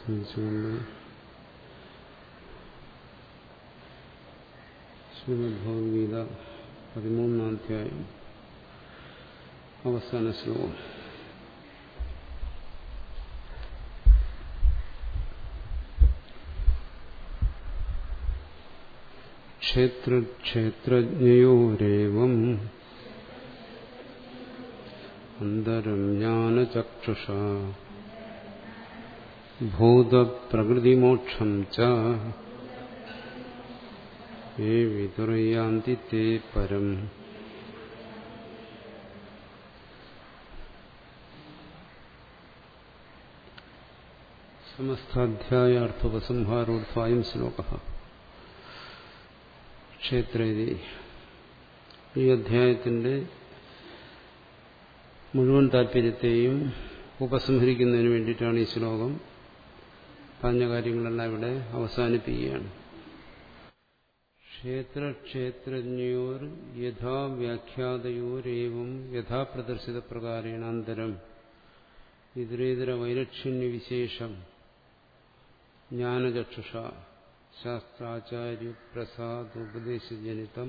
സ്മരിച്ചുകൊണ്ട് ശ്രീമദ് ഭഗവത്ഗീത പതിമൂന്നാം അധ്യായം അവസാന ശ്ലോകം ക്ഷേത്രക്ഷേത്രജ്ഞയോരേവം അന്തരം ജ്ഞാനചക്ഷുഷ ഭൂതപ്രകൃതിമോക്ഷം ച ये विदुर्यान्ति ते परम् സമസ്താധ്യായാർത്ഥോപസംഹാരോർത്ഥായം ശ്ലോക ക്ഷേത്രേതി ഈ അധ്യായത്തിന്റെ മുഴുവൻ താല്പര്യത്തെയും ഉപസംഹരിക്കുന്നതിന് വേണ്ടിയിട്ടാണ് ഈ ശ്ലോകം പറഞ്ഞ കാര്യങ്ങളെല്ലാം ഇവിടെ അവസാനിപ്പിക്കുകയാണ് ക്ഷേത്രക്ഷേത്രജ്ഞയോർ യഥാ വ്യാഖ്യാതയോരേവം യഥാപ്രദർശിത പ്രകാരേണ അന്തരം ഇതരേതര വൈലക്ഷണ്യവിശേഷം ജ്ഞാനചക്ഷുഷ ശാസ്ത്രാചാര്യ പ്രസാദോപദേശജനിതം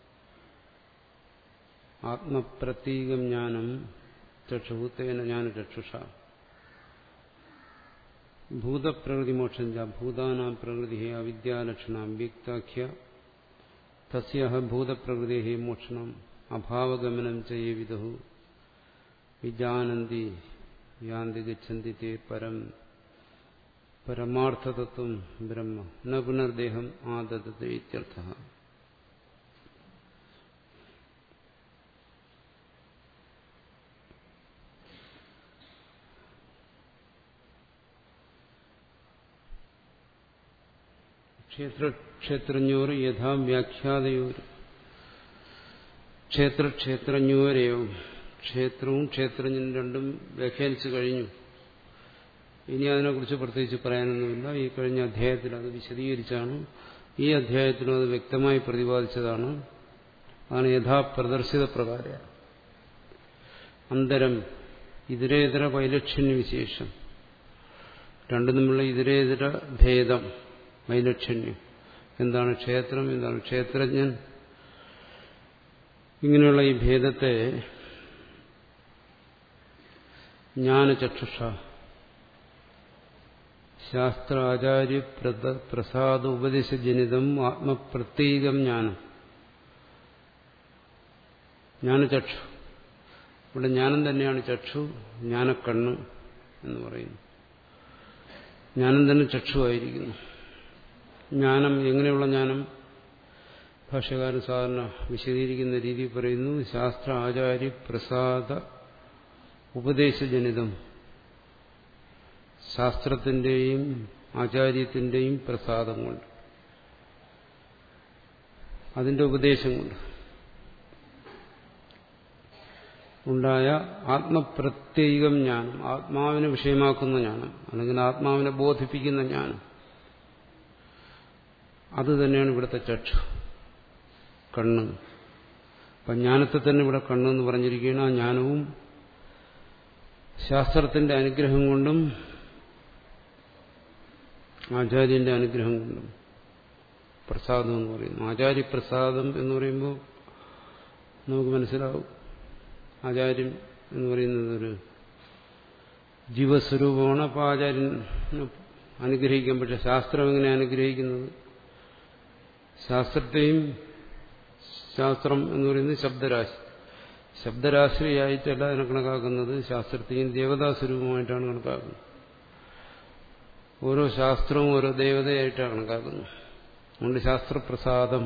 ആത്മപ്രതീകം ജ്ഞാനം ചക്ഷുഭൂത്തേന ജ്ഞാനചക്ഷുഷ ഭൂതപ്രകൃതിമോക്ഷം ച ഭൂതാനാം പ്രകൃതി അവിദ്യാലക്ഷണം വ്യക്താഖ്യ തസ്യ ഭൂതപ്രകൃതി മോക്ഷണം അഭാവഗമനം ചെയ്യവിധു വിജാനന്തി യാന്തി ഗച്ഛന്തി തേ പരം പരമാർത്ഥതത്വം ബ്രഹ്മ ന പുനർദേഹം ആദദത്തെ ഇത്യർത്ഥ ക്ഷേത്രക്ഷേത്രജ്ഞോർ യഥാ വ്യാഖ്യാതയോർ ക്ഷേത്രക്ഷേത്രജ്ഞോരേവും ക്ഷേത്രവും ക്ഷേത്രജ്ഞനും രണ്ടും വ്യാഖ്യാനിച്ചു കഴിഞ്ഞു ഇനി അതിനെക്കുറിച്ച് പ്രത്യേകിച്ച് പറയാനൊന്നുമില്ല ഈ കഴിഞ്ഞ അധ്യായത്തിൽ അത് വിശദീകരിച്ചാണ് ഈ അധ്യായത്തിലും അത് വ്യക്തമായി പ്രതിപാദിച്ചതാണ് അതാണ് യഥാപ്രദർശിത പ്രകാരം അന്തരം ഇതരേതര വൈലക്ഷണ്യ വിശേഷം രണ്ടും തമ്മിലുള്ള ഇതരേതര ഭേദം വൈലക്ഷണ്യം എന്താണ് ക്ഷേത്രം എന്താണ് ക്ഷേത്രജ്ഞൻ ഇങ്ങനെയുള്ള ഈ ഭേദത്തെ ജ്ഞാനചക്ഷുഷ ശാസ്ത്രാചാര്യ പ്രസാദ ഉപദേശജനിതം ആത്മപ്രത്യേകം ജ്ഞാനം ജ്ഞാനചക്ഷു ഇവിടെ ജ്ഞാനം തന്നെയാണ് ചക്ഷു ജ്ഞാനക്കണ്ണ് എന്ന് പറയുന്നു ജ്ഞാനം തന്നെ ചക്ഷുവായിരിക്കുന്നു ജ്ഞാനം എങ്ങനെയുള്ള ജ്ഞാനം ഭാഷകാരൻ സാധാരണ വിശദീകരിക്കുന്ന രീതി പറയുന്നു ശാസ്ത്ര ആചാര്യ പ്രസാദ ഉപദേശജനിതം ശാസ്ത്രത്തിന്റെയും ആചാര്യത്തിന്റെയും പ്രസാദം കൊണ്ട് അതിന്റെ ഉപദേശം കൊണ്ട് ഉണ്ടായ ആത്മപ്രത്യേകം ജ്ഞാനം ആത്മാവിനെ വിഷയമാക്കുന്ന ജ്ഞാനം അല്ലെങ്കിൽ ആത്മാവിനെ ബോധിപ്പിക്കുന്ന ജ്ഞാനം അത് തന്നെയാണ് ഇവിടുത്തെ ചക്ഷു കണ്ണ് അപ്പം ജ്ഞാനത്തെ തന്നെ ഇവിടെ കണ്ണെന്ന് പറഞ്ഞിരിക്കുകയാണ് ആ ജ്ഞാനവും ശാസ്ത്രത്തിന്റെ അനുഗ്രഹം കൊണ്ടും ആചാര്യന്റെ അനുഗ്രഹം കൊണ്ടും പ്രസാദം എന്ന് പറയുന്നു ആചാര്യപ്രസാദം എന്ന് പറയുമ്പോൾ നമുക്ക് മനസ്സിലാവും ആചാര്യൻ എന്ന് പറയുന്നത് ഒരു ജീവസ്വരൂപമാണ് അപ്പോൾ ആചാര്യൻ അനുഗ്രഹിക്കാൻ പക്ഷെ ശാസ്ത്രം എങ്ങനെ അനുഗ്രഹിക്കുന്നത് ശാസ്ത്രത്തെയും ശാസ്ത്രം എന്ന് പറയുന്നത് ശബ്ദരാശി ശബ്ദരാശിയായിട്ടല്ല അതിനെ കണക്കാക്കുന്നത് ശാസ്ത്രത്തെയും ദേവതാസ്വരൂപമായിട്ടാണ് കണക്കാക്കുന്നത് ഓരോ ശാസ്ത്രവും ഓരോ ദേവതയായിട്ടാണ് കണക്കാക്കുന്നത് അതുകൊണ്ട് ശാസ്ത്രപ്രസാദം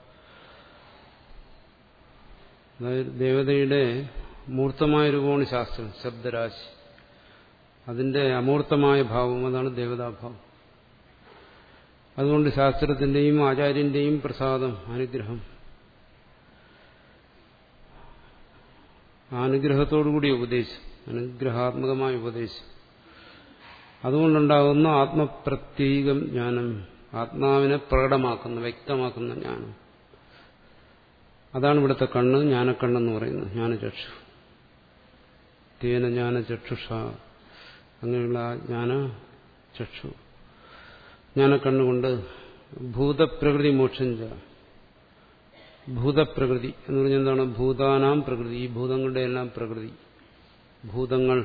അതായത് ദേവതയുടെ മൂർത്തമായ രൂപമാണ് ശാസ്ത്രം ശബ്ദരാശി അതിന്റെ അമൂർത്തമായ ഭാവം അതാണ് ദേവതാഭാവം അതുകൊണ്ട് ശാസ്ത്രത്തിന്റെയും ആചാര്യന്റെയും പ്രസാദം അനുഗ്രഹം അനുഗ്രഹത്തോടുകൂടിയ ഉപദേശം അനുഗ്രഹാത്മകമായ ഉപദേശം അതുകൊണ്ടുണ്ടാകുന്ന ആത്മപ്രത്യേകം ജ്ഞാനം ആത്മാവിനെ പ്രകടമാക്കുന്ന വ്യക്തമാക്കുന്ന ജ്ഞാനം അതാണ് ഇവിടുത്തെ കണ്ണ് ജ്ഞാനക്കണ്ണെന്ന് പറയുന്നത് ജ്ഞാനചക്ഷു തേന ജ്ഞാനചക്ഷുഷ അങ്ങനെയുള്ള ആ ജ്ഞാന ചക്ഷു ജ്ഞാനക്കണ്ണുകൊണ്ട് ഭൂതപ്രകൃതി മോക്ഷം ച ഭൂതപ്രകൃതി എന്ന് പറഞ്ഞാൽ എന്താണ് ഭൂതാനാം പ്രകൃതി ഈ ഭൂതങ്ങളുടെ എല്ലാം പ്രകൃതി ഭൂതങ്ങൾ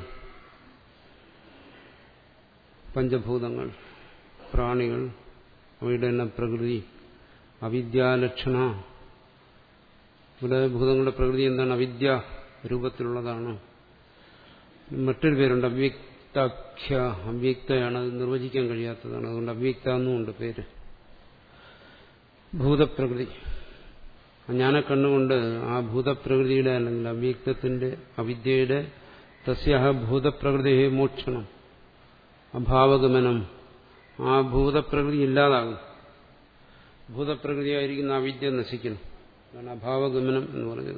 പഞ്ചഭൂതങ്ങൾ പ്രാണികൾ അവയുടെ എല്ലാം പ്രകൃതി അവിദ്യാലക്ഷണ ഇവിടെ ഭൂതങ്ങളുടെ പ്രകൃതി എന്താണ് അവിദ്യ രൂപത്തിലുള്ളതാണ് മറ്റൊരു പേരുണ്ട് അവ്യക്താഖ്യ അവ്യക്തയാണ് അത് നിർവചിക്കാൻ കഴിയാത്തതാണ് അതുകൊണ്ട് അവ്യക്ത എന്നുമുണ്ട് പേര് ഭൂതപ്രകൃതി ജ്ഞാന കണ്ണുകൊണ്ട് ആ ഭൂതപ്രകൃതിയുടെ അല്ലെങ്കിൽ അവ്യക്തത്തിന്റെ അവിദ്യയുടെ തസ്യാഹ ഭൂതപ്രകൃതി മോക്ഷണം അഭാവഗമനം ആ ഭൂതപ്രകൃതി ഇല്ലാതാകും ഭൂതപ്രകൃതിയായിരിക്കുന്ന അവിദ്യ നശിക്കണം അതാണ് അഭാവഗമനം എന്ന് പറഞ്ഞത്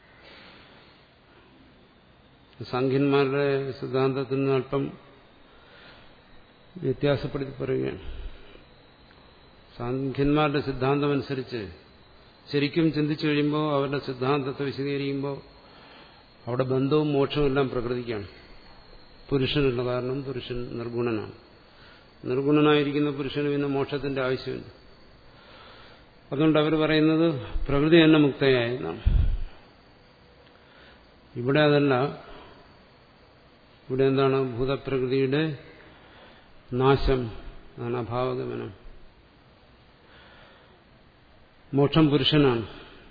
സാഖ്യന്മാരുടെ സിദ്ധാന്തത്തിൽ നിന്ന് അല്പം വ്യത്യാസപ്പെടുത്തി പറയുകയാണ് സാഖ്യന്മാരുടെ സിദ്ധാന്തം അനുസരിച്ച് ശരിക്കും ചിന്തിച്ചു കഴിയുമ്പോൾ അവരുടെ സിദ്ധാന്തത്തെ വിശദീകരിക്കുമ്പോൾ അവിടെ ബന്ധവും മോക്ഷവും എല്ലാം പ്രകൃതിക്കാണ് പുരുഷനുള്ള കാരണം പുരുഷൻ നിർഗുണനാണ് നിർഗുണനായിരിക്കുന്ന പുരുഷന് പിന്നെ മോക്ഷത്തിന്റെ ആവശ്യമില്ല അതുകൊണ്ട് അവർ പറയുന്നത് പ്രകൃതി തന്നെ മുക്തയായെന്നാണ് ഇവിടെ അതല്ല ഇവിടെ എന്താണ് ഭൂതപ്രകൃതിയുടെ നാശം അതാണ് അഭാവഗമനം മോക്ഷം പുരുഷനാണ്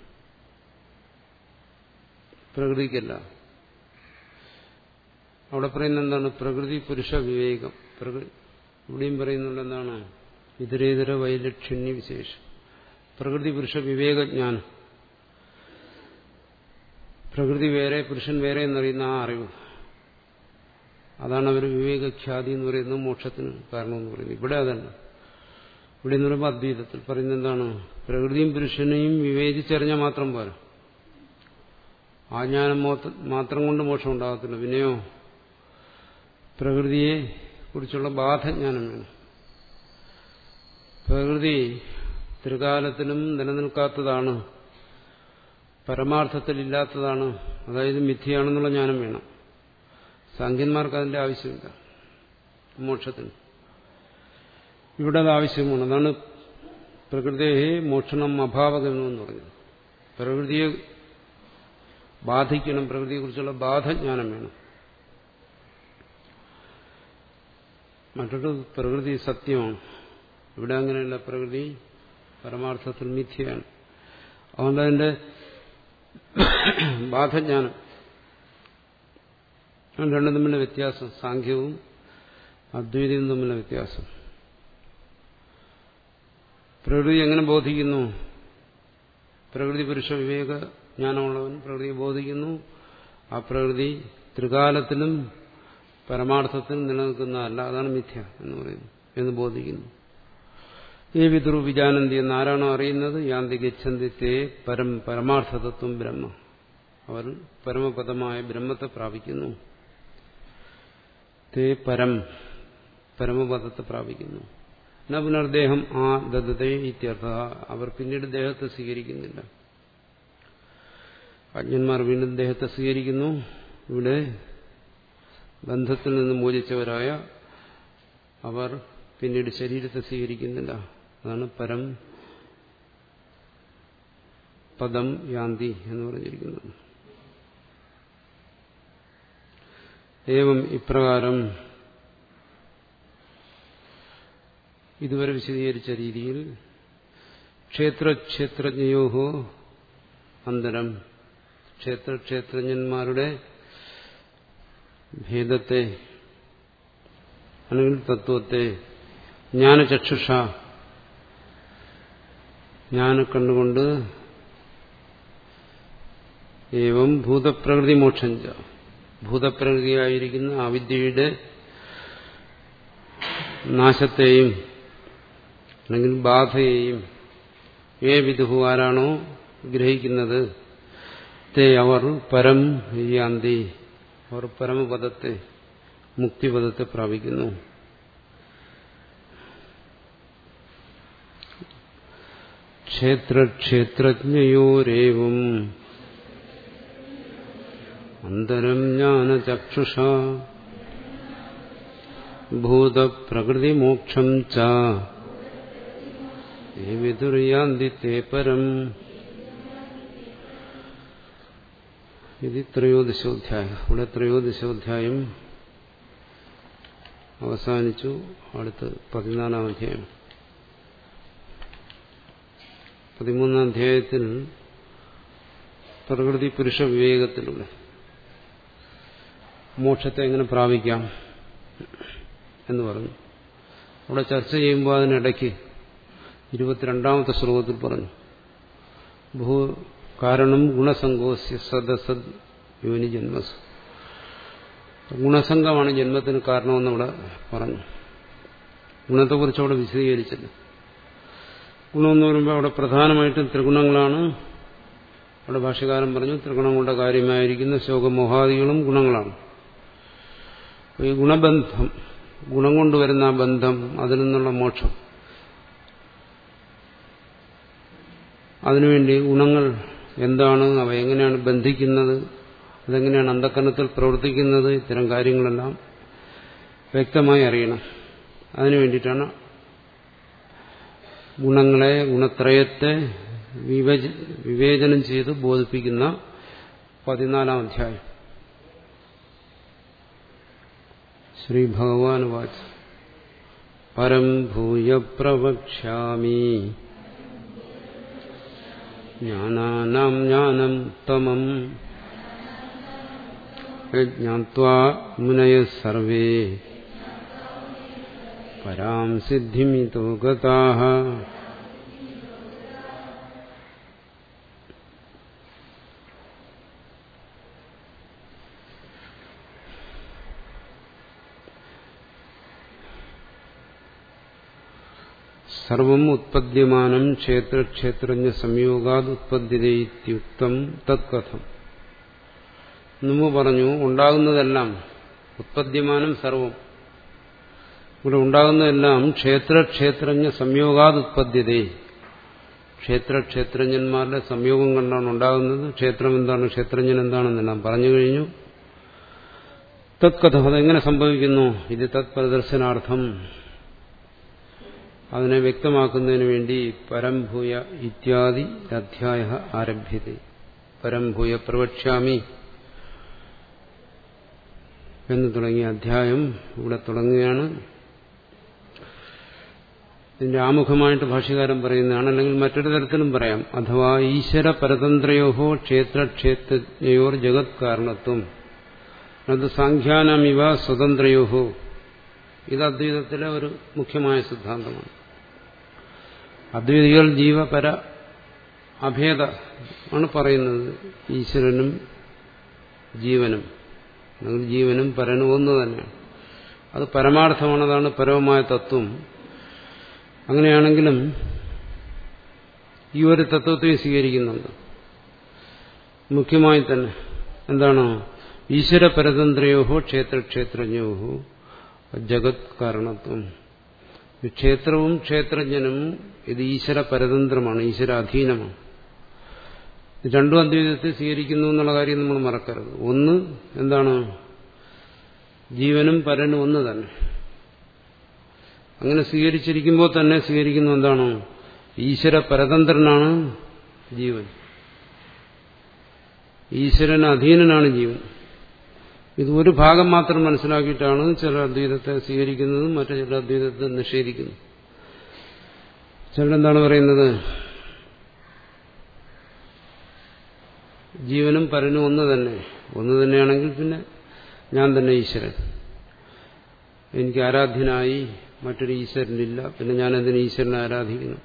പ്രകൃതിക്കല്ല അവിടെ പറയുന്ന എന്താണ് പ്രകൃതി പുരുഷ വിവേകം ഇവിടെയും പറയുന്നുണ്ട് എന്താണ് ഇതരേതര വൈലക്ഷണ്യ വിശേഷം പ്രകൃതി പുരുഷ വിവേകജ്ഞാനം പ്രകൃതി വേറെ പുരുഷൻ വേറെ എന്നറിയുന്ന ആ അറിവ് അതാണ് അവർ വിവേകഖ്യാതി എന്ന് പറയുന്നത് മോക്ഷത്തിന് കാരണമെന്ന് പറയുന്നത് ഇവിടെ അതല്ല ഇവിടെ എന്ന് പറയുമ്പോൾ അദ്വൈതത്തിൽ പറയുന്നത് എന്താണ് പ്രകൃതിയും പുരുഷനെയും വിവേചിച്ചറിഞ്ഞാൽ മാത്രം പോരാ ആ ജ്ഞാനം മാത്രം കൊണ്ട് മോക്ഷം ഉണ്ടാകത്തില്ല പിന്നെയോ പ്രകൃതിയെ കുറിച്ചുള്ള ബാധജ്ഞാനം വേണം പ്രകൃതി ത്രികാലത്തിലും നിലനിൽക്കാത്തതാണ് പരമാർത്ഥത്തിലില്ലാത്തതാണ് അതായത് മിഥ്യയാണെന്നുള്ള ജ്ഞാനം വേണം സാഖ്യന്മാർക്ക് അതിന്റെ ആവശ്യമില്ല മോക്ഷത്തിന് ഇവിടെ അത് ആവശ്യമാണ് അതാണ് പ്രകൃതിയെ മോക്ഷണം അഭാവകമെന്ന് പറഞ്ഞത് പ്രകൃതിയെ ബാധിക്കണം പ്രകൃതിയെക്കുറിച്ചുള്ള ബാധജ്ഞാനം വേണം മറ്റൊരു പ്രകൃതി സത്യമാണ് ഇവിടെ അങ്ങനെയല്ല പ്രകൃതി പരമാർത്ഥത്തിൽ മിഥ്യയാണ് അതുകൊണ്ട് അതിന്റെ ബാധജ്ഞാനം രണ്ടും തമ്മിലുള്ള വ്യത്യാസം സാഖ്യവും അദ്വൈതവും തമ്മിലുള്ള വ്യത്യാസം പ്രകൃതി എങ്ങനെ ബോധിക്കുന്നു പ്രകൃതി പുരുഷ വിവേക ജ്ഞാനമുള്ളവൻ പ്രകൃതിയെ ബോധിക്കുന്നു ആ പ്രകൃതി ത്രികാലത്തിലും പരമാർത്ഥത്തിലും നിലനിൽക്കുന്നതല്ല അതാണ് മിഥ്യ എന്ന് പറയുന്നു എന്ന് ബോധിക്കുന്നു ഏ വിതുറു വിജാനന്തി എന്ന് ആരാണോ അറിയുന്നത് യാന്തി ഗച്ഛന്തിത്തെ പരം പരമാർത്ഥതത്വം ബ്രഹ്മ അവർ പരമപദമായ ബ്രഹ്മത്തെ പ്രാപിക്കുന്നു തേ പരം പരമപദത്തെ പ്രാപിക്കുന്നു ന പുനർദേഹം ആ ദത്തതേ ഇത്യർത്ഥ അവർ പിന്നീട് ദേഹത്തെ സ്വീകരിക്കുന്നില്ല അജ്ഞന്മാർ വീണ്ടും ദേഹത്തെ സ്വീകരിക്കുന്നു ഇവിടെ ബന്ധത്തിൽ നിന്ന് മോചിച്ചവരായ അവർ പിന്നീട് ശരീരത്തെ സ്വീകരിക്കുന്നില്ല അതാണ് പരം പദം യാന്തി എന്ന് പറഞ്ഞിരിക്കുന്നത് ഏവം ഇപ്രകാരം ഇതുവരെ വിശദീകരിച്ച രീതിയിൽ ക്ഷേത്രക്ഷേത്രജ്ഞയോഹോ അന്തരം ക്ഷേത്രക്ഷേത്രജ്ഞന്മാരുടെ ഭേദത്തെ അല്ലെങ്കിൽ തത്വത്തെ ജ്ഞാനചക്ഷുഷ ജ്ഞാന കണ്ടുകൊണ്ട് ഏവം ഭൂതപ്രകൃതി മോക്ഷം ഭൂതപ്രകൃതിയായിരിക്കുന്ന അവിദ്യയുടെ നാശത്തെയും അല്ലെങ്കിൽ ബാധയെയും ഏ വിധു ആരാണോ ഗ്രഹിക്കുന്നത് തേ അവർ പരം യാന്തി അവർ പരമപദത്തെ മുക്തിപദത്തെ പ്രാപിക്കുന്നു ക്ഷേത്രക്ഷേത്രജ്ഞയോരേവം അന്തരം ജ്ഞാനചക്ഷുഷ ഭൂതപ്രകൃതിമോക്ഷം ച ഏ വിദുര്യാന്തി തേ പരം ഇത് ത്രയോദശോധ്യായം ഇവിടെ ത്രയോദശോധ്യായം അവസാനിച്ചു അടുത്ത് പതിനാലാം അധ്യായം പതിമൂന്നാം അധ്യായത്തിൽ പ്രകൃതി പുരുഷ വിവേകത്തിലൂടെ മോക്ഷത്തെ എങ്ങനെ പ്രാപിക്കാം എന്ന് പറഞ്ഞു അവിടെ ചർച്ച ചെയ്യുമ്പോൾ അതിനിടയ്ക്ക് ഇരുപത്തിരണ്ടാമത്തെ ശ്ലോകത്തിൽ പറഞ്ഞു ഭൂ കാരണം ഗുണസംഗോസ്യ സദസദ് യോനി ജന്മസ് ഗുണസംഘമാണ് ജന്മത്തിന് കാരണമെന്ന് അവിടെ പറഞ്ഞു ഗുണത്തെക്കുറിച്ച് അവിടെ വിശദീകരിച്ചില്ല ഗുണമെന്ന് പറയുമ്പോൾ അവിടെ പ്രധാനമായിട്ടും ത്രിഗുണങ്ങളാണ് അവിടെ ഭാഷകാരൻ പറഞ്ഞു ത്രിഗുണങ്ങളുടെ കാര്യമായിരിക്കുന്ന ശോകമോഹാദികളും ഗുണങ്ങളാണ് ഈ ഗുണബന്ധം ഗുണം കൊണ്ടുവരുന്ന ആ ബന്ധം അതിൽ നിന്നുള്ള മോക്ഷം അതിനുവേണ്ടി ഗുണങ്ങൾ എന്താണ് അവ എങ്ങനെയാണ് ബന്ധിക്കുന്നത് അതെങ്ങനെയാണ് അന്ധക്കരണത്തിൽ പ്രവർത്തിക്കുന്നത് ഇത്തരം കാര്യങ്ങളെല്ലാം വ്യക്തമായി അറിയണം അതിനു വേണ്ടിയിട്ടാണ് ഗുണങ്ങളെ ഗുണത്രയത്തെ വിവേചനം ചെയ്ത് ബോധിപ്പിക്കുന്ന പതിനാലാം അധ്യായം ശ്രീ ഭഗവാൻ വാച്ച് പരം ഭൂയ പ്രവക്ഷ്യാമി ജ്ഞാനാനാം ജ്ഞാനം തമം ജ്ഞാത്വാ മുനയ സർവേ പരാം സിദ്ധിമിതോ ഗതാഃ സർവം ഉത്പദ്യമാനം ക്ഷേത്രക്ഷേത്രജ്ഞ സംയോഗാത് ഉത്പദ്യതയുക്തം തത്കഥം മുമ്പ് പറഞ്ഞു ഉണ്ടാകുന്നതെല്ലാം ഉത്പദ്യമാനം സർവം ഇവിടെ ഉണ്ടാകുന്നതെല്ലാം ക്ഷേത്രക്ഷേത്രജ്ഞ സംയോഗാത് ഉത്പദ്യതേ ക്ഷേത്രക്ഷേത്രജ്ഞന്മാരുടെ സംയോഗം കൊണ്ടാണ് ഉണ്ടാകുന്നത് ക്ഷേത്രം എന്താണ് ക്ഷേത്രജ്ഞൻ എന്താണെന്നെല്ലാം പറഞ്ഞു കഴിഞ്ഞു തത്കഥ അതെങ്ങനെ സംഭവിക്കുന്നു ഇത് തത് പ്രദർശനാർത്ഥം അതിനെ വ്യക്തമാക്കുന്നതിന് വേണ്ടി പരംഭൂയ ഇത്യാദി അധ്യായ ആരഭ്യത പരംഭൂയ പ്രവക്ഷ്യാമി എന്ന് തുടങ്ങിയ അധ്യായം ഇവിടെ തുടങ്ങുകയാണ് ഇതിന്റെ ആമുഖമായിട്ട് ഭാഷ്യകാരൻ പറയുന്നതാണ് അല്ലെങ്കിൽ മറ്റൊരു തരത്തിലും പറയാം അഥവാ ഈശ്വര പരതന്ത്രയോഹോ ക്ഷേത്രക്ഷേത്രജ്ഞയോർ ജഗത് കാരണത്വം അത് സാഖ്യാനമിവ സ്വതന്ത്രയോഹോ ഇത് അദ്വൈതത്തിലെ ഒരു മുഖ്യമായ സിദ്ധാന്തമാണ് അദ്വൈതികൾ ജീവപര അഭേദ ആണ് പറയുന്നത് ഈശ്വരനും ജീവനും അല്ലെങ്കിൽ ജീവനും പരനും ഒന്ന് തന്നെയാണ് അത് പരമാർത്ഥമാണ് അതാണ് പരമമായ തത്വം അങ്ങനെയാണെങ്കിലും ഈ ഒരു തത്വത്തെ സ്വീകരിക്കുന്നുണ്ട് മുഖ്യമായി തന്നെ എന്താണ് ഈശ്വര പരതന്ത്രയോഹോ ക്ഷേത്രക്ഷേത്രജ്ഞയോഹോ ജഗത് കാരണത്വം ക്ഷേത്രവും ക്ഷേത്രജ്ഞനും ഇത് ഈശ്വര പരതന്ത്രമാണ് ഈശ്വര അധീനമാണ് രണ്ടും അദ്വൈതത്തെ സ്വീകരിക്കുന്നു എന്നുള്ള കാര്യം നമ്മൾ മറക്കരുത് ഒന്ന് എന്താണ് ജീവനും പരനും ഒന്ന് തന്നെ അങ്ങനെ സ്വീകരിച്ചിരിക്കുമ്പോൾ തന്നെ സ്വീകരിക്കുന്നു എന്താണ് ഈശ്വര പരതന്ത്രനാണ് ജീവൻ ഈശ്വരന് അധീനനാണ് ജീവൻ ഇത് ഒരു ഭാഗം മാത്രം മനസ്സിലാക്കിയിട്ടാണ് ചില അദ്വൈതത്തെ സ്വീകരിക്കുന്നതും മറ്റു ചില അദ്വൈതത്തെ നിഷേധിക്കുന്നു ചിലരെന്താണ് പറയുന്നത് ജീവനും പരനും ഒന്ന് തന്നെ ഒന്ന് തന്നെയാണെങ്കിൽ പിന്നെ ഞാൻ തന്നെ ഈശ്വരൻ എനിക്ക് ആരാധ്യനായി മറ്റൊരു ഈശ്വരനില്ല പിന്നെ ഞാൻ എന്തിനു ഈശ്വരനെ ആരാധിക്കുന്നു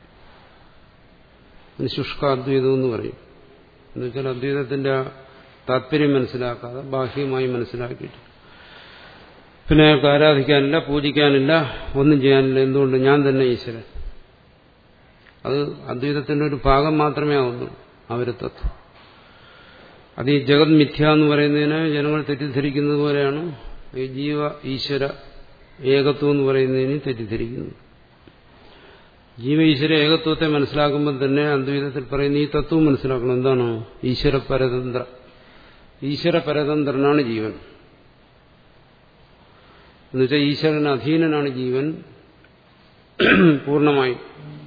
ശുഷ്കാദ്വൈതം എന്ന് പറയും എന്നുവെച്ചാൽ അദ്വൈതത്തിന്റെ ആ താല്പര്യം മനസ്സിലാക്കാതെ ബാഹ്യമായി മനസ്സിലാക്കിയിട്ട് പിന്നെ അയാൾക്ക് ആരാധിക്കാനില്ല പൂജിക്കാനില്ല ഒന്നും ചെയ്യാനില്ല എന്തുകൊണ്ട് ഞാൻ തന്നെ ഈശ്വരൻ അത് അദ്വൈതത്തിന്റെ ഒരു ഭാഗം മാത്രമേ ആവുന്നുള്ളൂ ആ ഒരു തത്വം അത് ഈ ജഗത് മിഥ്യ എന്ന് പറയുന്നതിന് ജനങ്ങൾ തെറ്റിദ്ധരിക്കുന്നത് പോലെയാണ് ഈ ജീവ ഈശ്വര ഏകത്വം എന്ന് പറയുന്നതിന് തെറ്റിദ്ധരിക്കുന്നത് ജീവ ഈശ്വര ഏകത്വത്തെ മനസ്സിലാക്കുമ്പോൾ തന്നെ അദ്വൈതത്തിൽ പറയുന്ന ഈ തത്വം മനസ്സിലാക്കണം എന്താണ് ഈശ്വര പരതന്ത്ര ഈശ്വര പരതന്ത്രനാണ് ജീവൻ എന്നുവെച്ചാൽ ഈശ്വരന് അധീനനാണ് ജീവൻ പൂർണ്ണമായി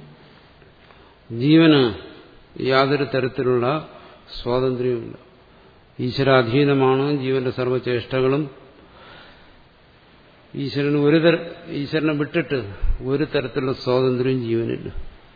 ജീവന് യാതൊരു തരത്തിലുള്ള സ്വാതന്ത്ര്യവുമില്ല ഈശ്വരാധീനമാണ് ജീവന്റെ സർവ്വചേഷ്ടകളും ഈശ്വരന് ഒരു തര ഈശ്വരനെ വിട്ടിട്ട് ഒരു തരത്തിലുള്ള സ്വാതന്ത്ര്യം ജീവനില്ല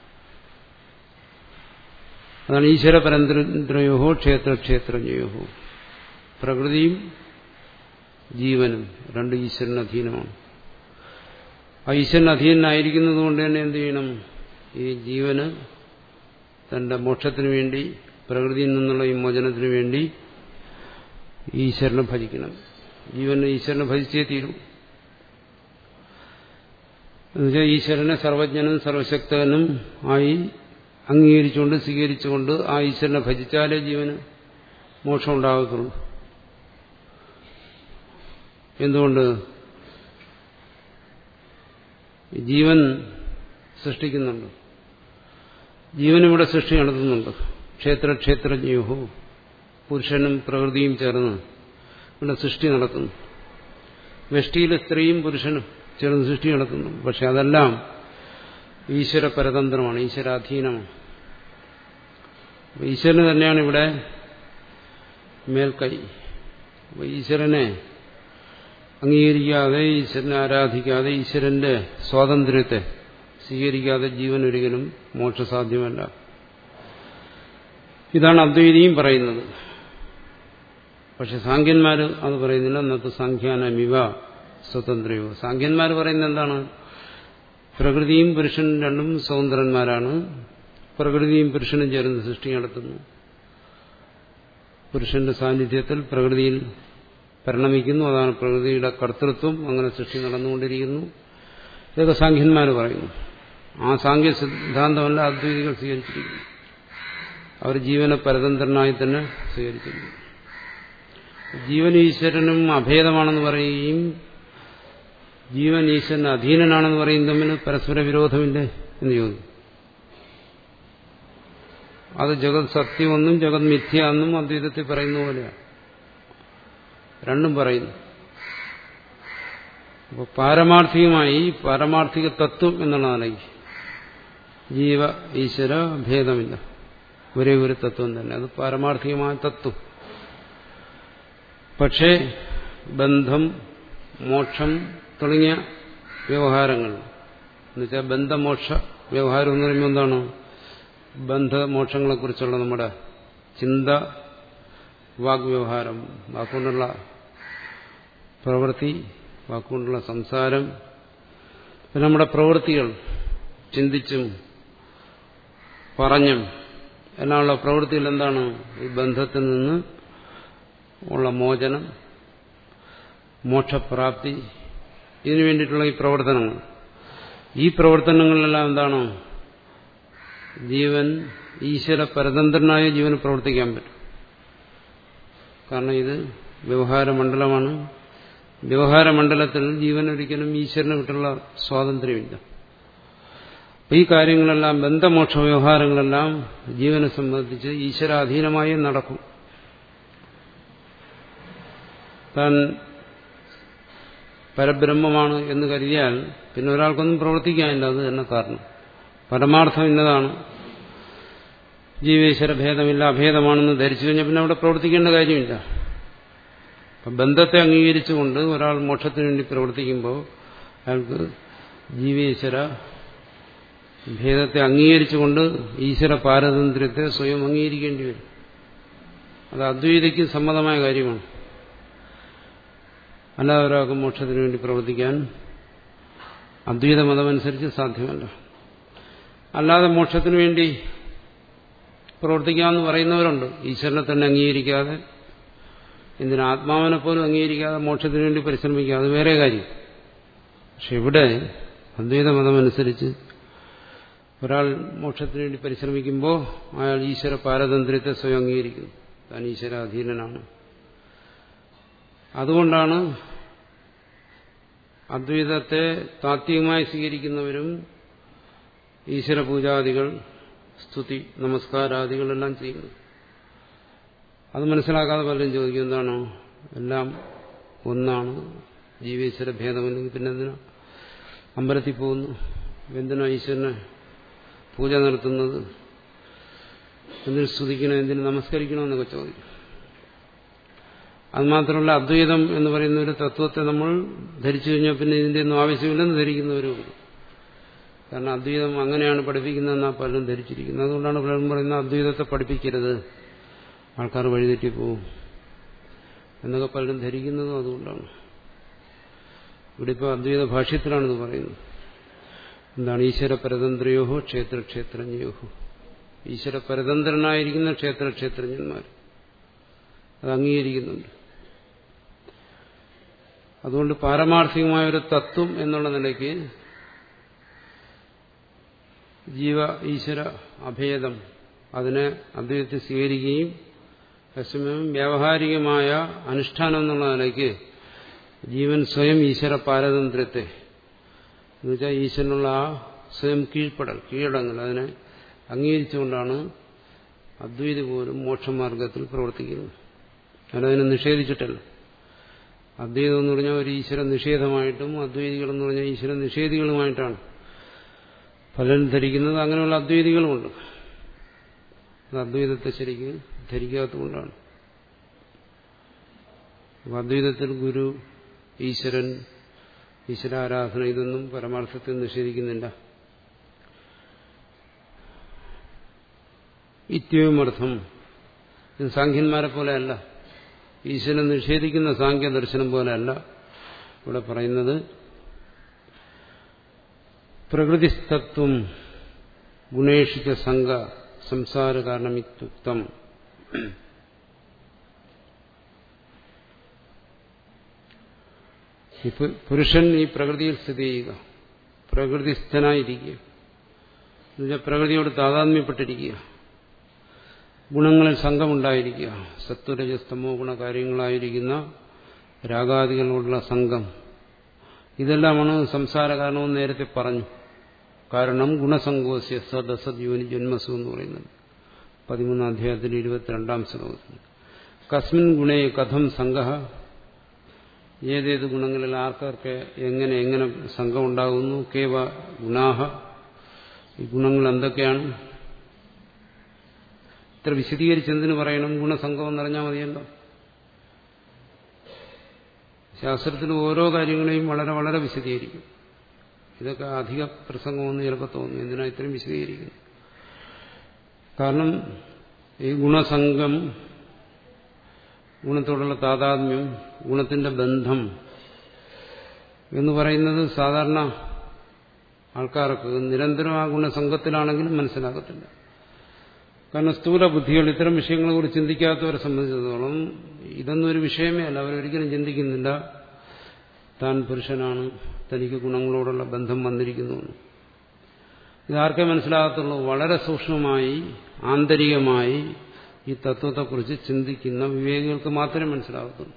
അതാണ് ഈശ്വര പരന്തരയോഹോ ക്ഷേത്രക്ഷേത്രജ്ഞയോഹോ പ്രകൃതിയും ജീവനും രണ്ട് ഈശ്വരന് അധീനമാണ് ആ ഈശ്വരന് അധീനനായിരിക്കുന്നത് കൊണ്ട് തന്നെ എന്ത് ചെയ്യണം ഈ ജീവന് തന്റെ മോക്ഷത്തിനു വേണ്ടി പ്രകൃതിയിൽ നിന്നുള്ള ഈ മോചനത്തിനു വേണ്ടി ഈശ്വരനെ ഭജിക്കണം ജീവന് ഈശ്വരനെ ഭജിച്ചേ തീരൂ എന്നുവെച്ചാൽ ഈശ്വരനെ സർവജ്ഞനും സർവശക്തനും ആയി അംഗീകരിച്ചുകൊണ്ട് സ്വീകരിച്ചുകൊണ്ട് ആ ഈശ്വരനെ ഭജിച്ചാലേ ജീവന് മോക്ഷം ഉണ്ടാകത്തുള്ളൂ എന്തുകൊണ്ട് ജീവൻ സൃഷ്ടിക്കുന്നുണ്ട് ജീവനിവിടെ സൃഷ്ടി നടത്തുന്നുണ്ട് ക്ഷേത്രക്ഷേത്രജ്ഞയോഹോ പുരുഷനും പ്രകൃതിയും ചേർന്ന് ഇവിടെ സൃഷ്ടി നടത്തുന്നു വ്യഷ്ടിയിലെ സ്ത്രീയും പുരുഷനും ചേർന്ന് സൃഷ്ടി നടത്തുന്നു പക്ഷെ അതെല്ലാം ഈശ്വര പരതന്ത്രമാണ് ഈശ്വരാധീനമാണ് ഈശ്വരന് തന്നെയാണ് ഇവിടെ മേൽക്കൈ അപ്പോൾ ഈശ്വരനെ അംഗീകരിക്കാതെ ഈശ്വരനെ ആരാധിക്കാതെ ഈശ്വരന്റെ സ്വാതന്ത്ര്യത്തെ സ്വീകരിക്കാതെ ജീവൻ ഒരിക്കലും മോക്ഷസാധ്യമല്ല ഇതാണ് അദ്വൈതിയും പറയുന്നത് പക്ഷെ സാഖ്യന്മാർ അത് പറയുന്നില്ല അന്നത്തെ സാഖ്യാനമിവ സ്വതന്ത്രയോ സാഖ്യന്മാർ പറയുന്നത് എന്താണ് പ്രകൃതിയും പുരുഷനും രണ്ടും സ്വതന്ത്രന്മാരാണ് പ്രകൃതിയും പുരുഷനും ചേർന്ന് സൃഷ്ടി നടത്തുന്നു പുരുഷന്റെ സാന്നിധ്യത്തിൽ പ്രകൃതിയിൽ പരിണമിക്കുന്നു അതാണ് പ്രകൃതിയുടെ കർത്തൃത്വം അങ്ങനെ സൃഷ്ടി നടന്നുകൊണ്ടിരിക്കുന്നു ഇതൊക്കെ സാഖ്യന്മാർ പറയുന്നു ആ സാഖ്യ സിദ്ധാന്തമല്ല അദ്വൈതികൾ സ്വീകരിച്ചിരിക്കുന്നു അവർ ജീവനെ പരതന്ത്രനായി തന്നെ സ്വീകരിച്ചിരിക്കുന്നു ജീവൻ ഈശ്വരനും അഭേദമാണെന്ന് പറയുകയും ജീവൻ ഈശ്വരന് അധീനനാണെന്ന് പറയും തമ്മിൽ പരസ്പര വിരോധമില്ലേ എന്ന് ചോദിക്കും അത് ജഗത് സത്യമെന്നും ജഗത് മിഥ്യ എന്നും അദ്വൈതത്തിൽ പറയുന്ന പോലെയാണ് രണ്ടും പറയുന്നു അപ്പോൾ പാരമാർത്ഥികമായി പാരമാർത്ഥിക തത്വം എന്നുള്ളതാണ് ജീവ ഈശ്വര ഭേദമില്ല ഒരേ ഒരു തത്വം തന്നെ അത് പാരമാർത്ഥികമായ തത്വം പക്ഷേ ബന്ധം മോക്ഷം തുടങ്ങിയ വ്യവഹാരങ്ങൾ എന്നുവെച്ചാൽ ബന്ധമോക്ഷ വ്യവഹാരം എന്ന് പറയുമ്പോൾ എന്താണ് ബന്ധമോക്ഷങ്ങളെക്കുറിച്ചുള്ള നമ്മുടെ ചിന്ത വാഗ്വ്യവഹാരം വാക്കുകൊണ്ടുള്ള പ്രവൃത്തി വാക്കുകൊണ്ടുള്ള സംസാരം പിന്നെ നമ്മുടെ പ്രവൃത്തികൾ ചിന്തിച്ചും പറഞ്ഞും എല്ലാമുള്ള പ്രവൃത്തികൾ എന്താണ് ഈ ബന്ധത്തിൽ നിന്ന് ഉള്ള മോചനം മോക്ഷപ്രാപ്തി ഇതിനു വേണ്ടിയിട്ടുള്ള ഈ പ്രവർത്തനങ്ങൾ ഈ പ്രവർത്തനങ്ങളിലെല്ലാം എന്താണ് ജീവൻ ഈശ്വര പരതന്ത്രനായ ജീവന് പ്രവർത്തിക്കാൻ പറ്റും കാരണം ഇത് വ്യവഹാരമണ്ഡലമാണ് വ്യവഹാരമണ്ഡലത്തിൽ ജീവൻ ഒരിക്കലും ഈശ്വരനെ വിട്ടുള്ള സ്വാതന്ത്ര്യമില്ല ഈ കാര്യങ്ങളെല്ലാം ബന്ധമോക്ഷ വ്യവഹാരങ്ങളെല്ലാം ജീവനെ സംബന്ധിച്ച് ഈശ്വരാധീനമായി നടക്കും താൻ പരബ്രഹ്മമാണ് എന്ന് കരുതിയാൽ പിന്നെ ഒരാൾക്കൊന്നും പ്രവർത്തിക്കാനില്ല അത് തന്നെ കാരണം പരമാർത്ഥം ഇന്നതാണ് ജീവേശ്വര ഭേദമില്ല അഭേദമാണെന്ന് ധരിച്ചു കഴിഞ്ഞാൽ പിന്നെ അവിടെ പ്രവർത്തിക്കേണ്ട കാര്യമില്ല അപ്പം ബന്ധത്തെ അംഗീകരിച്ചുകൊണ്ട് ഒരാൾ മോക്ഷത്തിന് വേണ്ടി പ്രവർത്തിക്കുമ്പോൾ അയാൾക്ക് ജീവേശ്വര ഭേദത്തെ അംഗീകരിച്ചുകൊണ്ട് ഈശ്വര പാരതന്ത്ര്യത്തെ സ്വയം അംഗീകരിക്കേണ്ടി വരും അത് അദ്വൈതയ്ക്ക് സമ്മതമായ കാര്യമാണ് അല്ലാതെ ഒരാൾക്ക് മോക്ഷത്തിന് വേണ്ടി പ്രവർത്തിക്കാൻ അദ്വൈത മതമനുസരിച്ച് സാധ്യമല്ല അല്ലാതെ മോക്ഷത്തിന് വേണ്ടി പ്രവർത്തിക്കാമെന്ന് പറയുന്നവരുണ്ട് ഈശ്വരനെ തന്നെ അംഗീകരിക്കാതെ എന്തിനാ ആത്മാവിനെ പോലും അംഗീകരിക്കാതെ മോക്ഷത്തിന് വേണ്ടി പരിശ്രമിക്കുക അത് വേറെ കാര്യം പക്ഷെ ഇവിടെ അദ്വൈത മതമനുസരിച്ച് ഒരാൾ മോക്ഷത്തിന് വേണ്ടി പരിശ്രമിക്കുമ്പോൾ അയാൾ ഈശ്വര പാരതന്ത്ര്യത്തെ സ്വയം അംഗീകരിക്കുന്നു താൻ ഈശ്വരാധീനനാണ് അതുകൊണ്ടാണ് അദ്വൈതത്തെ താത്വികമായി സ്വീകരിക്കുന്നവരും ഈശ്വര പൂജാദികൾ സ്തുതി നമസ്കാരാദികളെല്ലാം ചെയ്യുന്നു അത് മനസ്സിലാക്കാതെ പലരും ചോദിക്കും എന്താണോ എല്ലാം ഒന്നാണ് ജീവേശ്വര ഭേദമില്ലെങ്കിൽ പിന്നെ എന്തിനാ അമ്പലത്തിൽ പോകുന്നു എന്തിനാ ഈശ്വരനെ പൂജ നടത്തുന്നത് എന്തിനു സ്തുതിക്കണം എന്തിനു നമസ്കരിക്കണം എന്നൊക്കെ ചോദിക്കും അത് മാത്രമല്ല അദ്വൈതം എന്ന് പറയുന്ന ഒരു തത്വത്തെ നമ്മൾ ധരിച്ചു കഴിഞ്ഞാൽ പിന്നെ ഇതിന്റെ ഒന്നും ആവശ്യമില്ലെന്ന് ധരിക്കുന്നവരുമുണ്ട് കാരണം അദ്വൈതം അങ്ങനെയാണ് പഠിപ്പിക്കുന്നതെന്നാണ് പലരും ധരിച്ചിരിക്കുന്നത് അതുകൊണ്ടാണ് പലരും പറയുന്നത് അദ്വൈതത്തെ പഠിപ്പിക്കരുത് ആൾക്കാർ വഴിതെറ്റി പോവും എന്നൊക്കെ പലരും ധരിക്കുന്നതും അതുകൊണ്ടാണ് ഇവിടെ ഇപ്പോൾ അദ്വൈത ഭാഷ്യത്തിലാണിത് പറയുന്നത് എന്താണ് ഈശ്വര പരതന്ത്രയോഹോ ക്ഷേത്ര ക്ഷേത്രജ്ഞയോഹോ ഈശ്വര പരതന്ത്രനായിരിക്കുന്ന ക്ഷേത്ര ക്ഷേത്രജ്ഞന്മാർ അത് അംഗീകരിക്കുന്നുണ്ട് അതുകൊണ്ട് പാരമാർത്ഥികമായ ഒരു തത്വം എന്നുള്ള നിലയ്ക്ക് ജീവ ഈശ്വര അഭേദം അതിനെ അദ്വൈതത്തിൽ സ്വീകരിക്കുകയും അതേസമയം വ്യാവഹാരികമായ അനുഷ്ഠാനം എന്നുള്ള നിലയ്ക്ക് ജീവൻ സ്വയം ഈശ്വര പാരതന്ത്ര്യത്തെ എന്നുവെച്ചാൽ ഈശ്വരനുള്ള ആ സ്വയം കീഴ്പ്പെടൽ കീഴടങ്ങൽ അതിനെ അംഗീകരിച്ചുകൊണ്ടാണ് അദ്വൈതി പോലും മോക്ഷമാർഗത്തിൽ പ്രവർത്തിക്കുന്നത് അതിനെ നിഷേധിച്ചിട്ടല്ല അദ്വൈതം എന്ന് പറഞ്ഞാൽ ഒരു ഈശ്വര നിഷേധമായിട്ടും അദ്വൈതികൾ എന്ന് പറഞ്ഞാൽ ഈശ്വര നിഷേധികളുമായിട്ടാണ് പലരും ധരിക്കുന്നത് അങ്ങനെയുള്ള അദ്വൈതികളുമുണ്ട് അത് അദ്വൈതത്തെ ശരിക്കും ധരിക്കാത്തതുകൊണ്ടാണ് അദ്വൈതത്തിൽ ഗുരു ഈശ്വരൻ ഈശ്വരാരാധന ഇതൊന്നും പരമാർത്ഥത്തിൽ നിഷേധിക്കുന്നില്ല ഇത്യവുമർത്ഥം ഇത് സാഖ്യന്മാരെ പോലെയല്ല ഈശ്വരൻ നിഷേധിക്കുന്ന സാഖ്യ ദർശനം പോലെയല്ല ഇവിടെ പറയുന്നത് പ്രകൃതിസ്തത്വം ഗുണേഷിച്ച സംഘ സംസാര കാരണമിത്യുക്തം പുരുഷൻ ഈ പ്രകൃതിയിൽ സ്ഥിതി ചെയ്യുക പ്രകൃതിസ്ഥനായിരിക്കുക എന്നുവെച്ചാൽ പ്രകൃതിയോട് താതാത്മ്യപ്പെട്ടിരിക്കുക ഗുണങ്ങളിൽ സംഘമുണ്ടായിരിക്കുക സത്വരജസ്തമോ ഗുണകാര്യങ്ങളായിരിക്കുന്ന രാഗാദികളോടുള്ള സംഘം ഇതെല്ലാമാണ് സംസാര കാരണമെന്ന് നേരത്തെ പറഞ്ഞു കാരണം ഗുണസങ്കോസ്യ സദസദ് യോനി ജന്മസു എന്ന് പറയുന്നത് പതിമൂന്നാം അധ്യായത്തിൽ ഇരുപത്തിരണ്ടാം ശ്ലോകത്തിൽ കസ്മിൻ ഗുണേ കഥം സംഘ ഏതേത് ഗുണങ്ങളിൽ ആർക്കൊക്കെ എങ്ങനെ എങ്ങനെ സംഘം ഉണ്ടാകുന്നു കേവ ഗുണാഹ ഈ ഗുണങ്ങൾ എന്തൊക്കെയാണ് ഇത്ര വിശദീകരിച്ച് എന്തിനു പറയണം ഗുണസംഘം എന്ന് പറഞ്ഞാൽ മതിയല്ലോ ശാസ്ത്രത്തിൽ ഓരോ കാര്യങ്ങളെയും വളരെ വളരെ വിശദീകരിക്കും ഇതൊക്കെ അധിക പ്രസംഗമെന്ന് ചിലപ്പോൾ തോന്നും എന്തിനാ ഇത്രയും വിശദീകരിക്കുന്നു കാരണം ഈ ഗുണസംഘം ഗുണത്തോടുള്ള താതാത്മ്യം ഗുണത്തിന്റെ ബന്ധം എന്ന് പറയുന്നത് സാധാരണ ആൾക്കാർക്ക് നിരന്തരം ആ ഗുണസംഘത്തിലാണെങ്കിലും മനസ്സിലാകത്തില്ല കാരണം സ്ഥൂല ബുദ്ധികൾ ഇത്തരം വിഷയങ്ങളെ കുറിച്ച് ചിന്തിക്കാത്തവരെ സംബന്ധിച്ചിടത്തോളം ഇതൊന്നും ഒരു വിഷയമേ അല്ല അവരൊരിക്കലും ചിന്തിക്കുന്നില്ല താൻ പുരുഷനാണ് തനിക്ക് ഗുണങ്ങളോടുള്ള ബന്ധം വന്നിരിക്കുന്നു ഇതാർക്കേ മനസ്സിലാകത്തുള്ളൂ വളരെ സൂക്ഷ്മമായി ആന്തരികമായി ഈ തത്വത്തെക്കുറിച്ച് ചിന്തിക്കുന്ന വിവേകികൾക്ക് മാത്രമേ മനസ്സിലാകത്തുള്ളൂ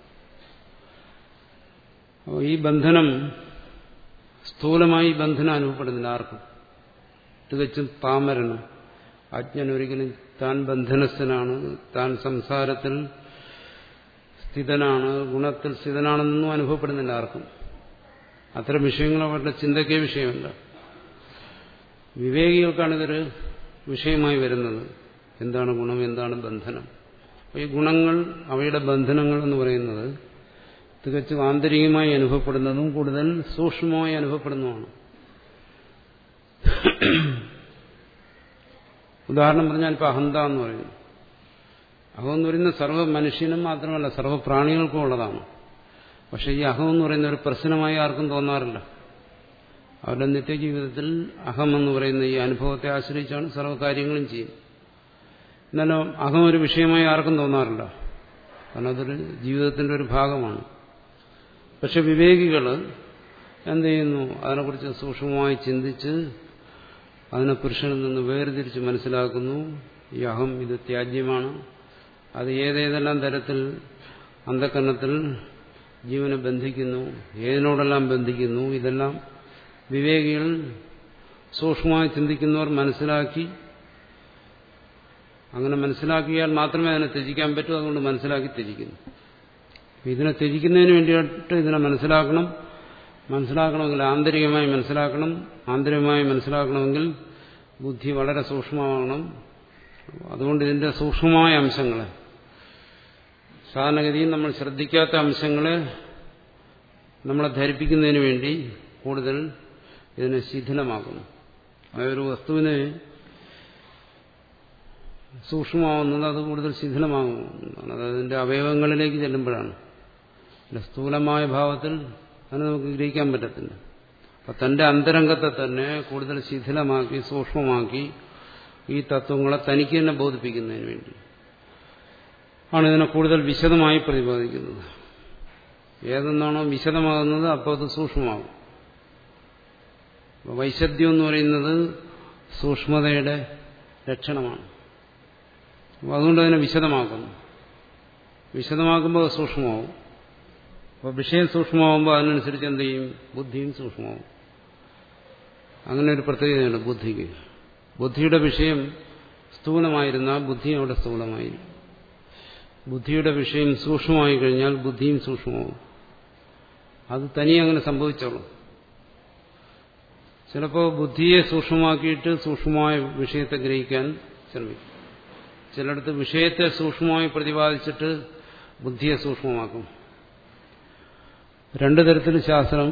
അപ്പോൾ ഈ ബന്ധനം സ്ഥൂലമായി ബന്ധനം അനുഭവപ്പെടുന്നില്ല ആർക്കും തികച്ചും പാമരന് അജ്ഞൻ ഒരിക്കലും താൻ ബന്ധനസ്ഥനാണ് താൻ സംസാരത്തിൽ സ്ഥിതനാണ് ഗുണത്തിൽ സ്ഥിതനാണെന്നൊന്നും അനുഭവപ്പെടുന്നില്ല ആർക്കും അത്തരം വിഷയങ്ങൾ അവരുടെ ചിന്തയ്ക്കേ വിഷയമല്ല വിവേകികൾക്കാണ് ഇതൊരു വിഷയമായി വരുന്നത് എന്താണ് ഗുണം എന്താണ് ബന്ധനം അപ്പോൾ ഈ ഗുണങ്ങൾ അവയുടെ ബന്ധനങ്ങൾ എന്ന് പറയുന്നത് തികച്ചും ആന്തരികമായി അനുഭവപ്പെടുന്നതും കൂടുതൽ സൂക്ഷ്മമായി അനുഭവപ്പെടുന്നതുമാണ് ഉദാഹരണം പറഞ്ഞാൽ ഇപ്പം അഹന്ത എന്ന് പറയുന്നു അഹം എന്ന് പറയുന്നത് സർവ്വ മനുഷ്യനും മാത്രമല്ല സർവ്വ പ്രാണികൾക്കും ഉള്ളതാണ് പക്ഷെ ഈ അഹം എന്ന് പറയുന്ന ഒരു പ്രശ്നമായി ആർക്കും തോന്നാറില്ല അവരുടെ നിത്യജീവിതത്തിൽ അഹം എന്ന് പറയുന്ന ഈ അനുഭവത്തെ ആശ്രയിച്ചാണ് സർവ്വകാര്യങ്ങളും ചെയ്യുന്നത് എന്നാലും അഹം ഒരു വിഷയമായി ആർക്കും തോന്നാറില്ല കാരണം അതൊരു ജീവിതത്തിന്റെ ഒരു ഭാഗമാണ് പക്ഷെ വിവേകികൾ എന്ത് ചെയ്യുന്നു അതിനെക്കുറിച്ച് സൂക്ഷ്മമായി ചിന്തിച്ച് അതിനെ പുരുഷനിൽ നിന്ന് വേർതിരിച്ച് മനസ്സിലാക്കുന്നു ഈ അഹം ഇത് ത്യാജ്യമാണ് അത് ഏതേതെല്ലാം തരത്തിൽ അന്ധക്കരണത്തിൽ ജീവനെ ബന്ധിക്കുന്നു ഏതിനോടെല്ലാം ബന്ധിക്കുന്നു ഇതെല്ലാം വിവേകികൾ സൂക്ഷ്മമായി ചിന്തിക്കുന്നവർ മനസ്സിലാക്കി അങ്ങനെ മനസ്സിലാക്കിയാൽ മാത്രമേ അതിനെ ത്യജിക്കാൻ പറ്റൂ അതുകൊണ്ട് മനസ്സിലാക്കി ത്യജിക്കുന്നു ഇതിനെ ത്യജിക്കുന്നതിന് വേണ്ടിയിട്ട് ഇതിനെ മനസ്സിലാക്കണം മനസ്സിലാക്കണമെങ്കിൽ ആന്തരികമായി മനസ്സിലാക്കണം ആന്തരികമായി മനസ്സിലാക്കണമെങ്കിൽ ബുദ്ധി വളരെ സൂക്ഷ്മമാകണം അതുകൊണ്ട് ഇതിന്റെ സൂക്ഷ്മമായ അംശങ്ങളെ സാധാരണഗതിയിൽ നമ്മൾ ശ്രദ്ധിക്കാത്ത അംശങ്ങളെ നമ്മളെ ധരിപ്പിക്കുന്നതിന് വേണ്ടി കൂടുതൽ ഇതിനെ ശിഥിലമാക്കുന്നു അതൊരു വസ്തുവിനെ സൂക്ഷ്മമാവുന്നത് അത് കൂടുതൽ ശിഥിലമാകുന്നതാണ് അത് അതിന്റെ അവയവങ്ങളിലേക്ക് ചെല്ലുമ്പോഴാണ് അല്ല സ്ഥൂലമായ ഭാവത്തിൽ അതിനെ നമുക്ക് ഗ്രഹിക്കാൻ പറ്റത്തില്ല അപ്പൊ തന്റെ അന്തരംഗത്തെ തന്നെ കൂടുതൽ ശിഥിലമാക്കി സൂക്ഷ്മമാക്കി ഈ തത്വങ്ങളെ തനിക്ക് തന്നെ ബോധിപ്പിക്കുന്നതിന് വേണ്ടി ആണ് ഇതിനെ കൂടുതൽ വിശദമായി പ്രതിപാദിക്കുന്നത് ഏതെന്നാണോ വിശദമാകുന്നത് അപ്പോൾ അത് സൂക്ഷ്മമാകും വൈശദ്യം എന്ന് പറയുന്നത് സൂക്ഷ്മതയുടെ ലക്ഷണമാണ് അപ്പോൾ അതുകൊണ്ട് അതിനെ വിശദമാക്കുന്നു വിശദമാക്കുമ്പോൾ അത് സൂക്ഷ്മമാവും അപ്പോൾ വിഷയം സൂക്ഷ്മമാകുമ്പോൾ അതിനനുസരിച്ച് എന്ത് ചെയ്യും ബുദ്ധിയും സൂക്ഷ്മമാവും അങ്ങനെ ഒരു പ്രത്യേകതയുണ്ട് ബുദ്ധിക്ക് ബുദ്ധിയുടെ വിഷയം സ്ഥൂലമായിരുന്നാൽ ബുദ്ധി അവിടെ സ്ഥൂലമായിരിക്കും ബുദ്ധിയുടെ വിഷയം സൂക്ഷ്മമായി കഴിഞ്ഞാൽ ബുദ്ധിയും സൂക്ഷ്മമാവും അത് തനിയെ അങ്ങനെ സംഭവിച്ചോളും ചിലപ്പോൾ ബുദ്ധിയെ സൂക്ഷ്മമാക്കിയിട്ട് സൂക്ഷ്മമായ വിഷയത്തെ ഗ്രഹിക്കാൻ ശ്രമിക്കും ചിലടത്ത് വിഷയത്തെ സൂക്ഷ്മമായി പ്രതിപാദിച്ചിട്ട് ബുദ്ധിയെ സൂക്ഷ്മമാക്കും രണ്ടു തരത്തിൽ ശാസ്ത്രം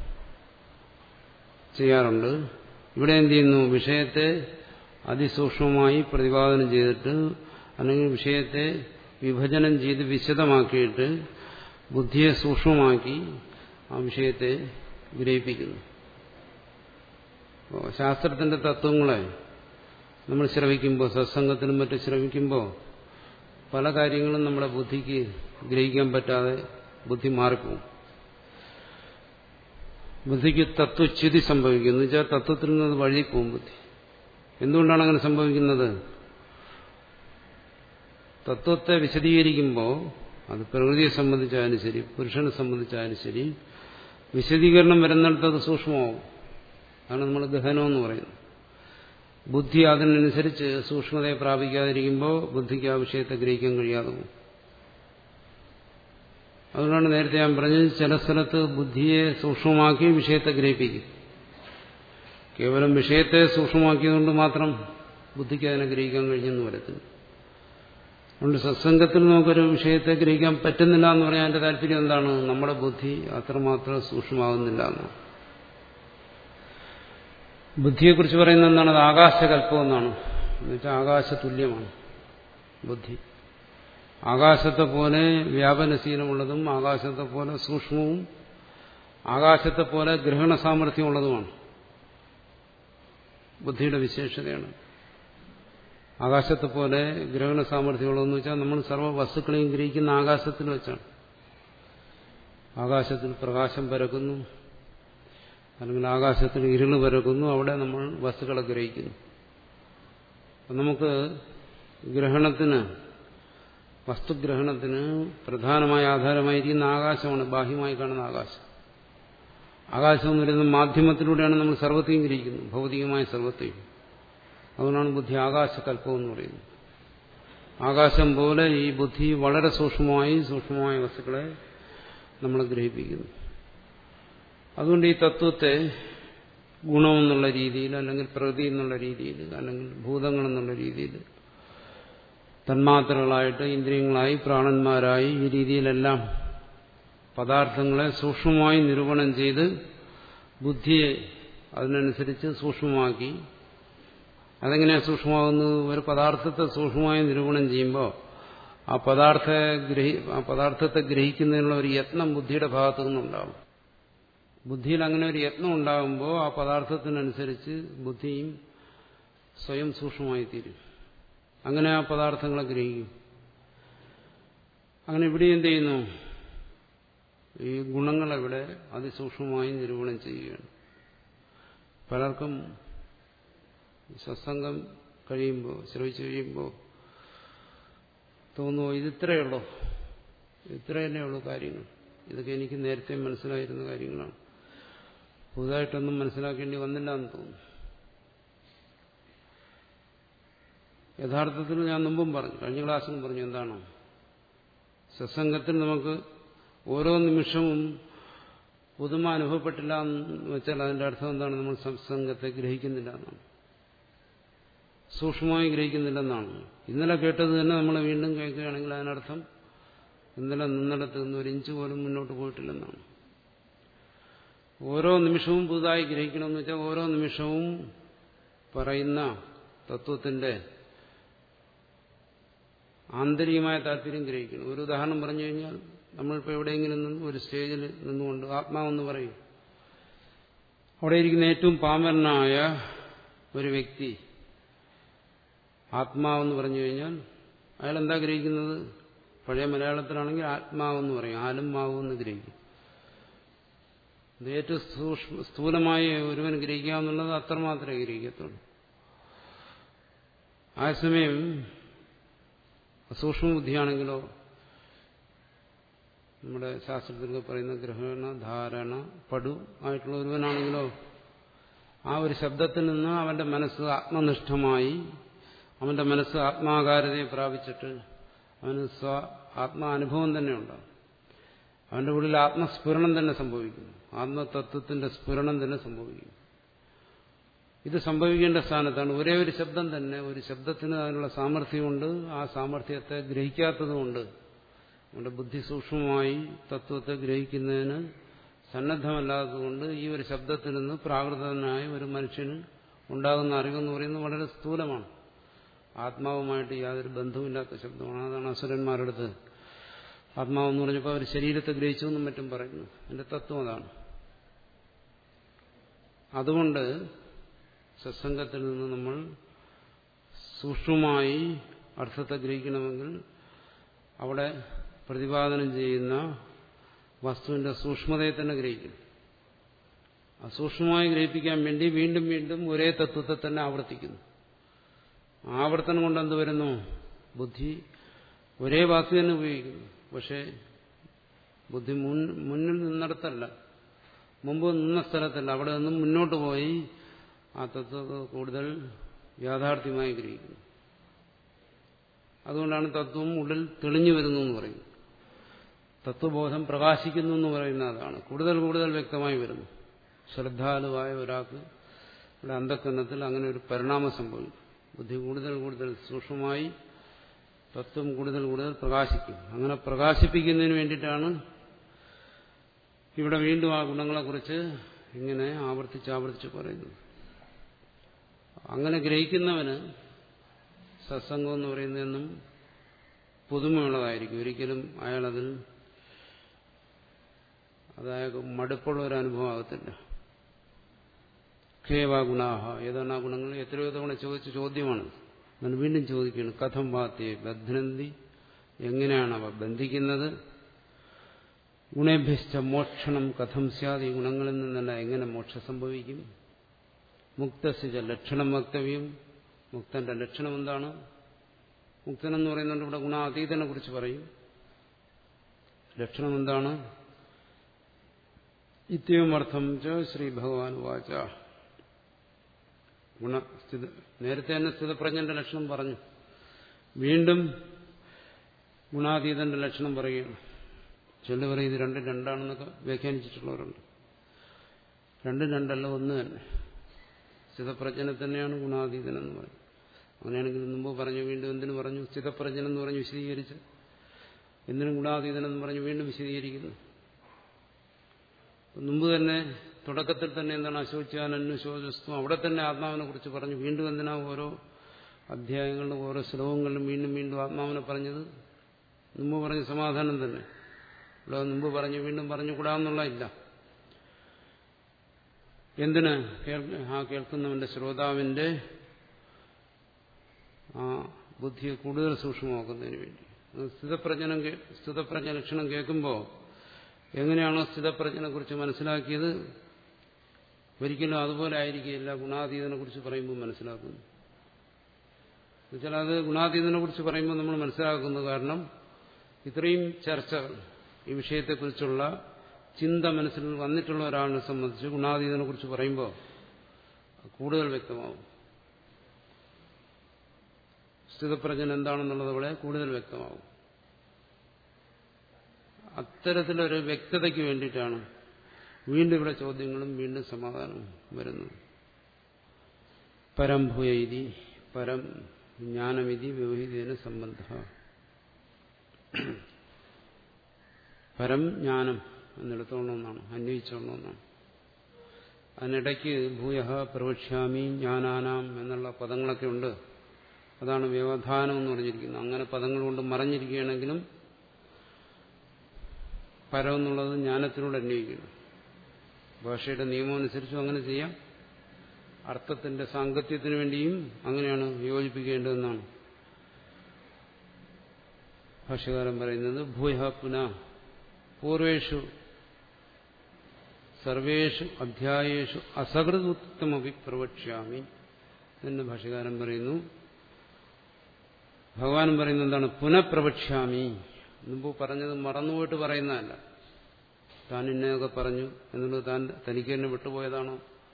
ചെയ്യാറുണ്ട് ഇവിടെ എന്ത് ചെയ്യുന്നു വിഷയത്തെ അതിസൂക്ഷ്മമായി പ്രതിപാദനം ചെയ്തിട്ട് അല്ലെങ്കിൽ വിഷയത്തെ വിഭജനം ചെയ്ത് വിശദമാക്കിയിട്ട് ബുദ്ധിയെ സൂക്ഷ്മമാക്കി ആ വിഷയത്തെ ഗ്രഹിപ്പിക്കുന്നു ശാസ്ത്രത്തിന്റെ തത്വങ്ങളെ നമ്മൾ ശ്രവിക്കുമ്പോൾ സത്സംഗത്തിനും മറ്റും ശ്രവിക്കുമ്പോൾ പല കാര്യങ്ങളും നമ്മുടെ ബുദ്ധിക്ക് ഗ്രഹിക്കാൻ പറ്റാതെ ബുദ്ധി മാറിപ്പോകും ബുദ്ധിക്ക് തത്വച്യുതി സംഭവിക്കുന്നു വെച്ചാൽ തത്വത്തിൽ നിന്ന് വഴിപ്പോവും ബുദ്ധി എന്തുകൊണ്ടാണ് അങ്ങനെ സംഭവിക്കുന്നത് തത്വത്തെ വിശദീകരിക്കുമ്പോൾ അത് പ്രകൃതിയെ സംബന്ധിച്ചായാലും ശരി പുരുഷനെ സംബന്ധിച്ചായാലും ശരി വിശദീകരണം വരുന്നിടത്ത് അത് സൂക്ഷ്മമാവും അതാണ് നമ്മൾ ദഹനമെന്ന് പറയുന്നത് ബുദ്ധി അതിനനുസരിച്ച് സൂക്ഷ്മതയെ പ്രാപിക്കാതിരിക്കുമ്പോൾ ബുദ്ധിക്ക് ആ വിഷയത്തെ ഗ്രഹിക്കാൻ കഴിയാതെ പോകും അതുകൊണ്ടാണ് നേരത്തെ ഞാൻ പറഞ്ഞത് ചില സ്ഥലത്ത് ബുദ്ധിയെ സൂക്ഷ്മമാക്കി വിഷയത്തെ ഗ്രഹിപ്പിക്കും കേവലം വിഷയത്തെ സൂക്ഷ്മമാക്കിയതുകൊണ്ട് മാത്രം ബുദ്ധിക്ക് അതിനെ ഗ്രഹിക്കാൻ കഴിഞ്ഞെന്ന് വരത്തില്ല അതുകൊണ്ട് സത്സംഗത്തിൽ നമുക്കൊരു വിഷയത്തെ ഗ്രഹിക്കാൻ പറ്റുന്നില്ല എന്ന് പറയാൻ എന്റെ താല്പര്യം എന്താണ് നമ്മുടെ ബുദ്ധി അത്രമാത്രം സൂക്ഷ്മമാകുന്നില്ല എന്നാണ് ബുദ്ധിയെക്കുറിച്ച് പറയുന്നത് എന്താണ് അത് ആകാശകല്പം എന്നാണ് എന്നുവെച്ചാൽ ആകാശതുല്യമാണ് ബുദ്ധി ആകാശത്തെ പോലെ വ്യാപനശീലമുള്ളതും ആകാശത്തെ പോലെ സൂക്ഷ്മവും ആകാശത്തെ പോലെ ഗ്രഹണ സാമർഥ്യമുള്ളതുമാണ് ബുദ്ധിയുടെ വിശേഷതയാണ് ആകാശത്തെ പോലെ ഗ്രഹണ സാമർഥ്യമുള്ളതെന്ന് വെച്ചാൽ നമ്മൾ സർവ്വ വസ്തുക്കളെയും ഗ്രഹിക്കുന്ന ആകാശത്തിൽ വെച്ചാണ് ആകാശത്തിൽ പ്രകാശം പരക്കുന്നു അല്ലെങ്കിൽ ആകാശത്തിൽ ഇരുള് പരക്കുന്നു അവിടെ നമ്മൾ വസ്തുക്കളെ ഗ്രഹിക്കുന്നു അപ്പം നമുക്ക് ഗ്രഹണത്തിന് വസ്തുഗ്രഹണത്തിന് പ്രധാനമായ ആധാരമായിരിക്കുന്ന ആകാശമാണ് ബാഹ്യമായി കാണുന്ന ആകാശം ആകാശം എന്ന് പറയുന്ന മാധ്യമത്തിലൂടെയാണ് നമ്മൾ സർവത്തെയും ഗ്രഹിക്കുന്നത് ഭൗതികമായ സർവത്തെയും അതുകൊണ്ടാണ് ബുദ്ധി ആകാശകല്പം എന്ന് പറയുന്നത് ആകാശം പോലെ ഈ ബുദ്ധി വളരെ സൂക്ഷ്മമായി സൂക്ഷ്മമായ വസ്തുക്കളെ നമ്മൾ ഗ്രഹിപ്പിക്കുന്നു അതുകൊണ്ട് ഈ തത്വത്തെ ഗുണമെന്നുള്ള രീതിയിൽ അല്ലെങ്കിൽ പ്രകൃതി എന്നുള്ള രീതിയിൽ അല്ലെങ്കിൽ ഭൂതങ്ങൾ എന്നുള്ള രീതിയിൽ തന്മാത്രകളായിട്ട് ഇന്ദ്രിയങ്ങളായി പ്രാണന്മാരായി ഈ രീതിയിലെല്ലാം പദാർത്ഥങ്ങളെ സൂക്ഷ്മമായി നിരൂപണം ചെയ്ത് ബുദ്ധിയെ അതിനനുസരിച്ച് സൂക്ഷ്മമാക്കി അതെങ്ങനെയാണ് സൂക്ഷ്മമാകുന്നത് ഒരു പദാർത്ഥത്തെ സൂക്ഷ്മമായി നിരൂപണം ചെയ്യുമ്പോൾ ആ പദാർത്ഥ ഗ്രഹി ആ പദാർത്ഥത്തെ ഗ്രഹിക്കുന്നതിനുള്ള ഒരു യത്നം ബുദ്ധിയുടെ ഭാഗത്തു നിന്നുണ്ടാവും ബുദ്ധിയിൽ അങ്ങനെ ഒരു യത്നം ഉണ്ടാകുമ്പോൾ ആ പദാർത്ഥത്തിനനുസരിച്ച് ബുദ്ധിയും സ്വയം സൂക്ഷ്മമായി തീരും അങ്ങനെ ആ പദാർത്ഥങ്ങളെ ഗ്രഹിക്കും അങ്ങനെ ഇവിടെ എന്ത് ചെയ്യുന്നു ഈ ഗുണങ്ങളെവിടെ അതിസൂക്ഷ്മമായി നിരൂപണം ചെയ്യുകയാണ് പലർക്കും സത്സംഗം കഴിയുമ്പോൾ ശ്രമിച്ചു കഴിയുമ്പോൾ തോന്നുമോ ഇതിത്രയേ ഉള്ളൂ ഇത്രയല്ലേ ഉള്ളൂ കാര്യങ്ങൾ ഇതൊക്കെ എനിക്ക് നേരത്തെ മനസ്സിലായിരുന്ന കാര്യങ്ങളാണ് പുതുതായിട്ടൊന്നും മനസ്സിലാക്കേണ്ടി വന്നില്ല എന്ന് തോന്നുന്നു യഥാർത്ഥത്തിൽ ഞാൻ മുമ്പും പറഞ്ഞു കഴിഞ്ഞ ക്ലാസ്സിലും പറഞ്ഞു എന്താണ് സത്സംഗത്തിൽ നമുക്ക് ഓരോ നിമിഷവും പുതുമ അനുഭവപ്പെട്ടില്ല എന്ന് വെച്ചാൽ അതിന്റെ അർത്ഥം എന്താണ് നമ്മൾ സത്സംഗത്തെ ഗ്രഹിക്കുന്നില്ല എന്നാണ് സൂക്ഷ്മമായി ഗ്രഹിക്കുന്നില്ലെന്നാണ് ഇന്നലെ കേട്ടത് തന്നെ നമ്മൾ വീണ്ടും കേൾക്കുകയാണെങ്കിൽ അതിനർത്ഥം ഇന്നലെ നിന്നിടത്ത് നിന്ന് ഒരു ഇഞ്ച് പോലും മുന്നോട്ട് പോയിട്ടില്ലെന്നാണ് ഓരോ നിമിഷവും പുതുതായി ഗ്രഹിക്കണമെന്ന് വെച്ചാൽ ഓരോ നിമിഷവും പറയുന്ന തത്വത്തിന്റെ ആന്തരികമായ താല്പര്യം ഗ്രഹിക്കണം ഒരു ഉദാഹരണം പറഞ്ഞു കഴിഞ്ഞാൽ നമ്മളിപ്പോൾ എവിടെയെങ്കിലും നിന്ന് ഒരു സ്റ്റേജിൽ നിന്നുകൊണ്ട് ആത്മാവെന്ന് പറയും അവിടെ ഇരിക്കുന്ന ഏറ്റവും പാമരനായ ഒരു വ്യക്തി ആത്മാവെന്ന് പറഞ്ഞു കഴിഞ്ഞാൽ അയാൾ എന്താ ഗ്രഹിക്കുന്നത് പഴയ മലയാളത്തിലാണെങ്കിൽ ആത്മാവെന്ന് പറയും ആലും മാവും എന്ന് ഗ്രഹിക്കും ഇത് ഏറ്റവും സൂക്ഷ്മ സ്ഥൂലമായി ഒരുവൻ ഗ്രഹിക്കാമെന്നുള്ളത് അത്രമാത്രമേ ഗ്രഹിക്കത്തുള്ളൂ ആ സമയം സൂക്ഷ്മ ബുദ്ധിയാണെങ്കിലോ നമ്മുടെ ശാസ്ത്രത്തിൽ പറയുന്ന ഗ്രഹണ ധാരണ പടു ആയിട്ടുള്ള ഒരുവനാണെങ്കിലോ ആ ഒരു ശബ്ദത്തിൽ നിന്ന് അവന്റെ മനസ്സ് ആത്മനിഷ്ഠമായി അവന്റെ മനസ്സ് ആത്മാകാരതയെ പ്രാപിച്ചിട്ട് അവന് സ്വ ആത്മാനുഭവം തന്നെ ഉണ്ടാകും അവന്റെ ഉള്ളിൽ ആത്മസ്ഫുരണം തന്നെ സംഭവിക്കുന്നു ആത്മതത്വത്തിന്റെ സ്ഫുരണം തന്നെ സംഭവിക്കും ഇത് സംഭവിക്കേണ്ട സ്ഥാനത്താണ് ഒരേ ഒരു ശബ്ദം തന്നെ ഒരു ശബ്ദത്തിന് അതിനുള്ള സാമർഥ്യമുണ്ട് ആ സാമർഥ്യത്തെ ഗ്രഹിക്കാത്തതുകൊണ്ട് നമ്മുടെ ബുദ്ധി സൂക്ഷ്മമായി തത്വത്തെ ഗ്രഹിക്കുന്നതിന് സന്നദ്ധമല്ലാത്തതുകൊണ്ട് ഈ ഒരു ശബ്ദത്തിൽ നിന്ന് പ്രാകൃതനായ ഒരു മനുഷ്യന് ഉണ്ടാകുന്ന അറിവെന്ന് പറയുന്നത് വളരെ സ്ഥൂലമാണ് ആത്മാവുമായിട്ട് യാതൊരു ബന്ധവുമില്ലാത്ത ശബ്ദമാണ് അതാണ് അസുരന്മാരുടെ അടുത്ത് ആത്മാവെന്ന് പറഞ്ഞപ്പോൾ അവർ ശരീരത്തെ ഗ്രഹിച്ചു എന്നും മറ്റും പറയുന്നു എന്റെ തത്വം അതാണ് അതുകൊണ്ട് സത്സംഗത്തിൽ നിന്ന് നമ്മൾ സൂക്ഷ്മമായി അർത്ഥത്തെ ഗ്രഹിക്കണമെങ്കിൽ അവിടെ പ്രതിപാദനം ചെയ്യുന്ന വസ്തുവിന്റെ സൂക്ഷ്മതയെ തന്നെ ഗ്രഹിക്കണം അസൂക്ഷ്മമായി ഗ്രഹിപ്പിക്കാൻ വേണ്ടി വീണ്ടും വീണ്ടും ഒരേ തത്വത്തെ തന്നെ ആവർത്തിക്കുന്നു ആവർത്തനം കൊണ്ട് എന്ത് വരുന്നു ബുദ്ധി ഒരേ വാക്ക് തന്നെ ഉപയോഗിക്കുന്നു പക്ഷേ ബുദ്ധി മുൻ മുന്നിൽ നിന്നിടത്തല്ല മുമ്പ് നിന്ന സ്ഥലത്തല്ല അവിടെ നിന്നും മുന്നോട്ട് പോയി ആ തത്വത്തെ കൂടുതൽ യാഥാർത്ഥ്യമായി ഗ്രഹിക്കുന്നു അതുകൊണ്ടാണ് തത്വം ഉള്ളിൽ തെളിഞ്ഞു വരുന്നു എന്ന് പറയുന്നത് തത്വബോധം പ്രകാശിക്കുന്നു എന്ന് പറയുന്ന അതാണ് കൂടുതൽ കൂടുതൽ വ്യക്തമായി വരുന്നു ശ്രദ്ധാലുവായ ഒരാൾക്ക് ഇവിടെ അന്ധക്കരണത്തിൽ അങ്ങനെ ഒരു പരിണാമം സംഭവിക്കും ബുദ്ധി കൂടുതൽ കൂടുതൽ സൂക്ഷ്മമായി തത്വം കൂടുതൽ കൂടുതൽ പ്രകാശിക്കും അങ്ങനെ പ്രകാശിപ്പിക്കുന്നതിന് വേണ്ടിയിട്ടാണ് ഇവിടെ വീണ്ടും ആ ഗുണങ്ങളെക്കുറിച്ച് ഇങ്ങനെ ആവർത്തിച്ച് ആവർത്തിച്ച് പറയുന്നത് അങ്ങനെ ഗ്രഹിക്കുന്നവന് സത്സംഗം എന്ന് പറയുന്നതെന്നും പുതുമയുള്ളതായിരിക്കും ഒരിക്കലും അയാളതിൽ അതായത് മടുപ്പുള്ള ഒരു അനുഭവം ആകത്തില്ല ഖേവ ഗുണാഹ ഏതാണ് ആ ഗുണങ്ങൾ എത്രയോ തവണ ചോദിച്ച ചോദ്യമാണ് ഞാൻ വീണ്ടും ചോദിക്കുകയാണ് കഥം വാത്തെ ബധ്നന്തി എങ്ങനെയാണ് അവ ബന്ധിക്കുന്നത് ഗുണേഭ്യസ്ഥ മോക്ഷണം കഥം സ്യാത് ഈ ഗുണങ്ങളിൽ നിന്നല്ല എങ്ങനെ മോക്ഷം സംഭവിക്കും മുക്തസിച്ച ലക്ഷണം വക്തവ്യം മുക്തന്റെ ലക്ഷണം എന്താണ് മുക്തൻ എന്ന് പറയുന്നുണ്ട് ഇവിടെ ഗുണാതീതനെ കുറിച്ച് പറയും ലക്ഷണം എന്താണ് ഇത്യവുമർത്ഥം ച ശ്രീ ഭഗവാൻ വാച ഗുണസ്ഥിത നേരത്തെ തന്നെ സ്ഥിതപ്രജ്ഞന്റെ ലക്ഷണം പറഞ്ഞു വീണ്ടും ഗുണാതീതന്റെ ലക്ഷണം പറയുകയാണ് ചില പറയും ഇത് രണ്ടും രണ്ടാണെന്നൊക്കെ വ്യാഖ്യാനിച്ചിട്ടുള്ളവരുണ്ട് രണ്ടും രണ്ടല്ല ഒന്ന് തന്നെ സ്ഥിതപ്രജ്ഞനെ തന്നെയാണ് ഗുണാതീതനെന്ന് പറയും അങ്ങനെയാണെങ്കിൽ മുമ്പ് പറഞ്ഞു വീണ്ടും എന്തിനു പറഞ്ഞു സ്ഥിതപ്രജ്ഞനെന്ന് പറഞ്ഞു വിശദീകരിച്ച് എന്തിനും ഗുണാതീതനെന്ന് പറഞ്ഞു വീണ്ടും വിശദീകരിക്കുന്നു മുമ്പ് തന്നെ തുടക്കത്തിൽ തന്നെ എന്താണ് അശോചാനന്വേഷോജസ്തു അവിടെ തന്നെ ആത്മാവിനെ കുറിച്ച് പറഞ്ഞു വീണ്ടും എന്തിനാ ഓരോ അധ്യായങ്ങളിലും ഓരോ ശ്ലോകങ്ങളിലും വീണ്ടും വീണ്ടും ആത്മാവിനെ പറഞ്ഞത് മുമ്പ് പറഞ്ഞ സമാധാനം തന്നെ ഇവിടെ മുമ്പ് പറഞ്ഞു വീണ്ടും പറഞ്ഞുകൂടാന്നുള്ള ഇല്ല എന്തിന് ആ കേൾക്കുന്നവന്റെ ശ്രോതാവിന്റെ ആ ബുദ്ധിയെ കൂടുതൽ സൂക്ഷ്മമാക്കുന്നതിന് വേണ്ടി സ്ഥിതപ്രജ്ഞനം സ്ഥിതപ്രജ്ഞ ലക്ഷണം കേൾക്കുമ്പോൾ എങ്ങനെയാണോ സ്ഥിതപ്രജ്ഞനെ കുറിച്ച് മനസ്സിലാക്കിയത് ഒരിക്കലും അതുപോലെ ആയിരിക്കില്ല ഗുണാതീതനെ കുറിച്ച് പറയുമ്പോൾ മനസ്സിലാക്കുന്നു എന്നുവെച്ചാൽ അത് ഗുണാതീതനെ കുറിച്ച് പറയുമ്പോൾ നമ്മൾ മനസ്സിലാക്കുന്നത് കാരണം ഇത്രയും ചർച്ചകൾ ഈ വിഷയത്തെക്കുറിച്ചുള്ള ചിന്ത മനസ്സിൽ വന്നിട്ടുള്ള ഒരാളിനെ സംബന്ധിച്ച് ഗുണാതീതനെ കുറിച്ച് പറയുമ്പോൾ കൂടുതൽ വ്യക്തമാവും സ്ഥിതപ്രജ്ഞൻ എന്താണെന്നുള്ളത് അവിടെ കൂടുതൽ വ്യക്തമാവും അത്തരത്തിലൊരു വ്യക്തതയ്ക്ക് വേണ്ടിയിട്ടാണ് വീണ്ടും ഇവിടെ ചോദ്യങ്ങളും വീണ്ടും സമാധാനവും വരുന്നത് പരംഭൂയതി പരം ജ്ഞാനമിതി വ്യവഹിതേന സംബന്ധ പരം ജ്ഞാനം എന്നെടുത്തോണമെന്നാണ് അന്വയിച്ചോണമെന്നാണ് അതിനിടയ്ക്ക് ഭൂയ പ്രവക്ഷ്യാമി ജ്ഞാനാനാം എന്നുള്ള പദങ്ങളൊക്കെ ഉണ്ട് അതാണ് വ്യവധാനം എന്ന് പറഞ്ഞിരിക്കുന്നത് അങ്ങനെ പദങ്ങൾ കൊണ്ട് മറഞ്ഞിരിക്കുകയാണെങ്കിലും പരം എന്നുള്ളത് ജ്ഞാനത്തിനോട് അന്വയിക്കുന്നു ഭാഷയുടെ നിയമം അനുസരിച്ചും അങ്ങനെ ചെയ്യാം അർത്ഥത്തിന്റെ സാങ്കത്യത്തിന് വേണ്ടിയും അങ്ങനെയാണ് യോജിപ്പിക്കേണ്ടതെന്നാണ് ഭാഷകാരൻ പറയുന്നത് ഭൂയ പുന പൂർവേഷു സർവേഷു അധ്യായേഷു അസകൃതോത്തമഭി പ്രവക്ഷ്യാമി എന്ന് ഭാഷകാരൻ പറയുന്നു ഭഗവാനും പറയുന്നത് എന്താണ് പുനഃപ്രവക്ഷ്യാമി മുമ്പ് പറഞ്ഞത് മറന്നുപോയിട്ട് പറയുന്നതല്ല താൻ ഇന്നതൊക്കെ പറഞ്ഞു എന്നുള്ളത് താൻ തനിക്ക് തന്നെ വിട്ടുപോയതാണോ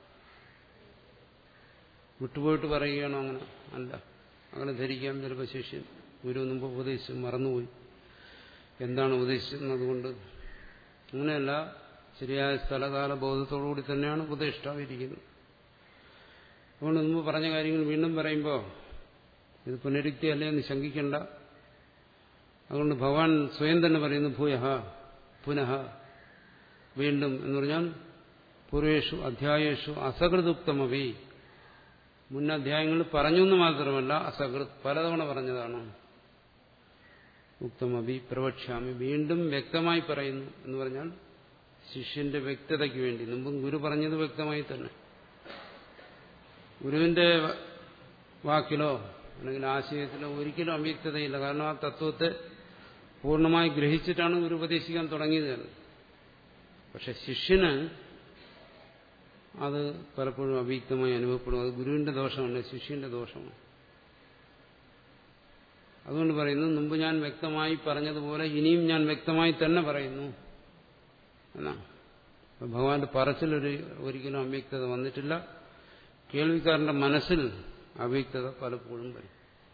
വിട്ടുപോയിട്ട് പറയുകയാണോ അങ്ങനെ അല്ല അങ്ങനെ ധരിക്കാം ചിലപ്പോൾ ശിഷ്യൻ ഗുരു മുമ്പ് ഉപദേശിച്ചു മറന്നുപോയി എന്താണ് ഉപദേശിച്ചതുകൊണ്ട് അങ്ങനെയല്ല ശരിയായ സ്ഥലകാല ബോധത്തോടുകൂടി തന്നെയാണ് ഉപദേഷ്ടാവിരിക്കുന്നത് അതുകൊണ്ട് മുമ്പ് പറഞ്ഞ കാര്യങ്ങൾ വീണ്ടും പറയുമ്പോൾ ഇത് പുനരുക്തി അല്ലേ എന്ന് ശങ്കിക്കേണ്ട അതുകൊണ്ട് ഭഗവാൻ സ്വയം തന്നെ പറയുന്നു ഭൂയഹ പുനഃ വീണ്ടും എന്ന് പറഞ്ഞാൽ പൂർവേഷു അധ്യായേഷു അസകൃതുക്തമവി മുൻ അധ്യായങ്ങളിൽ പറഞ്ഞു എന്ന് മാത്രമല്ല അസകൃത് പലതവണ പറഞ്ഞതാണ് ഉക്തമഭി പ്രവക്ഷ്യാമി വീണ്ടും വ്യക്തമായി പറയുന്നു എന്ന് പറഞ്ഞാൽ ശിഷ്യന്റെ വ്യക്തതയ്ക്ക് വേണ്ടി മുമ്പും ഗുരു പറഞ്ഞത് വ്യക്തമായി തന്നെ ഗുരുവിന്റെ വാക്കിലോ അല്ലെങ്കിൽ ആശയത്തിലോ ഒരിക്കലും അവ്യക്തതയില്ല കാരണം ആ തത്വത്തെ പൂർണ്ണമായി ഗ്രഹിച്ചിട്ടാണ് ഗുരു ഉപദേശിക്കാൻ തുടങ്ങിയത് തന്നെ പക്ഷെ ശിഷ്യന് അത് പലപ്പോഴും അവ്യക്തമായി അനുഭവപ്പെടും അത് ഗുരുവിന്റെ ദോഷമല്ല ശിഷ്യന്റെ ദോഷമാണ് അതുകൊണ്ട് പറയുന്നു മുമ്പ് ഞാൻ വ്യക്തമായി പറഞ്ഞതുപോലെ ഇനിയും ഞാൻ വ്യക്തമായി തന്നെ പറയുന്നു എന്നാണ് ഭഗവാന്റെ പറച്ചിലൊരു ഒരിക്കലും അവ്യക്തത വന്നിട്ടില്ല കേൾവിക്കാരന്റെ മനസ്സിൽ അവ്യക്തത പലപ്പോഴും വരും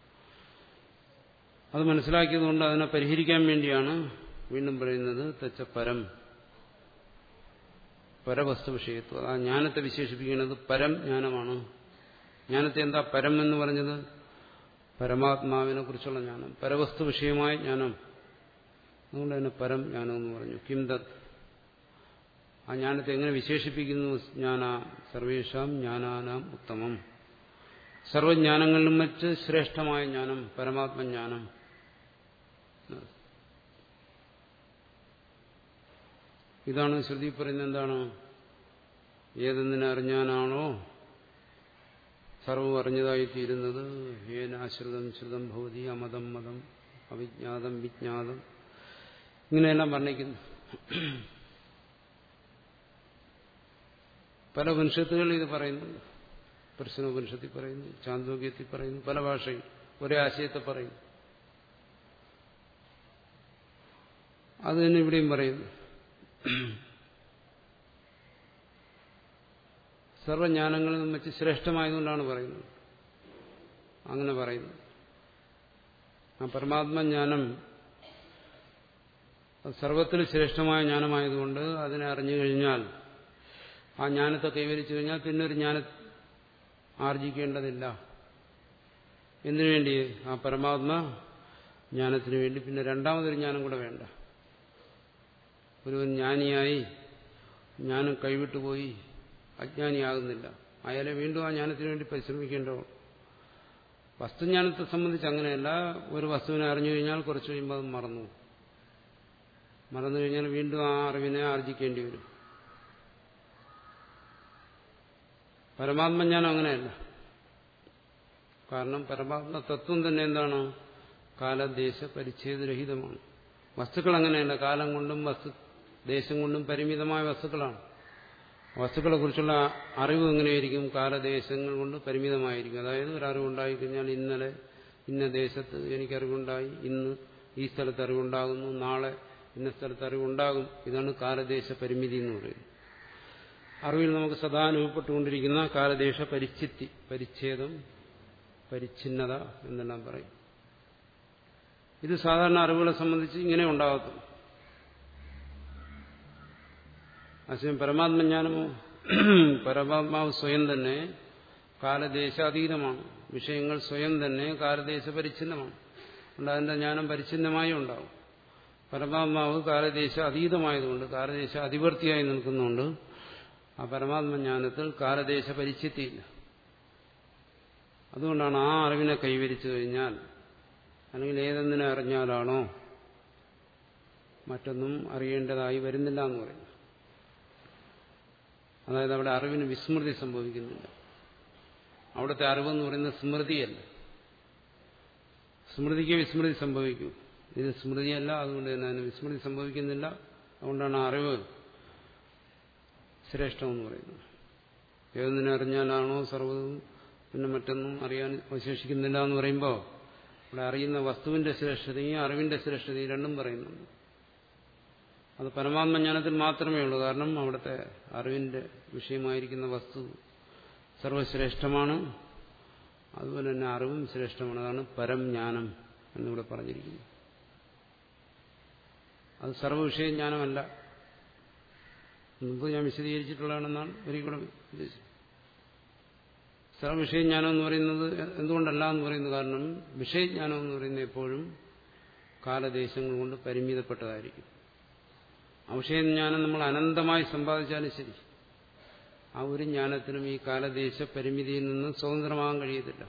അത് മനസ്സിലാക്കിയതുകൊണ്ട് അതിനെ പരിഹരിക്കാൻ വേണ്ടിയാണ് വീണ്ടും പറയുന്നത് തെച്ച പരം പരവസ്തു വിഷയത്വം ആ ജ്ഞാനത്തെ വിശേഷിപ്പിക്കുന്നത് പരം ജ്ഞാനമാണ് ജ്ഞാനത്തെ എന്താ പരം എന്ന് പറഞ്ഞത് പരമാത്മാവിനെ കുറിച്ചുള്ള ജ്ഞാനം പരവസ്തു വിഷയമായ ജ്ഞാനം അതുകൊണ്ട് തന്നെ പരം ജ്ഞാനം എന്ന് പറഞ്ഞു കിംദത് ആ ജ്ഞാനത്തെ എങ്ങനെ വിശേഷിപ്പിക്കുന്നു ജ്ഞാന സർവേഷാം ജ്ഞാനാനാം ഉത്തമം സർവജ്ഞാനങ്ങളിലും വെച്ച് ശ്രേഷ്ഠമായ ജ്ഞാനം പരമാത്മജ്ഞാനം ഇതാണ് ശ്രുതി പറയുന്നത് എന്താണ് ഏതെന്നിനെ അറിഞ്ഞാനാണോ സർവം അറിഞ്ഞതായിത്തീരുന്നത് ഏനാശ്രിതം ശ്രുതം ഭവതി അമതം മതം അവിജ്ഞാതം വിജ്ഞാതം ഇങ്ങനെയെല്ലാം വർണ്ണിക്കുന്നു പല ഉപനിഷത്തുകൾ ഇത് പറയുന്നുണ്ട് പ്രശ്നോപനിഷത്തിൽ പറയുന്നു ചാന്തോക്യത്തിൽ പറയുന്നു പല ഭാഷയിൽ ഒരേ ആശയത്തെ പറയുന്നു അത് തന്നെ ഇവിടെയും പറയുന്നു സർവജ്ഞാനങ്ങളിൽ വെച്ച് ശ്രേഷ്ഠമായതുകൊണ്ടാണ് പറയുന്നത് അങ്ങനെ പറയുന്നു ആ പരമാത്മജ്ഞാനം സർവത്തിൽ ശ്രേഷ്ഠമായ ജ്ഞാനമായതുകൊണ്ട് അതിനെ അറിഞ്ഞു കഴിഞ്ഞാൽ ആ ജ്ഞാനത്തെ കൈവരിച്ചു കഴിഞ്ഞാൽ പിന്നെ ഒരു ജ്ഞാനം ആർജിക്കേണ്ടതില്ല എന്തിനു വേണ്ടി ആ പരമാത്മ ജ്ഞാനത്തിന് വേണ്ടി പിന്നെ രണ്ടാമതൊരു ജ്ഞാനം കൂടെ വേണ്ട ഒരുവൻ ജ്ഞാനിയായി ജ്ഞാനം കൈവിട്ടുപോയി അജ്ഞാനിയാകുന്നില്ല അയാളെ വീണ്ടും ആ ജ്ഞാനത്തിന് വേണ്ടി പരിശ്രമിക്കേണ്ടതാണ് വസ്തുജ്ഞാനത്തെ സംബന്ധിച്ച് അങ്ങനെയല്ല ഒരു വസ്തുവിനെ അറിഞ്ഞു കഴിഞ്ഞാൽ കുറച്ച് കഴിയുമ്പോൾ അത് മറന്നു മറന്നു കഴിഞ്ഞാൽ വീണ്ടും ആ അറിവിനെ ആർജിക്കേണ്ടി വരും പരമാത്മജ്ഞാനം അങ്ങനെയല്ല കാരണം പരമാത്മ തത്വം തന്നെ എന്താണ് കാലദേശ പരിച്ഛേദരഹിതമാണ് വസ്തുക്കൾ അങ്ങനെയല്ല കാലം കൊണ്ടും വസ്തു ദേശം കൊണ്ടും പരിമിതമായ വസ്തുക്കളാണ് വസ്തുക്കളെ കുറിച്ചുള്ള അറിവ് എങ്ങനെയായിരിക്കും കാലദേശങ്ങൾ കൊണ്ട് പരിമിതമായിരിക്കും അതായത് ഒരു അറിവുണ്ടായിക്കഴിഞ്ഞാൽ ഇന്നലെ ഇന്ന ദേശത്ത് എനിക്കറിവുണ്ടായി ഇന്ന് ഈ സ്ഥലത്ത് അറിവുണ്ടാകുന്നു നാളെ ഇന്ന സ്ഥലത്ത് അറിവുണ്ടാകും ഇതാണ് കാലദേശ പരിമിതി എന്ന് പറയുന്നത് അറിവിൽ നമുക്ക് സദാ അനുഭവപ്പെട്ടുകൊണ്ടിരിക്കുന്ന കാലദേശ പരിസ്ഥിതി പരിച്ഛേദം പരിച്ഛിന്നത എന്നെല്ലാം പറയും ഇത് സാധാരണ അറിവുകളെ സംബന്ധിച്ച് ഇങ്ങനെ ഉണ്ടാകത്തും അശ്വം പരമാത്മജ്ഞാനമോ പരമാത്മാവ് സ്വയം തന്നെ കാലദേശാതീതമാണ് വിഷയങ്ങൾ സ്വയം തന്നെ കാലദേശ പരിച്ഛിന്നമാണ് അതുകൊണ്ട് അതിന്റെ ജ്ഞാനം പരിച്ഛിന്നമായി ഉണ്ടാവും പരമാത്മാവ് കാലദേശ അതീതമായതുകൊണ്ട് കാലദേശ അതിവർത്തിയായി നിൽക്കുന്നുണ്ട് ആ പരമാത്മജ്ഞാനത്തിൽ കാലദേശ പരിച്ഛിത്തിയില്ല അതുകൊണ്ടാണ് ആ അറിവിനെ കൈവരിച്ചു കഴിഞ്ഞാൽ അല്ലെങ്കിൽ ഏതെന്തിനെ അറിഞ്ഞാലാണോ മറ്റൊന്നും അറിയേണ്ടതായി വരുന്നില്ല എന്ന് പറയുന്നു അതായത് അവിടെ അറിവിന് വിസ്മൃതി സംഭവിക്കുന്നില്ല അവിടുത്തെ അറിവെന്ന് പറയുന്നത് സ്മൃതിയല്ല സ്മൃതിക്ക് വിസ്മൃതി സംഭവിക്കും ഇത് സ്മൃതിയല്ല അതുകൊണ്ട് തന്നെ അതിന് വിസ്മൃതി സംഭവിക്കുന്നില്ല അതുകൊണ്ടാണ് ആ അറിവ് ശ്രേഷ്ഠമെന്ന് പറയുന്നത് ഏതൊന്നിനെ അറിഞ്ഞാലാണോ സർവ്വതും പിന്നെ മറ്റൊന്നും അറിയാൻ അവശേഷിക്കുന്നില്ല എന്ന് പറയുമ്പോൾ ഇവിടെ അറിയുന്ന വസ്തുവിന്റെ ശ്രേഷ്ഠതയും അറിവിന്റെ ശ്രേഷ്ഠതയും രണ്ടും പറയുന്നുണ്ട് അത് പരമാത്മജ്ഞാനത്തിൽ മാത്രമേ ഉള്ളൂ കാരണം അവിടുത്തെ അറിവിന്റെ വിഷയമായിരിക്കുന്ന വസ്തു സർവശ്രേഷ്ഠമാണ് അതുപോലെ തന്നെ അറിവും ശ്രേഷ്ഠമാണ് അതാണ് പരം ജ്ഞാനം എന്നിവിടെ പറഞ്ഞിരിക്കുന്നത് അത് സർവ്വവിഷയ ജ്ഞാനമല്ല മുമ്പ് ഞാൻ വിശദീകരിച്ചിട്ടുള്ളതാണെന്നാണ് ഒരിക്കൽ കൂടെ ഉദ്ദേശിച്ചത് സർവവിഷയജ്ഞാനം എന്ന് പറയുന്നത് എന്തുകൊണ്ടല്ല എന്ന് പറയുന്നത് കാരണം വിഷയജ്ഞാനം എന്ന് പറയുന്നത് എപ്പോഴും കാലദേശങ്ങൾ കൊണ്ട് പരിമിതപ്പെട്ടതായിരിക്കും ആ വിഷയജ്ഞാനം നമ്മൾ അനന്തമായി സമ്പാദിച്ചാലും ശരി ആ ഒരു ജ്ഞാനത്തിനും ഈ കാലദേശ പരിമിതിയിൽ നിന്ന് സ്വതന്ത്രമാകാൻ കഴിയത്തില്ല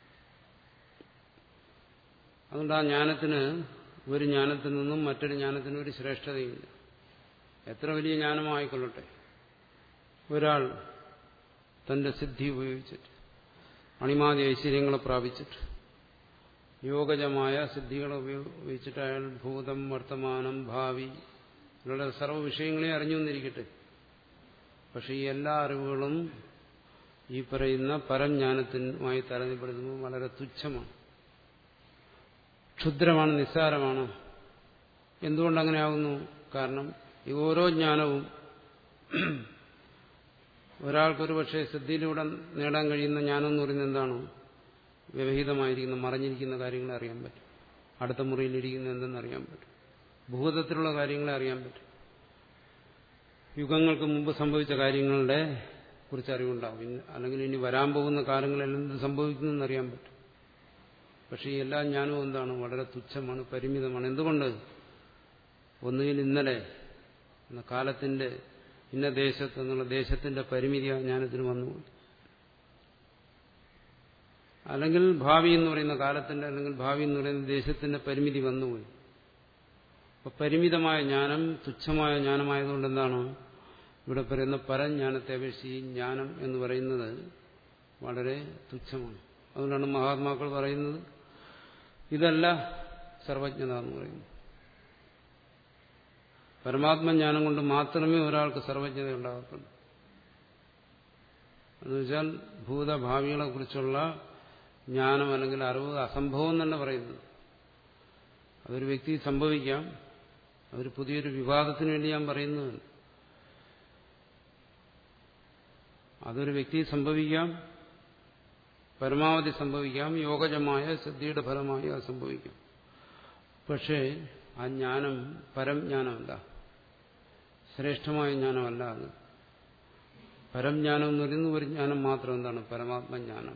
അതുകൊണ്ട് ആ ജ്ഞാനത്തിന് ഒരു ജ്ഞാനത്തിൽ നിന്നും മറ്റൊരു ജ്ഞാനത്തിന് ഒരു ശ്രേഷ്ഠതയില്ല എത്ര വലിയ ജ്ഞാനമായിക്കൊള്ളട്ടെ ഒരാൾ തന്റെ സിദ്ധി ഉപയോഗിച്ചിട്ട് അണിമാതി ഐശ്വര്യങ്ങളെ പ്രാപിച്ചിട്ട് യോഗജമായ സിദ്ധികളെ ഉപയോഗിച്ചിട്ട് അയാൾ ഭൂതം വർത്തമാനം ഭാവി ഇവരുടെ സർവ്വ വിഷയങ്ങളെയും അറിഞ്ഞു വന്നിരിക്കട്ടെ പക്ഷെ ഈ എല്ലാ അറിവുകളും ഈ പറയുന്ന പരജ്ഞാനത്തിനുമായി താരതമ്യപ്പെടുത്തുമ്പോൾ വളരെ തുച്ഛമാണ് ക്ഷുദ്രമാണ് നിസ്സാരമാണ് എന്തുകൊണ്ടങ്ങനെ ആകുന്നു കാരണം ഈ ഓരോ ജ്ഞാനവും ഒരാൾക്കൊരു പക്ഷേ ശ്രദ്ധയിലൂടെ നേടാൻ കഴിയുന്ന ജ്ഞാനം എന്ന് പറയുന്നത് എന്താണ് വ്യവഹിതമായിരിക്കുന്ന മറഞ്ഞിരിക്കുന്ന കാര്യങ്ങളെ അറിയാൻ പറ്റും അടുത്ത മുറിയിലിരിക്കുന്ന എന്തെന്ന് അറിയാൻ പറ്റും ഭൂതത്തിലുള്ള കാര്യങ്ങളെ അറിയാൻ പറ്റും യുഗങ്ങൾക്ക് മുമ്പ് സംഭവിച്ച കാര്യങ്ങളുടെ കുറിച്ച് അറിവുണ്ടാവും അല്ലെങ്കിൽ ഇനി വരാൻ പോകുന്ന കാലങ്ങളിൽ എന്ത് സംഭവിക്കുന്നു അറിയാൻ പറ്റും പക്ഷേ ഈ എല്ലാ ജ്ഞാനവും എന്താണ് വളരെ തുച്ഛമാണ് പരിമിതമാണ് എന്തുകൊണ്ട് ഒന്നുകിൽ ഇന്നലെ എന്ന കാലത്തിന്റെ ഇന്ന ദേശത്ത് എന്നുള്ള ദേശത്തിന്റെ പരിമിതി ആ ജ്ഞാനത്തിന് വന്നുപോയി അല്ലെങ്കിൽ ഭാവി എന്ന് പറയുന്ന കാലത്തിന്റെ അല്ലെങ്കിൽ ഭാവി എന്ന് പറയുന്ന ദേശത്തിന്റെ പരിമിതി വന്നുപോയി അപ്പൊ പരിമിതമായ ജ്ഞാനം തുച്ഛമായ ജ്ഞാനമായതുകൊണ്ട് എന്താണ് ഇവിടെ പറയുന്ന പരജ്ഞാനത്തെ അപേക്ഷിച്ച് ഈ ജ്ഞാനം എന്ന് പറയുന്നത് വളരെ തുച്ഛമാണ് അതുകൊണ്ടാണ് മഹാത്മാക്കൾ പറയുന്നത് ഇതല്ല സർവജ്ഞത എന്ന് പറയുന്നത് പരമാത്മജ്ഞാനം കൊണ്ട് മാത്രമേ ഒരാൾക്ക് സർവജ്ഞത ഉണ്ടാകത്തുള്ളൂ എന്നുവെച്ചാൽ ഭൂതഭാവികളെ കുറിച്ചുള്ള ജ്ഞാനം അല്ലെങ്കിൽ അറിവ് അസംഭവം തന്നെ പറയുന്നത് അതൊരു വ്യക്തി സംഭവിക്കാം അതൊരു പുതിയൊരു വിവാദത്തിന് വേണ്ടി ഞാൻ പറയുന്നതല്ല അതൊരു വ്യക്തി സംഭവിക്കാം പരമാവധി സംഭവിക്കാം യോഗജമായ സിദ്ധിയുടെ ഫലമായി അത് സംഭവിക്കാം പക്ഷേ ആ ജ്ഞാനം പരംജ്ഞാനമല്ല ശ്രേഷ്ഠമായ ജ്ഞാനമല്ല അത് പരംജ്ഞാനം എന്ന് പറയുന്ന ഒരു ജ്ഞാനം മാത്രം എന്താണ് പരമാത്മജ്ഞാനം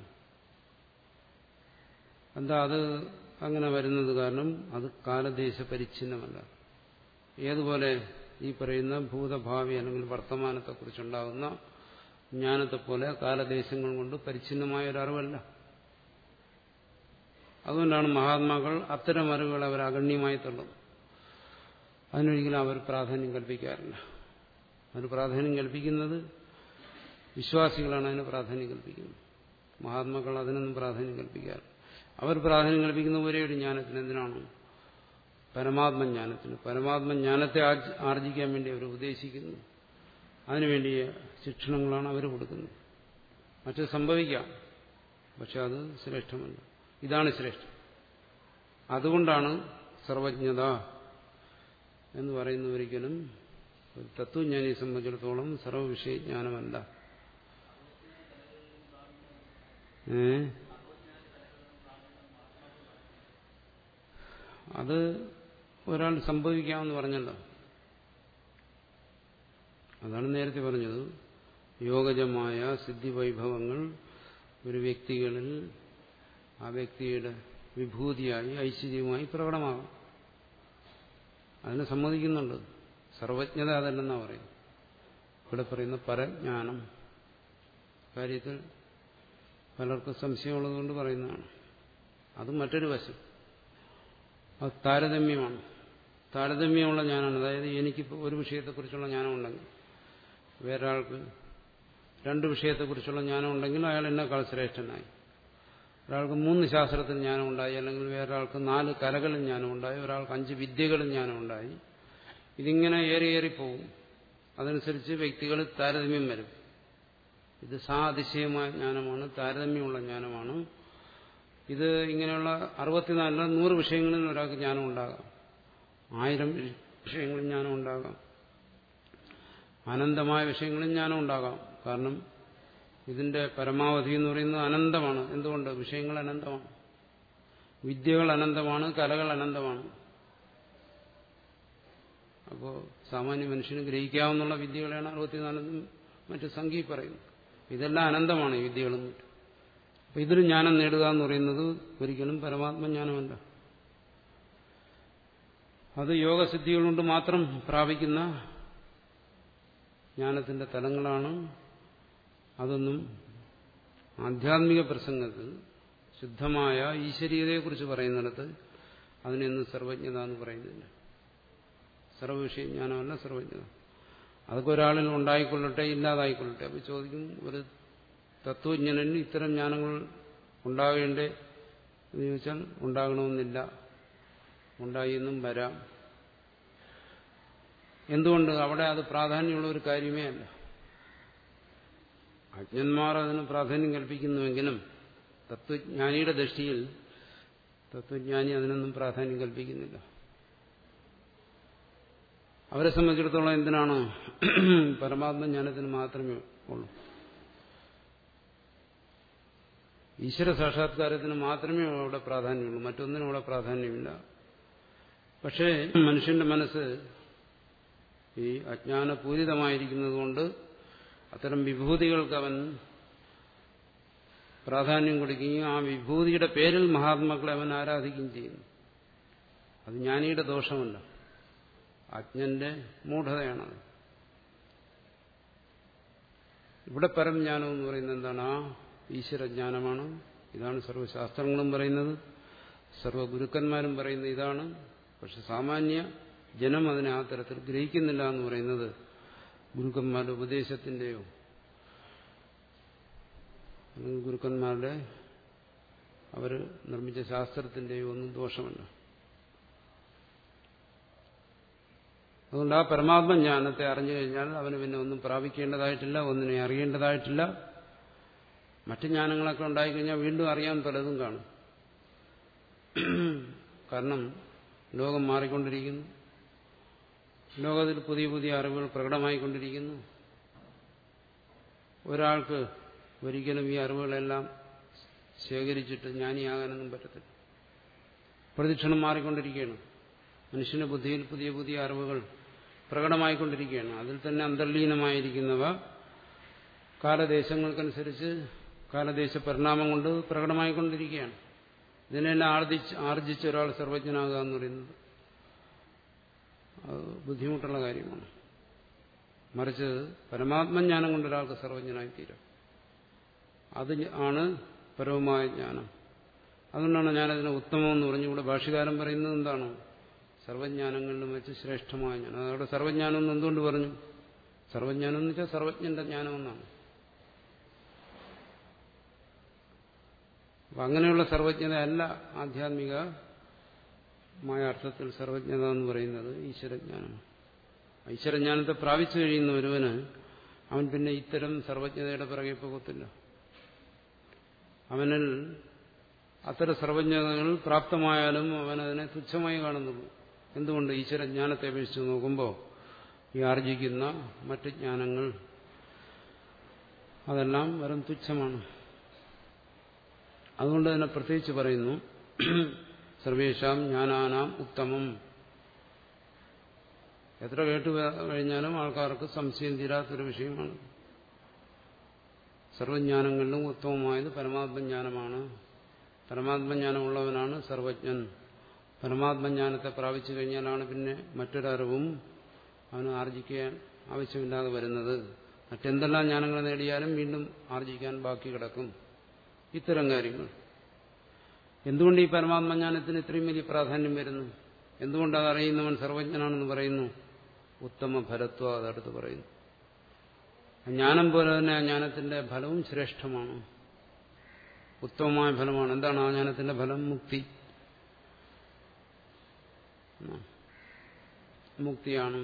എന്താ അത് അങ്ങനെ വരുന്നത് കാരണം അത് കാലദേശ പരിച്ഛിന്നമല്ല ഏതുപോലെ ഈ പറയുന്ന ഭൂതഭാവി അല്ലെങ്കിൽ വർത്തമാനത്തെക്കുറിച്ചുണ്ടാകുന്ന ജ്ഞാനത്തെപ്പോലെ കാലദേശങ്ങൾ കൊണ്ട് പരിച്ഛിന്നമായ ഒരു അറിവല്ല അതുകൊണ്ടാണ് മഹാത്മാക്കൾ അത്തരം അറിവുകൾ അവർ അഗണ്യമായി തള്ളും അതിനൊരിക്കലും അവർ പ്രാധാന്യം കൽപ്പിക്കാറില്ല അവർ പ്രാധാന്യം കൽപ്പിക്കുന്നത് വിശ്വാസികളാണ് അതിന് പ്രാധാന്യം കൽപ്പിക്കുന്നത് മഹാത്മാക്കൾ അതിനൊന്നും പ്രാധാന്യം കൽപ്പിക്കാറില്ല അവർ പ്രാധാന്യം കൽപ്പിക്കുന്ന ഒരേ ഒരു ജ്ഞാനത്തിന് എന്തിനാണ് പരമാത്മജ്ഞാനത്തിന് പരമാത്മജ്ഞാനത്തെ ആർജിക്കാൻ വേണ്ടി അവർ ഉപദേശിക്കുന്നു അതിനുവേണ്ടി ശിക്ഷണങ്ങളാണ് അവർ കൊടുക്കുന്നത് മറ്റത് സംഭവിക്കാം പക്ഷെ അത് ശ്രേഷ്ഠമല്ല ഇതാണ് ശ്രേഷ്ഠം അതുകൊണ്ടാണ് സർവജ്ഞത എന്ന് പറയുന്ന ഒരിക്കലും ഒരു തത്വജ്ഞാനിയെ സംബന്ധിച്ചിടത്തോളം സർവവിഷയജ്ഞാനമല്ല ഏ അത് ഒരാൾ സംഭവിക്കാമെന്ന് പറഞ്ഞല്ലോ അതാണ് നേരത്തെ പറഞ്ഞത് യോഗജമായ സിദ്ധിവൈഭവങ്ങൾ ഒരു വ്യക്തികളിൽ ആ വ്യക്തിയുടെ വിഭൂതിയായി ഐശ്വര്യമായി പ്രകടമാകാം അതിനെ സമ്മതിക്കുന്നുണ്ട് സർവജ്ഞത അതല്ലെന്നാ പറയും ഇവിടെ പറയുന്ന പരജ്ഞാനം കാര്യത്തിൽ പലർക്കും സംശയമുള്ളതുകൊണ്ട് പറയുന്നതാണ് അത് മറ്റൊരു വശം അത് താരതമ്യമാണ് താരതമ്യമുള്ള ജ്ഞാനമാണ് അതായത് എനിക്കിപ്പോൾ ഒരു വിഷയത്തെക്കുറിച്ചുള്ള ജ്ഞാനം ഉണ്ടെങ്കിൽ വേറൊരാൾക്ക് രണ്ട് വിഷയത്തെക്കുറിച്ചുള്ള ജ്ഞാനം ഉണ്ടെങ്കിൽ അയാൾ എന്നെക്കാൾ ശ്രേഷ്ഠനായി ഒരാൾക്ക് മൂന്ന് ശാസ്ത്രത്തിൽ ജ്ഞാനം ഉണ്ടായി അല്ലെങ്കിൽ വേറൊരാൾക്ക് നാല് കലകളിൽ ജ്ഞാനം ഉണ്ടായി ഒരാൾക്ക് അഞ്ച് വിദ്യകളിൽ ജ്ഞാനം ഉണ്ടായി ഇതിങ്ങനെ ഏറി ഏറിപ്പോവും അതനുസരിച്ച് വ്യക്തികളിൽ താരതമ്യം വരും ഇത് സാതിശയമായ ജ്ഞാനമാണ് താരതമ്യമുള്ള ജ്ഞാനമാണ് ഇത് ഇങ്ങനെയുള്ള അറുപത്തിനാലിന് നൂറ് വിഷയങ്ങളിൽ ഒരാൾക്ക് ജ്ഞാനം ഉണ്ടാകാം ആയിരം വിഷയങ്ങളിൽ ജ്ഞാനം ഉണ്ടാകാം അനന്തമായ വിഷയങ്ങളിൽ ജ്ഞാനം ഉണ്ടാകാം കാരണം ഇതിന്റെ പരമാവധി എന്ന് പറയുന്നത് അനന്തമാണ് എന്തുകൊണ്ട് വിഷയങ്ങൾ അനന്തമാണ് വിദ്യകൾ അനന്തമാണ് കലകൾ അനന്തമാണ് അപ്പോൾ സാമാന്യ മനുഷ്യന് ഗ്രഹിക്കാവുന്ന വിദ്യകളാണ് അറുപത്തിനാലെന്നും മറ്റു സംഖ്യ പറയുന്നത് ഇതെല്ലാം അനന്തമാണ് ഈ വിദ്യകളും മറ്റും അപ്പൊ ഇതിൽ ജ്ഞാനം നേടുക എന്ന് പറയുന്നത് ഒരിക്കലും പരമാത്മജ്ഞാനമല്ല അത് യോഗസിദ്ധികൾ കൊണ്ട് മാത്രം പ്രാപിക്കുന്ന ജ്ഞാനത്തിന്റെ തലങ്ങളാണ് അതൊന്നും ആധ്യാത്മിക പ്രസംഗത്തിൽ ശുദ്ധമായ ഈശ്വരീയതയെക്കുറിച്ച് പറയുന്നിടത്ത് അതിനൊന്നും സർവജ്ഞത എന്ന് പറയുന്നില്ല സർവവിഷയ ജ്ഞാനമല്ല സർവജ്ഞത അതൊക്കെ ഒരാളിൽ ഉണ്ടായിക്കൊള്ളട്ടെ ഇല്ലാതായിക്കൊള്ളട്ടെ അപ്പോൾ ചോദിക്കും ഒരു തത്വജ്ഞനന് ഇത്തരം ജ്ഞാനങ്ങൾ ഉണ്ടാകേണ്ടേ എന്ന് ചോദിച്ചാൽ ഉണ്ടാകണമെന്നില്ല ഉണ്ടായെന്നും വരാം എന്തുകൊണ്ട് അവിടെ അത് പ്രാധാന്യമുള്ള ഒരു കാര്യമേ അല്ല അജ്ഞന്മാർ അതിന് പ്രാധാന്യം കൽപ്പിക്കുന്നുവെങ്കിലും തത്വജ്ഞാനിയുടെ ദൃഷ്ടിയിൽ തത്വജ്ഞാനി അതിനൊന്നും പ്രാധാന്യം കൽപ്പിക്കുന്നില്ല അവരെ സംബന്ധിച്ചിടത്തോളം എന്തിനാണ് പരമാത്മജ്ഞാനത്തിന് മാത്രമേ ഉള്ളൂ ഈശ്വര സാക്ഷാത്കാരത്തിന് മാത്രമേ അവിടെ പ്രാധാന്യമുള്ളൂ മറ്റൊന്നിനും അവിടെ പ്രാധാന്യമില്ല പക്ഷേ മനുഷ്യന്റെ മനസ്സ് ഈ അജ്ഞാനപൂരിതമായിരിക്കുന്നതുകൊണ്ട് അത്തരം വിഭൂതികൾക്ക് അവൻ പ്രാധാന്യം കൊടുക്കുകയും ആ വിഭൂതിയുടെ പേരിൽ മഹാത്മാക്കളെ അവൻ ആരാധിക്കുകയും ചെയ്യുന്നു അത് ജ്ഞാനിയുടെ ദോഷമല്ല അജ്ഞന്റെ മൂഢതയാണത് ഇവിടെ പരംജ്ഞാനം എന്ന് പറയുന്നത് എന്താണ് ആ ഈശ്വരജ്ഞാനമാണ് ഇതാണ് സർവ്വശാസ്ത്രങ്ങളും പറയുന്നത് സർവ്വഗുരുക്കന്മാരും പറയുന്നത് ഇതാണ് പക്ഷെ സാമാന്യ ജനം അതിനെ ആ തരത്തിൽ ഗ്രഹിക്കുന്നില്ല എന്ന് പറയുന്നത് ഗുരുക്കന്മാരുടെ ഉപദേശത്തിന്റെയോ അല്ലെങ്കിൽ ഗുരുക്കന്മാരുടെ അവർ നിർമ്മിച്ച ശാസ്ത്രത്തിന്റെയോ ഒന്നും ദോഷമല്ല അതുകൊണ്ട് ആ പരമാത്മജ്ഞാനത്തെ അറിഞ്ഞു കഴിഞ്ഞാൽ അവന് പിന്നെ ഒന്നും പ്രാപിക്കേണ്ടതായിട്ടില്ല ഒന്നിനെ അറിയേണ്ടതായിട്ടില്ല മറ്റു ജ്ഞാനങ്ങളൊക്കെ ഉണ്ടായിക്കഴിഞ്ഞാൽ വീണ്ടും അറിയാൻ പലതും കാണും കാരണം ലോകം മാറിക്കൊണ്ടിരിക്കുന്നു ലോകത്തിൽ പുതിയ പുതിയ അറിവുകൾ പ്രകടമായിക്കൊണ്ടിരിക്കുന്നു ഒരാൾക്ക് ഒരിക്കലും ഈ അറിവുകളെല്ലാം ശേഖരിച്ചിട്ട് ജ്ഞാനിയാകാനൊന്നും പറ്റത്തില്ല പ്രതിക്ഷണം മാറിക്കൊണ്ടിരിക്കുകയാണ് മനുഷ്യന്റെ ബുദ്ധിയിൽ പുതിയ പുതിയ അറിവുകൾ പ്രകടമായിക്കൊണ്ടിരിക്കുകയാണ് അതിൽ തന്നെ അന്തർലീനമായിരിക്കുന്നവ കാലദേശങ്ങൾക്കനുസരിച്ച് കാലദേശ പരിണാമം കൊണ്ട് പ്രകടമായിക്കൊണ്ടിരിക്കുകയാണ് ഇതിനെല്ലാം ആർജിച്ച് ആർജിച്ച ഒരാൾ സർവജ്ഞനാകുക എന്ന് പറയുന്നത് അത് ബുദ്ധിമുട്ടുള്ള കാര്യമാണ് മറിച്ച് പരമാത്മജ്ഞാനം കൊണ്ട് ഒരാൾക്ക് സർവജ്ഞനായിത്തീരും അത് ആണ് പരവുമായ ജ്ഞാനം അതുകൊണ്ടാണ് ഞാനതിനെ ഉത്തമം എന്ന് പറഞ്ഞു ഇവിടെ ഭാഷകാരൻ പറയുന്നത് എന്താണ് സർവജ്ഞാനങ്ങളിലും വെച്ച് ശ്രേഷ്ഠമായ ജ്ഞാനം അതവിടെ സർവജ്ഞാനം എന്ന് എന്തുകൊണ്ട് പറഞ്ഞു സർവജ്ഞാനം എന്ന് വെച്ചാൽ സർവജ്ഞന്റെ ജ്ഞാനം എന്നാണ് അപ്പൊ അങ്ങനെയുള്ള സർവജ്ഞതയല്ല ആധ്യാത്മികമായ അർത്ഥത്തിൽ സർവജ്ഞത എന്ന് പറയുന്നത് ഈശ്വരജ്ഞാനം ഈശ്വരജ്ഞാനത്തെ പ്രാപിച്ചു കഴിയുന്ന ഒരുവന് അവൻ പിന്നെ ഇത്തരം സർവജ്ഞതയുടെ പിറകെ പോകത്തില്ല അവനിൽ അത്തരം സർവജ്ഞതകൾ പ്രാപ്തമായാലും അവനതിനെ തുച്ഛമായി കാണുന്നുള്ളൂ എന്തുകൊണ്ട് ഈശ്വരജ്ഞാനത്തെ അപേക്ഷിച്ച് നോക്കുമ്പോൾ ഈ ആർജിക്കുന്ന മറ്റ് ജ്ഞാനങ്ങൾ അതെല്ലാം വെറും തുച്ഛമാണ് അതുകൊണ്ട് തന്നെ പ്രത്യേകിച്ച് പറയുന്നു സർവേഷാം ജ്ഞാനാനാം ഉത്തമം എത്ര കേട്ട് കഴിഞ്ഞാലും ആൾക്കാർക്ക് സംശയം തീരാത്തൊരു വിഷയമാണ് സർവജ്ഞാനങ്ങളിലും ഉത്തമമായത് പരമാത്മജ്ഞാനമാണ് പരമാത്മജ്ഞാനമുള്ളവനാണ് സർവജ്ഞൻ പരമാത്മജ്ഞാനത്തെ പ്രാപിച്ചു കഴിഞ്ഞാലാണ് പിന്നെ മറ്റൊരറിവും അവന് ആർജിക്കാൻ ആവശ്യമില്ലാതെ വരുന്നത് മറ്റെന്തെല്ലാം ജ്ഞാനങ്ങൾ നേടിയാലും വീണ്ടും ആർജിക്കാൻ ബാക്കി കിടക്കും ഇത്തരം കാര്യങ്ങൾ എന്തുകൊണ്ട് ഈ പരമാത്മജ്ഞാനത്തിന് ഇത്രയും വലിയ പ്രാധാന്യം വരുന്നു എന്തുകൊണ്ട് അത് അറിയുന്നവൻ സർവജ്ഞനാണെന്ന് പറയുന്നു ഉത്തമ ഫലത്വം അതടുത്ത് പറയുന്നു ജ്ഞാനം പോലെ തന്നെ ആ ജ്ഞാനത്തിന്റെ ഫലവും ശ്രേഷ്ഠമാണ് ഉത്തമമായ ഫലമാണ് എന്താണ് ആ ജ്ഞാനത്തിന്റെ ഫലം മുക്തി മുക്തിയാണ്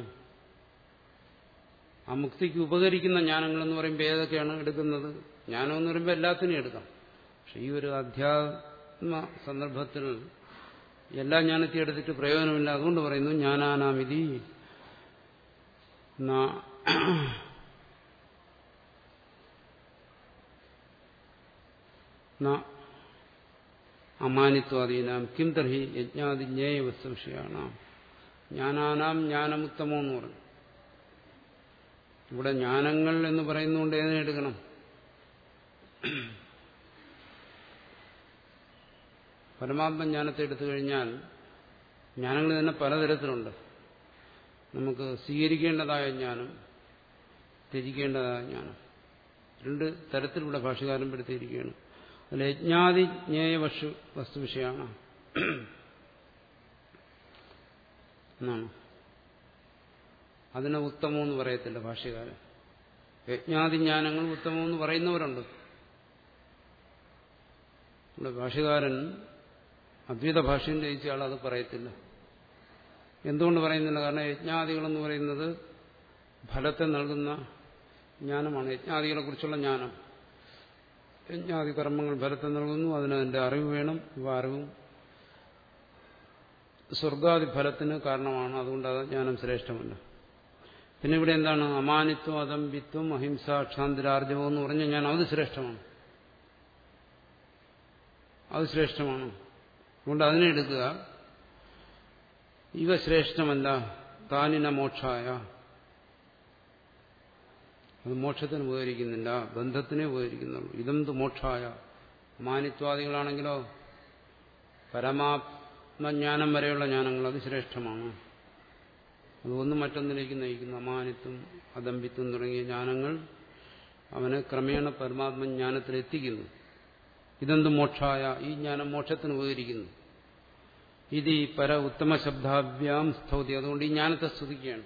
ആ മുക്തിക്ക് ഉപകരിക്കുന്ന ജ്ഞാനങ്ങൾ എന്ന് പറയുമ്പോൾ ഏതൊക്കെയാണ് എടുക്കുന്നത് ജ്ഞാനം എന്ന് പറയുമ്പോൾ എല്ലാത്തിനും എടുക്കാം പക്ഷെ ഈ ഒരു അധ്യാത്മ സന്ദർഭത്തിൽ എല്ലാ ജ്ഞാനത്തെയും എടുത്തിട്ട് പ്രയോജനമില്ല അതുകൊണ്ട് പറയുന്നു ജ്ഞാനാനാമിതി അമാനിത്വാദീനാം കിം തർഹി യജ്ഞാതി ജ്ഞേയ വസ്തുവിഷയാണ് ജ്ഞാനാനാം ജ്ഞാനമുത്തമോ എന്ന് പറഞ്ഞു ഇവിടെ ജ്ഞാനങ്ങൾ എന്ന് പറയുന്നതുകൊണ്ട് ഏതിനെടുക്കണം പരമാത്മജ്ഞാനത്തെ എടുത്തു കഴിഞ്ഞാൽ ജ്ഞാനങ്ങൾ തന്നെ പലതരത്തിലുണ്ട് നമുക്ക് സ്വീകരിക്കേണ്ടതായ ജ്ഞാനം ത്യജിക്കേണ്ടതായ ജ്ഞാനം രണ്ട് തരത്തിലൂടെ ഭാഷകാരം പെടുത്തിയിരിക്കുകയാണ് അതിൽ യജ്ഞാതി ജ്ഞേയ വസ്തു വസ്തുവിഷയമാണ് എന്നാണ് അതിനെ ഉത്തമമെന്ന് പറയത്തില്ല ഭാഷ്യകാരൻ യജ്ഞാതി ജ്ഞാനങ്ങൾ ഉത്തമമെന്ന് പറയുന്നവരുണ്ട് ഇവിടെ ഭാഷ്യകാരൻ അദ്വൈത ഭാഷയും ജയിച്ച ആൾ അത് പറയത്തില്ല എന്തുകൊണ്ട് പറയുന്നില്ല കാരണം യജ്ഞാദികളെന്ന് പറയുന്നത് ഫലത്തെ നൽകുന്ന ജ്ഞാനമാണ് യജ്ഞാദികളെ കുറിച്ചുള്ള ജ്ഞാനം യജ്ഞാദി കർമ്മങ്ങൾ ഫലത്തെ നൽകുന്നു അതിന് അതിന്റെ അറിവ് വേണം ഇവ അറിവും സ്വർഗാദി ഫലത്തിന് കാരണമാണ് അതുകൊണ്ട് അത് ജ്ഞാനം ശ്രേഷ്ഠമല്ല പിന്നെ ഇവിടെ എന്താണ് അമാനിത്വം അതമ്പിത്വം അഹിംസ ക്ഷാന്തിരാർജവം എന്ന് പറഞ്ഞ ഞാൻ അത് ശ്രേഷ്ഠമാണ് അത് ശ്രേഷ്ഠമാണ് അതുകൊണ്ട് അതിനെ എടുക്കുക ഇവ ശ്രേഷ്ഠമല്ല താനിന മോക്ഷായ അത് മോക്ഷത്തിന് ഉപകരിക്കുന്നില്ല ബന്ധത്തിനെ ഉപകരിക്കുന്നുള്ളൂ ഇതെന്ത് മോക്ഷായ മാനിത്വാദികളാണെങ്കിലോ പരമാത്മജ്ഞാനം വരെയുള്ള ജ്ഞാനങ്ങൾ അത് ശ്രേഷ്ഠമാണ് അതൊന്നും മറ്റൊന്നിലേക്ക് നയിക്കുന്നു അമാനിത്വം അദമ്പിത്വം തുടങ്ങിയ ജ്ഞാനങ്ങൾ അവനെ ക്രമേണ പരമാത്മജ്ഞാനത്തിൽ എത്തിക്കുന്നു ഇതെന്ത് മോക്ഷായ ഈ ജ്ഞാനം മോക്ഷത്തിന് ഉപകരിക്കുന്നു ഇത് ഈ പര ഉത്തമ ശബ്ദാഭ്യാം സ്തൗതി അതുകൊണ്ട് ഈ ജ്ഞാനത്തെ സ്തുതിക്കുകയാണ്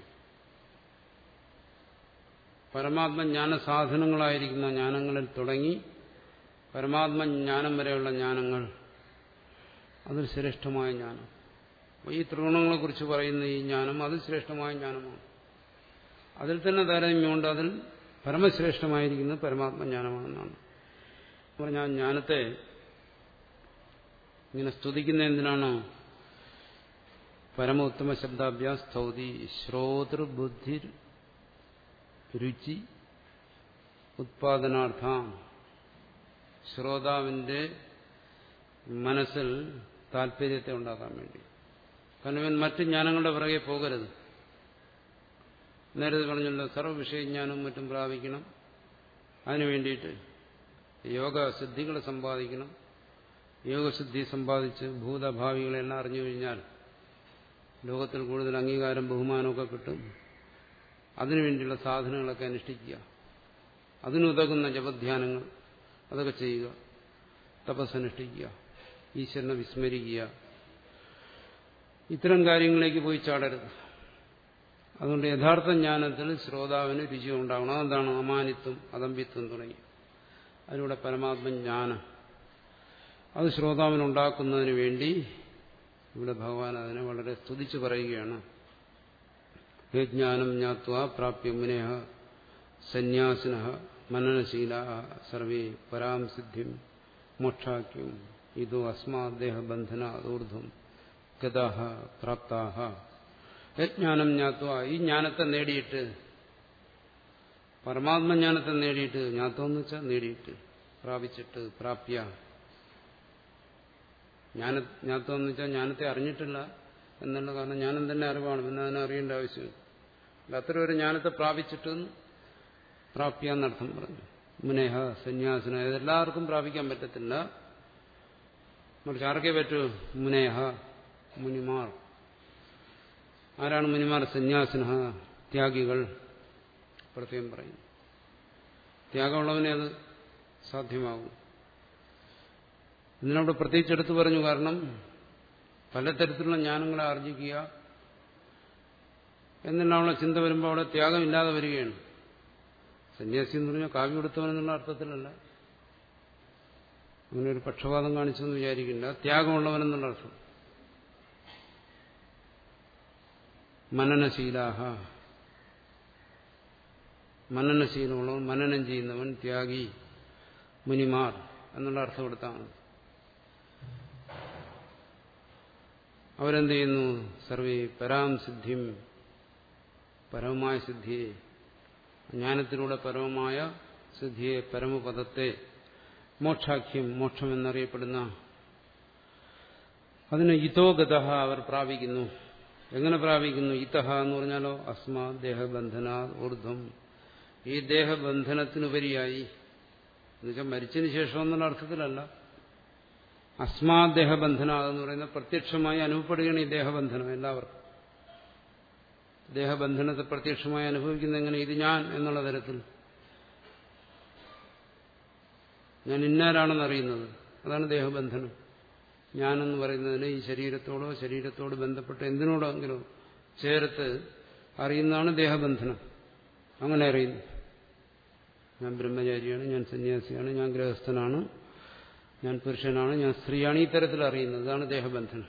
പരമാത്മജ്ഞാന സാധനങ്ങളായിരിക്കുന്ന ജ്ഞാനങ്ങളിൽ തുടങ്ങി പരമാത്മജ്ഞാനം വരെയുള്ള ജ്ഞാനങ്ങൾ അതൊരു ശ്രേഷ്ഠമായ ജ്ഞാനം ഈ ത്രിഗുണങ്ങളെക്കുറിച്ച് പറയുന്ന ഈ ജ്ഞാനം അത് ശ്രേഷ്ഠമായ ജ്ഞാനമാണ് അതിൽ തന്നെ താരതമ്യമുണ്ട് അതിൽ പരമശ്രേഷ്ഠമായിരിക്കുന്നത് പരമാത്മജ്ഞാനമാണെന്നാണ് പറഞ്ഞാൽ ജ്ഞാനത്തെ ഇങ്ങനെ സ്തുതിക്കുന്ന എന്തിനാണ് പരമ ഉത്തമ ശബ്ദാഭ്യാസ് സ്തൗതി ശ്രോതൃബുദ്ധി രുചി ഉത്പാദനാർത്ഥം ശ്രോതാവിന്റെ മനസ്സിൽ താല്പര്യത്തെ ഉണ്ടാക്കാൻ വേണ്ടി കാരണം ഇവൻ മറ്റ് ജ്ഞാനങ്ങളുടെ പിറകെ പോകരുത് നേരത്തെ പറഞ്ഞല്ലോ സർവ്വവിഷയജ്ഞാനവും മറ്റും പ്രാപിക്കണം അതിനു വേണ്ടിയിട്ട് യോഗസിദ്ധികളെ സമ്പാദിക്കണം യോഗസിദ്ധി സമ്പാദിച്ച് ഭൂതഭാവികളെല്ലാം അറിഞ്ഞു കഴിഞ്ഞാൽ ലോകത്തിൽ കൂടുതൽ അംഗീകാരം ബഹുമാനമൊക്കെ കിട്ടും അതിനുവേണ്ടിയുള്ള സാധനങ്ങളൊക്കെ അനുഷ്ഠിക്കുക അതിനുതകുന്ന ജപധ്യാനങ്ങൾ അതൊക്കെ ചെയ്യുക തപസ്സനുഷ്ഠിക്കുക ഈശ്വരനെ വിസ്മരിക്കുക ഇത്തരം കാര്യങ്ങളിലേക്ക് പോയി ചാടരുത് അതുകൊണ്ട് യഥാർത്ഥ ജ്ഞാനത്തിൽ ശ്രോതാവിന് രുചി ഉണ്ടാകണം അതെന്താണ് അമാനിത്വം അതമ്പിത്വം തുടങ്ങി അതിലൂടെ പരമാത്മജ്ഞാനം അത് ശ്രോതാവിനുണ്ടാക്കുന്നതിന് വേണ്ടി ഇവിടെ ഭഗവാൻ അതിനെ വളരെ സ്തുതിച്ചു പറയുകയാണ് ജ്ഞാനം ജ്ഞാത്വ പ്രാപ്യ മുനേഹ സന്യാസിന മനനശീല സർവേ പരാം സിദ്ധിം മോക്ഷാക്യം ഇതോ അസ്മാദേഹബന്ധന ഊർധ്വം ഗതാഹ പ്രാപ്താഹ യജ്ഞാനം ജ്ഞാത്വ ഈ ജ്ഞാനത്തെ നേടിയിട്ട് പരമാത്മജ്ഞാനത്തെ നേടിയിട്ട് ജ്ഞാത്വം എന്ന് വെച്ചാൽ നേടിയിട്ട് പ്രാപിച്ചിട്ട് പ്രാപ്യ ജ്ഞാന ജ്ഞാത്വം എന്ന് വെച്ചാൽ ജ്ഞാനത്തെ അറിഞ്ഞിട്ടില്ല എന്നുള്ള കാരണം ജ്ഞാനം തന്നെ അറിവാണ് പിന്നെ അതിനെ അറിയേണ്ട ആവശ്യം അത്ര ഒരു ജ്ഞാനത്തെ പ്രാപിച്ചിട്ട് പ്രാപ്യ എന്നർത്ഥം പറഞ്ഞു മുനേഹ സന്യാസിന ഇതെല്ലാവർക്കും പ്രാപിക്കാൻ പറ്റത്തില്ല മറിച്ച് ആർക്കേ പറ്റൂ മുനേഹ മുനിമാർ ആരാണ് മുനിമാർ സന്യാസിന ത്യാഗികൾ പ്രത്യേകം പറയും ത്യാഗമുള്ളവനെ അത് സാധ്യമാകും ഇതിനവിടെ പ്രത്യേകിച്ച് എടുത്തു പറഞ്ഞു കാരണം പലതരത്തിലുള്ള ജ്ഞാനങ്ങളെ ആർജിക്കുക എന്നുള്ളവളെ ചിന്ത വരുമ്പോൾ അവിടെ ത്യാഗമില്ലാതെ വരികയാണ് സന്യാസി എന്ന് പറഞ്ഞാൽ കാവ്യം എടുത്തവനെന്നുള്ള അർത്ഥത്തിലല്ല അങ്ങനെ ഒരു പക്ഷപാതം കാണിച്ചെന്ന് വിചാരിക്കില്ല ത്യാഗമുള്ളവനെന്നുള്ള അർത്ഥം മനനശീലാഹ മനനശീലമുള്ളവൻ മനനം ചെയ്യുന്നവൻ ത്യാഗി മുനിമാർ എന്നുള്ള അർത്ഥം കൊടുത്താണ് അവരെന്ത് ചെയ്യുന്നു സർവേ പരാം സിദ്ധിം പരമമായ സിദ്ധിയെ ജ്ഞാനത്തിലൂടെ പരമമായ സിദ്ധിയെ പരമപദത്തെ മോക്ഷാഖ്യം മോക്ഷം എന്നറിയപ്പെടുന്ന അതിന് ഇതോഗത അവർ പ്രാപിക്കുന്നു എങ്ങനെ പ്രാപിക്കുന്നു ഇതഹ എന്ന് പറഞ്ഞാലോ അസ്മാ ദേഹബന്ധനാ ഊർധ്വം ഈ ദേഹബന്ധനത്തിനുപരിയായി എന്നുവെച്ചാൽ മരിച്ചതിന് ശേഷം എന്നുള്ള അർത്ഥത്തിലല്ല അസ്മാ ദേഹബന്ധന എന്ന് പറയുന്ന പ്രത്യക്ഷമായി അനുഭവപ്പെടുകയാണ് ഈ ദേഹബന്ധനം എല്ലാവർക്കും ദേഹബന്ധനത്തെ പ്രത്യക്ഷമായി അനുഭവിക്കുന്ന എങ്ങനെ ഇത് ഞാൻ എന്നുള്ള തരത്തിൽ ഞാൻ ഇന്നാരാണെന്ന് അറിയുന്നത് അതാണ് ദേഹബന്ധനം ഞാനെന്ന് പറയുന്നതിന് ഈ ശരീരത്തോടോ ശരീരത്തോട് ബന്ധപ്പെട്ട എന്തിനോടെങ്കിലും ചേർത്ത് അറിയുന്നതാണ് ദേഹബന്ധനം അങ്ങനെ അറിയുന്നു ഞാൻ ബ്രഹ്മചാരിയാണ് ഞാൻ സന്യാസിയാണ് ഞാൻ ഗൃഹസ്ഥനാണ് ഞാൻ പുരുഷനാണ് ഞാൻ സ്ത്രീയാണ് ഈ തരത്തിൽ അറിയുന്നത് ഇതാണ് ദേഹബന്ധനം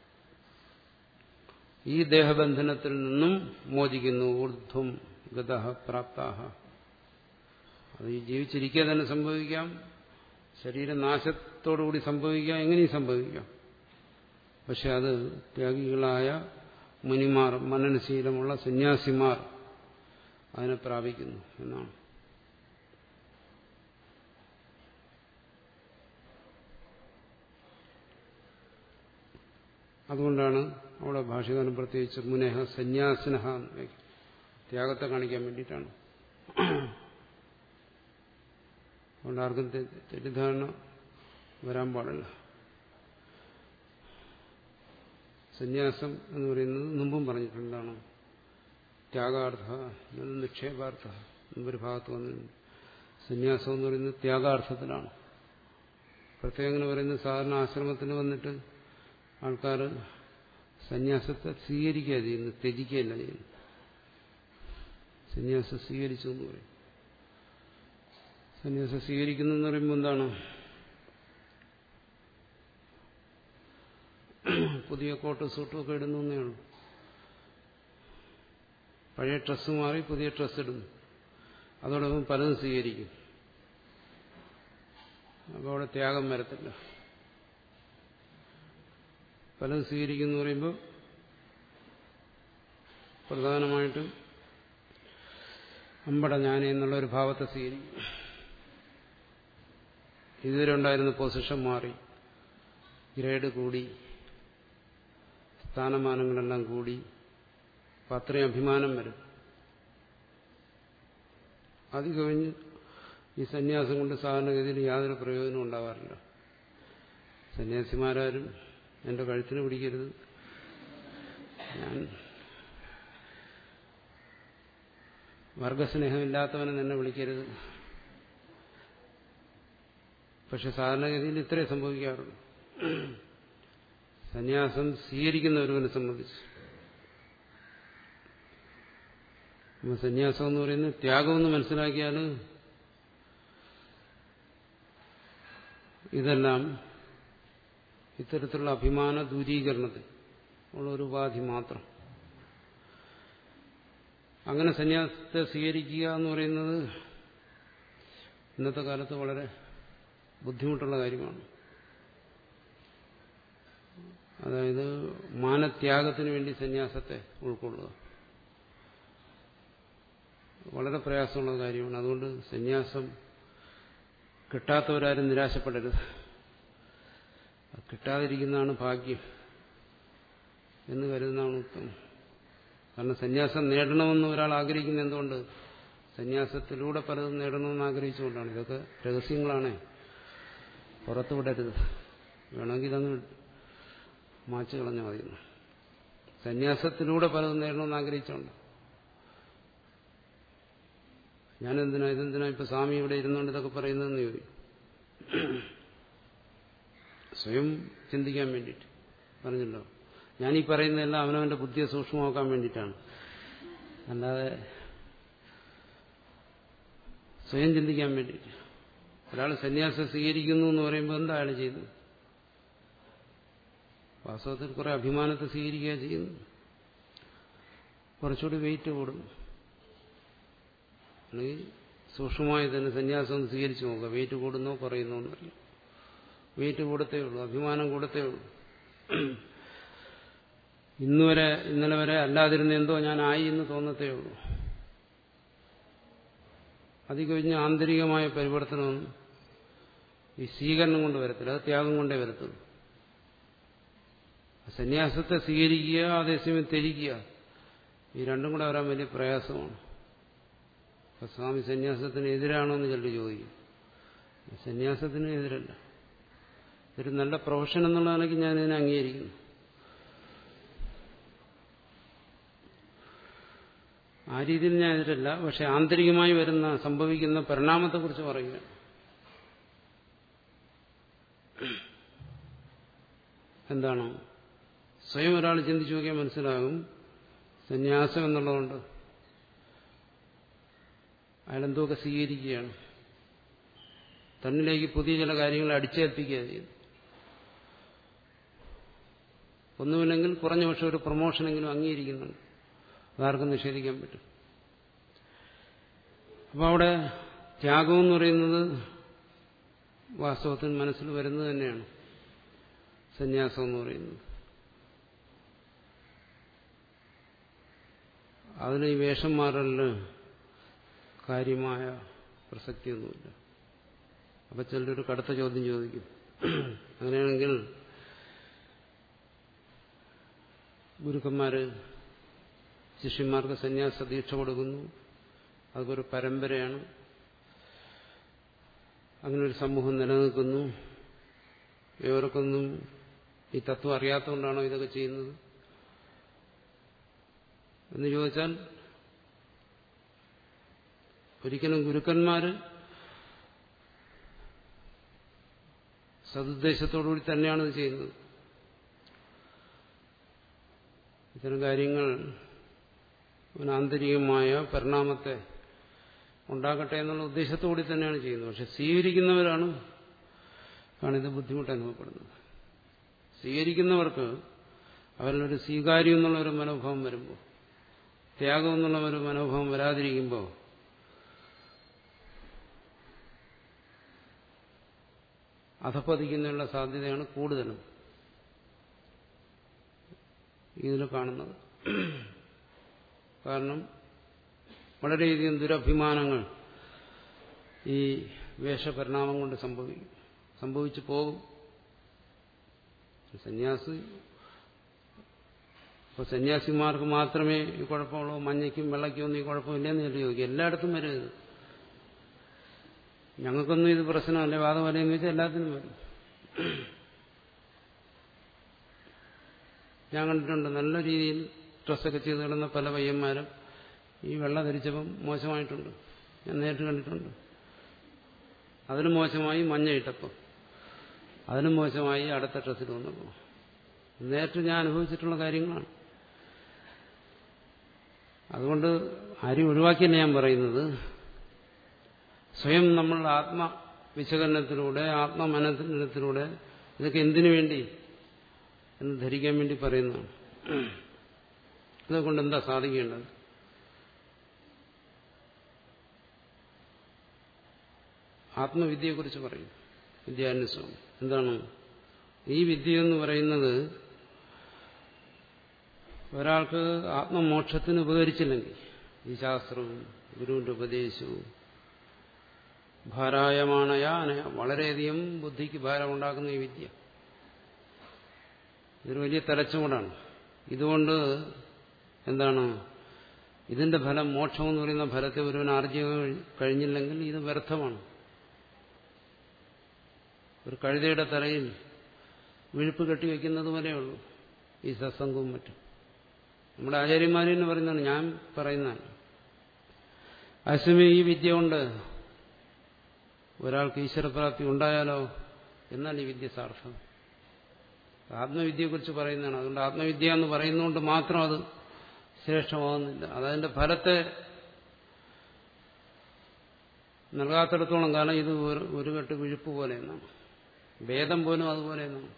ഈ ദേഹബന്ധനത്തിൽ നിന്നും മോചിക്കുന്നു ഊർധ്വം ഗത പ്രാപ്താഹ അത് ഈ ജീവിച്ചിരിക്കുക തന്നെ സംഭവിക്കാം ശരീരനാശത്തോടുകൂടി സംഭവിക്കാം എങ്ങനെയും സംഭവിക്കാം പക്ഷെ അത് ത്യാഗികളായ മുനിമാർ മനനശീലമുള്ള സന്യാസിമാർ അതിനെ പ്രാപിക്കുന്നു എന്നാണ് അതുകൊണ്ടാണ് അവിടെ ഭാഷകാരൻ പ്രത്യേകിച്ച് മുനേഹ സന്യാസിനഹ ത്യാഗത്തെ കാണിക്കാൻ വേണ്ടിയിട്ടാണ് അതുകൊണ്ട് ആർക്കും തെറ്റിദ്ധാരണ വരാൻ പാടില്ല സന്യാസം എന്ന് പറയുന്നത് മുമ്പും പറഞ്ഞിട്ടുണ്ടാണ് ത്യാഗാർത്ഥ നിക്ഷേപാർത്ഥ മുമ്പൊരു ഭാഗത്ത് വന്നിട്ടുണ്ട് സന്യാസം എന്ന് പറയുന്നത് ത്യാഗാർത്ഥത്തിലാണ് പ്രത്യേകം എന്ന് പറയുന്നത് സാധാരണ ആശ്രമത്തിന് വന്നിട്ട് ആൾക്കാർ സന്യാസത്തെ സ്വീകരിക്കുക ചെയ്യുന്നു ത്യജിക്കുകയല്ല ചെയ്യുന്നു സന്യാസം സ്വീകരിച്ചു എന്ന് പറയും സന്യാസം സ്വീകരിക്കുന്നു എന്ന് പറയുമ്പോൾ എന്താണ് പുതിയ കോട്ട് സൂട്ടും ഒക്കെ ഇടുന്നു എന്നേ ഉള്ളൂ പഴയ ഡ്രസ്സ് മാറി പുതിയ ഡ്രസ്സ് ഇടുന്നു അതോടൊപ്പം പലതും സ്വീകരിക്കും അപ്പോൾ അവിടെ ത്യാഗം വരത്തില്ല പലതും സ്വീകരിക്കുന്നു പറയുമ്പോൾ പ്രധാനമായിട്ടും അമ്പട ഞാൻ എന്നുള്ള ഒരു ഭാവത്തെ സ്വീകരിക്കും ഇതുവരെ ഉണ്ടായിരുന്ന പൊസിഷൻ മാറി ഗ്രേഡ് കൂടി സ്ഥാനമാനങ്ങളെല്ലാം കൂടി അപ്പം അത്രയും അഭിമാനം വരും അത് കഴിഞ്ഞ് ഈ സന്യാസം കൊണ്ട് സാധാരണഗതിയിൽ യാതൊരു പ്രയോജനവും ഉണ്ടാവാറില്ല സന്യാസിമാരാരും എന്റെ കഴുത്തിന് പിടിക്കരുത് ഞാൻ വർഗസ്നേഹമില്ലാത്തവനെ തന്നെ വിളിക്കരുത് പക്ഷെ സാധാരണഗതിയിൽ ഇത്രേ സംഭവിക്കാറുള്ളൂ സന്യാസം സ്വീകരിക്കുന്ന ഒരുവനെ സംബന്ധിച്ച് സന്യാസം എന്ന് പറയുന്നത് ത്യാഗമെന്ന് മനസ്സിലാക്കിയാൽ ഇതെല്ലാം ഇത്തരത്തിലുള്ള അഭിമാന ദൂരീകരണത്തിൽ ഉള്ള ഒരു ഉപാധി മാത്രം അങ്ങനെ സന്യാസത്തെ സ്വീകരിക്കുക എന്ന് പറയുന്നത് ഇന്നത്തെ കാലത്ത് വളരെ ബുദ്ധിമുട്ടുള്ള കാര്യമാണ് അതായത് മാനത്യാഗത്തിന് വേണ്ടി സന്യാസത്തെ ഉൾക്കൊള്ളുക വളരെ പ്രയാസമുള്ള കാര്യമാണ് അതുകൊണ്ട് സന്യാസം കിട്ടാത്തവരാരും നിരാശപ്പെടരുത് കിട്ടാതിരിക്കുന്നതാണ് ഭാഗ്യം എന്ന് കരുതുന്നതാണ് ഉത്തമം കാരണം സന്യാസം നേടണമെന്ന് ഒരാൾ ആഗ്രഹിക്കുന്ന എന്തുകൊണ്ട് സന്യാസത്തിലൂടെ പലതും നേടണമെന്ന് ആഗ്രഹിച്ചുകൊണ്ടാണ് ഇതൊക്കെ രഹസ്യങ്ങളാണ് പുറത്തു വിടരുത് വേണമെങ്കിൽ ഇതങ്ങ് മാച്ചു കളഞ്ഞാൽ മതി സന്യാസത്തിലൂടെ പലതും നേടണമെന്ന് ആഗ്രഹിച്ചുകൊണ്ട് ഞാനെന്തിനാ ഇതെന്തിനാ ഇപ്പൊ സ്വാമി ഇവിടെ ഇരുന്നുകൊണ്ട് ഇതൊക്കെ പറയുന്നതെന്ന് ചോദിക്കും സ്വയം ചിന്തിക്കാൻ വേണ്ടിയിട്ട് പറഞ്ഞല്ലോ ഞാനീ പറയുന്നതെല്ലാം അവനവന്റെ ബുദ്ധിയെ സൂക്ഷ്മമാക്കാൻ വേണ്ടിയിട്ടാണ് അല്ലാതെ സ്വയം ചിന്തിക്കാൻ വേണ്ടിയിട്ട് ഒരാൾ സന്യാസം സ്വീകരിക്കുന്നു എന്ന് പറയുമ്പോൾ എന്താ അയാൾ ചെയ്തു വാസ്തവത്തിൽ കുറെ അഭിമാനത്തെ സ്വീകരിക്കുക ചെയ്യുന്നു കുറച്ചുകൂടി വെയിറ്റ് കൂടും അല്ലെങ്കിൽ സൂക്ഷ്മമായി തന്നെ സന്യാസം ഒന്ന് സ്വീകരിച്ചു നോക്കുക വെയിറ്റ് കൂടുന്നോ കുറയുന്നോ എന്നല്ല വെയിറ്റ് കൂടത്തേ ഉള്ളൂ അഭിമാനം കൂടത്തേ ഉള്ളൂ ഇന്നുവരെ ഇന്നലെ വരെ അല്ലാതിരുന്ന എന്തോ ഞാൻ ആയി എന്ന് തോന്നത്തേ ഉള്ളൂ അത് കഴിഞ്ഞ് ആന്തരികമായ പരിവർത്തനമൊന്നും ഈ സ്വീകരണം കൊണ്ട് വരത്തില്ല അത് ത്യാഗം കൊണ്ടേ വരത്തുള്ളൂ സന്യാസത്തെ സ്വീകരിക്കുക അതേസമയം ത്യജിക്കുക ഈ രണ്ടും കൂടെ വരാൻ വലിയ പ്രയാസമാണ് അപ്പൊ സ്വാമി സന്യാസത്തിന് എതിരാണോ എന്ന് ചിലർ ചോദിക്കും സന്യാസത്തിന് എതിരല്ല ഇതൊരു നല്ല പ്രൊഫഷൻ എന്നുള്ള നിലയ്ക്ക് ഞാൻ ഇതിനെ അംഗീകരിക്കുന്നു ആ രീതിയിൽ ഞാൻ എതിരല്ല പക്ഷെ ആന്തരികമായി വരുന്ന സംഭവിക്കുന്ന പരിണാമത്തെക്കുറിച്ച് പറയുക എന്താണ് സ്വയം ഒരാൾ ചിന്തിച്ചു നോക്കിയാൽ മനസ്സിലാകും സന്യാസം എന്നുള്ളതുകൊണ്ട് അയാളെന്തൊക്കെ സ്വീകരിക്കുകയാണ് തന്നിലേക്ക് പുതിയ ചില കാര്യങ്ങൾ അടിച്ചേൽപ്പിക്കുക ചെയ്യുന്നു ഒന്നുമില്ലെങ്കിൽ കുറഞ്ഞ പക്ഷെ ഒരു പ്രൊമോഷനെങ്കിലും അംഗീകരിക്കുന്നുണ്ട് അതാർക്കും നിഷേധിക്കാൻ പറ്റും അപ്പോൾ അവിടെ ത്യാഗം എന്ന് പറയുന്നത് വാസ്തവത്തിൽ മനസ്സിൽ വരുന്നത് തന്നെയാണ് സന്യാസം എന്ന് പറയുന്നത് അതിന് ഈ വേഷം മാറലിന് കാര്യമായ പ്രസക്തിയൊന്നുമില്ല അപ്പൊ ചിലരൊരു കടുത്ത ചോദ്യം ചോദിക്കും അങ്ങനെയാണെങ്കിൽ ഗുരുക്കന്മാര് ശിഷ്യന്മാർക്ക് സന്യാസ ദീക്ഷ കൊടുക്കുന്നു അതൊക്കെ ഒരു പരമ്പരയാണ് അങ്ങനെ ഒരു സമൂഹം നിലനിൽക്കുന്നു ഇവർക്കൊന്നും ഈ തത്വം അറിയാത്തതുകൊണ്ടാണോ ഇതൊക്കെ ചെയ്യുന്നത് എന്ന് ചോദിച്ചാൽ ഒരിക്കലും ഗുരുക്കന്മാര് സതുദ്ദേശത്തോടുകൂടി തന്നെയാണ് ഇത് ചെയ്യുന്നത് ഇത്തരം കാര്യങ്ങൾ ആന്തരികമായ പരിണാമത്തെ ഉണ്ടാകട്ടെ എന്നുള്ള ഉദ്ദേശത്തോടെ തന്നെയാണ് ചെയ്യുന്നത് പക്ഷെ സ്വീകരിക്കുന്നവരാണ് ആണ് ഇത് ബുദ്ധിമുട്ട് അനുഭവപ്പെടുന്നത് സ്വീകരിക്കുന്നവർക്ക് അവരിലൊരു സ്വീകാര്യം എന്നുള്ള ഒരു മനോഭാവം വരുമ്പോൾ ത്യാഗം എന്നുള്ള ഒരു മനോഭാവം വരാതിരിക്കുമ്പോൾ അധപ്പതിക്കുന്നതിനുള്ള സാധ്യതയാണ് കൂടുതലും ഇതിൽ കാണുന്നത് കാരണം വളരെയധികം ദുരഭിമാനങ്ങൾ ഈ വേഷപരിണാമം കൊണ്ട് സംഭവിക്കും സംഭവിച്ചു പോകും സന്യാസി ഇപ്പോൾ സന്യാസിമാർക്ക് മാത്രമേ ഈ കുഴപ്പമുള്ളൂ മഞ്ഞയ്ക്കും വെള്ളയ്ക്കും ഒന്നും ഈ കുഴപ്പമില്ലെന്ന് ഞാൻ ചോദിക്കും എല്ലായിടത്തും വരും ഞങ്ങൾക്കൊന്നും ഇത് പ്രശ്നമല്ല വാദമല്ലെന്ന് വെച്ചാൽ എല്ലാത്തിനും വരും ഞാൻ കണ്ടിട്ടുണ്ട് നല്ല രീതിയിൽ ഡ്രസ്സൊക്കെ ചെയ്ത് കിടന്ന പല പയ്യന്മാരും ഈ വെള്ള ധരിച്ചപ്പം മോശമായിട്ടുണ്ട് ഞാൻ നേരിട്ട് കണ്ടിട്ടുണ്ട് അതിന് മോശമായി മഞ്ഞ ഇട്ടപ്പം അതിനും മോശമായി അടുത്ത ഡ്രസ്സിൽ വന്നപ്പോൾ നേരിട്ട് ഞാൻ അനുഭവിച്ചിട്ടുള്ള കാര്യങ്ങളാണ് അതുകൊണ്ട് ആരും ഒഴിവാക്കിയല്ല ഞാൻ പറയുന്നത് സ്വയം നമ്മൾ ആത്മ വിശകലനത്തിലൂടെ ആത്മമനനത്തിലൂടെ ഇതൊക്കെ എന്തിനു വേണ്ടി എന്ന് ധരിക്കാൻ വേണ്ടി പറയുന്നതാണ് അതുകൊണ്ട് എന്താ സാധിക്കേണ്ടത് ആത്മവിദ്യയെക്കുറിച്ച് പറയും വിദ്യാന്വേഷണം എന്താണ് ഈ വിദ്യ എന്ന് പറയുന്നത് ഒരാൾക്ക് ആത്മമോക്ഷത്തിന് ഉപകരിച്ചില്ലെങ്കിൽ ഈ ശാസ്ത്രവും ഗുരുവിന്റെ ഉപദേശവും ഭാരായമാണയ അനയ വളരെയധികം ബുദ്ധിക്ക് ഭാരമുണ്ടാക്കുന്ന ഈ വിദ്യ ഇതൊരു വലിയ തലച്ചുകൂടാണ് ഇതുകൊണ്ട് എന്താണ് ഇതിന്റെ ഫലം മോക്ഷം എന്ന് പറയുന്ന ഫലത്തെ ഒരുവൻ ആർജിക്കാൻ കഴിഞ്ഞില്ലെങ്കിൽ ഇത് വ്യർത്ഥമാണ് ഒരു കഴുതയുടെ തലയിൽ വിഴുപ്പ് കെട്ടിവെക്കുന്നത് പോലെയുള്ളൂ ഈ സത്സംഗവും മറ്റും നമ്മുടെ ആചാര്യന്മാരെന്ന് തന്നെ പറയുന്നതാണ് ഞാൻ പറയുന്നതാണ് അതേസമയം ഈ വിദ്യ കൊണ്ട് ഒരാൾക്ക് ഈശ്വരപ്രാപ്തി ഉണ്ടായാലോ എന്നാൽ ഈ വിദ്യ സാർത്ഥം ആത്മവിദ്യയെക്കുറിച്ച് പറയുന്നതാണ് അതുകൊണ്ട് ആത്മവിദ്യ എന്ന് പറയുന്നതുകൊണ്ട് മാത്രം അത് ശ്രേഷ്ഠമാകുന്നില്ല അതതിന്റെ ഫലത്തെ നൽകാത്തിടത്തോളം കാലം ഇത് ഒരു ഒരു കെട്ട് വിഴുപ്പ് പോലെ എന്നാണ് വേദം പോലും അതുപോലെ എന്നാണ്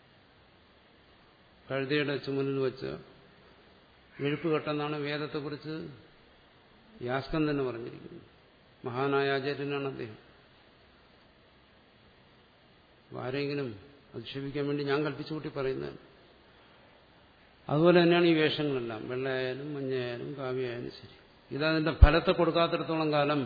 കഴുതയുടെ ചുമലിൽ വെച്ച് വിഴുപ്പ് കെട്ടെന്നാണ് വേദത്തെക്കുറിച്ച് യാസ്കൻ തന്നെ പറഞ്ഞിരിക്കുന്നത് മഹാനായ ആചാര്യനാണ് അദ്ദേഹം ആരെങ്കിലും അധിക്ഷേപിക്കാൻ വേണ്ടി ഞാൻ കൽപ്പിച്ചു കൂട്ടി പറയുന്നത് അതുപോലെ തന്നെയാണ് ഈ വേഷങ്ങളെല്ലാം വെള്ളയായാലും മഞ്ഞയായാലും കാവ്യയായാലും ശരി ഇതതിന്റെ ഫലത്തെ കൊടുക്കാത്തിടത്തോളം കാലം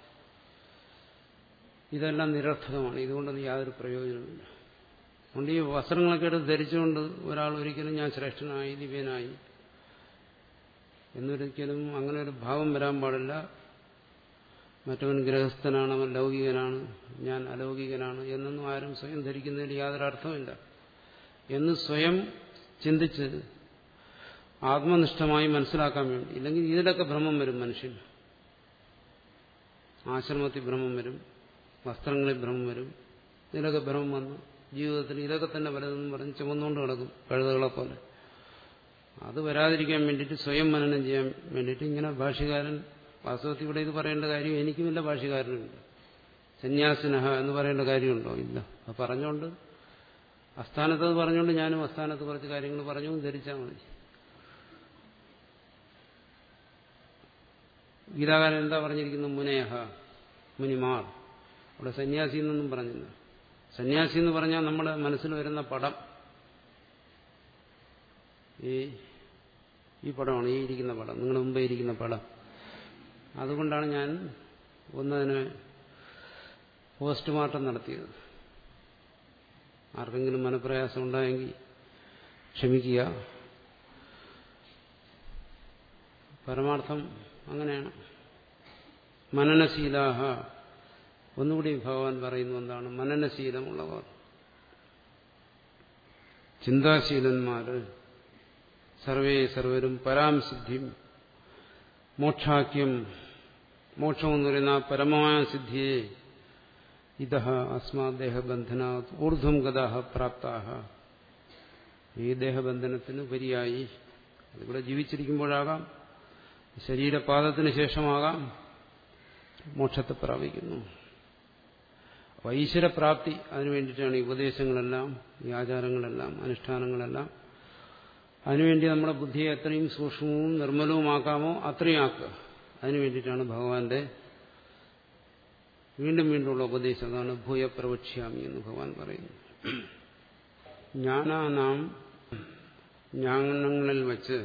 ഇതെല്ലാം നിരർത്ഥകമാണ് ഇതുകൊണ്ടൊന്നും യാതൊരു പ്രയോജനമില്ല അതുകൊണ്ട് ഈ വസ്ത്രങ്ങളൊക്കെ എടുത്ത് ധരിച്ചുകൊണ്ട് ഒരാൾ ഒരിക്കലും ഞാൻ ശ്രേഷ്ഠനായി ദിവ്യനായി എന്നൊരിക്കലും അങ്ങനെ ഒരു ഭാവം വരാൻ പാടില്ല മറ്റവൻ ഗൃഹസ്ഥനാണ് അവൻ ലൗകികനാണ് ഞാൻ അലൗകികനാണ് എന്നൊന്നും ആരും സ്വയം ധരിക്കുന്നതിൽ യാതൊരു അർത്ഥമില്ല എന്ന് സ്വയം ചിന്തിച്ച് ആത്മനിഷ്ഠമായി മനസ്സിലാക്കാൻ വേണ്ടി ഇല്ലെങ്കിൽ ഇതിലൊക്കെ ഭ്രമം വരും മനുഷ്യൻ ആശ്രമത്തിൽ ഭ്രമം വരും വസ്ത്രങ്ങളിൽ ഭ്രമം വരും ഇതിലൊക്കെ ഭ്രമം വന്നു ജീവിതത്തിൽ ഇതൊക്കെ തന്നെ പലതെന്ന് പറഞ്ഞ് ചുമന്നുകൊണ്ട് കിടക്കും കഴുതകളെ പോലെ അത് വരാതിരിക്കാൻ വേണ്ടിയിട്ട് സ്വയം മനനം ചെയ്യാൻ വേണ്ടിയിട്ട് ഇങ്ങനെ ഭാഷ്യകാരൻ വാസ്തവത്തിൽ ഇവിടെ ഇത് പറയേണ്ട കാര്യം എനിക്കുമില്ല ഭാഷ്യകാരനുമില്ല സന്യാസിനഹ എന്ന് പറയേണ്ട കാര്യമുണ്ടോ ഇല്ല അത് പറഞ്ഞുകൊണ്ട് അസ്ഥാനത്ത് അത് പറഞ്ഞുകൊണ്ട് ഞാനും അസ്ഥാനത്ത് കുറച്ച് കാര്യങ്ങൾ പറഞ്ഞു ധരിച്ചാൽ മതി ഗീതാകാരൻ എന്താ പറഞ്ഞിരിക്കുന്നത് മുനയഹ മുനിമാർ അവിടെ സന്യാസി എന്നൊന്നും പറഞ്ഞില്ല സന്യാസി എന്ന് പറഞ്ഞാൽ നമ്മുടെ മനസ്സിൽ വരുന്ന പടം ഈ ഈ പടമാണ് ഈ ഇരിക്കുന്ന പടം നിങ്ങളുടെ മുമ്പേ ഇരിക്കുന്ന പടം അതുകൊണ്ടാണ് ഞാൻ ഒന്നതിന് പോസ്റ്റ്മോർട്ടം നടത്തിയത് ആർക്കെങ്കിലും മനപ്രയാസം ഉണ്ടായെങ്കിൽ ക്ഷമിക്കുക പരമാർത്ഥം അങ്ങനെയാണ് മനനശീലാഹ ഒന്നുകൂടി ഭഗവാൻ പറയുന്നു എന്താണ് മനനശീലമുള്ളവർ ചിന്താശീലന്മാര് സർവേ സർവരും പരാം സിദ്ധിം മോക്ഷാക്യം മോക്ഷം എന്ന് പറയുന്ന പരമമായ സിദ്ധിയെ ഇത അസ്മാ ദേഹബന്ധന ഊർധ്വം ഗതാഹ പ്രാപ്താഹ ഈ ദേഹബന്ധനത്തിന് ഉപരിയായി അതിവിടെ ജീവിച്ചിരിക്കുമ്പോഴാകാം ശരീരപാദത്തിന് ശേഷമാകാം മോക്ഷത്തെ പ്രാപിക്കുന്നു അപ്പോൾ ഈശ്വരപ്രാപ്തി അതിനു വേണ്ടിയിട്ടാണ് ഈ ഉപദേശങ്ങളെല്ലാം ഈ ആചാരങ്ങളെല്ലാം അനുഷ്ഠാനങ്ങളെല്ലാം അതിനുവേണ്ടി നമ്മുടെ ബുദ്ധിയെ എത്രയും സൂക്ഷ്മവും നിർമ്മലവുമാക്കാമോ അത്രയും ആക്കുക അതിനു വേണ്ടിയിട്ടാണ് ഭഗവാന്റെ വീണ്ടും വീണ്ടുമുള്ള ഉപദേശം അതാണ് ഭൂയപ്രവക്ഷ്യാമി എന്ന് ഭഗവാൻ പറയുന്നു ജ്ഞാനാനാം ജ്ഞാനങ്ങളിൽ വച്ച്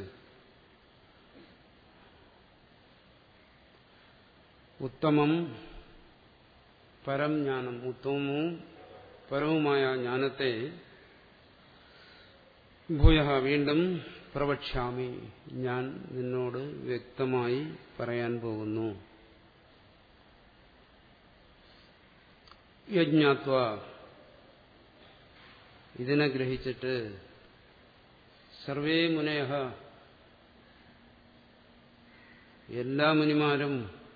ഉത്തമം പരം ജ്ഞാനം ഉത്തമവും പരവുമായ ജ്ഞാനത്തെ ഭൂയ വീണ്ടും പ്രവക്ഷ്യാമി ഞാൻ നിന്നോട് വ്യക്തമായി പറയാൻ പോകുന്നു യജ്ഞാത്വ ഇതിനെ ഗ്രഹിച്ചിട്ട് സർവേ മുനയ എല്ലാ മുനിമാരും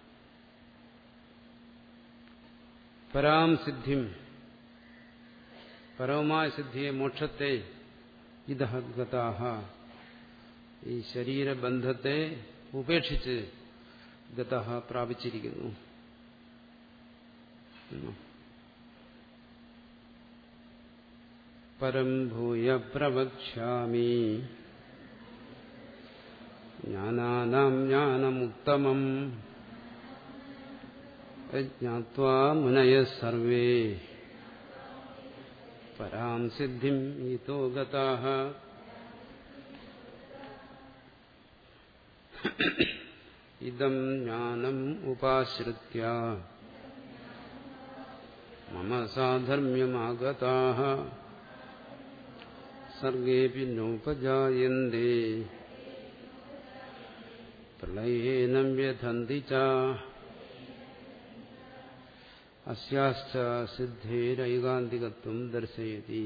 പരാം സിദ്ധിം പരമമായ സിദ്ധിയെ മോക്ഷത്തെ ഇതഹഗതാഹ ഈ ശരീരബന്ധത്തെ ഉപേക്ഷിച്ച് ഗതഹ പ്രാപിച്ചിരിക്കുന്നു പരം ഭൂയ പ്രവക്ഷ്യാമി ജ്ഞാനാനാം ജ്ഞാനമുത്തമം ജ്ഞാത്വാ മുനയ സർവേ പരാം സിദ്ധിം ഇതോ ഗതാഹ ഇതം ജ്ഞാനം ഉപാശ്രിത്യ മമ സാധർമ്യമാഗതാഹ സർഗേപി നോപജായന്തേ പ്രളയേനം വ്യഥന്തി ച അസ്യാശ്ച സിദ്ധേരൈകാന്തികത്വം ദർശയതി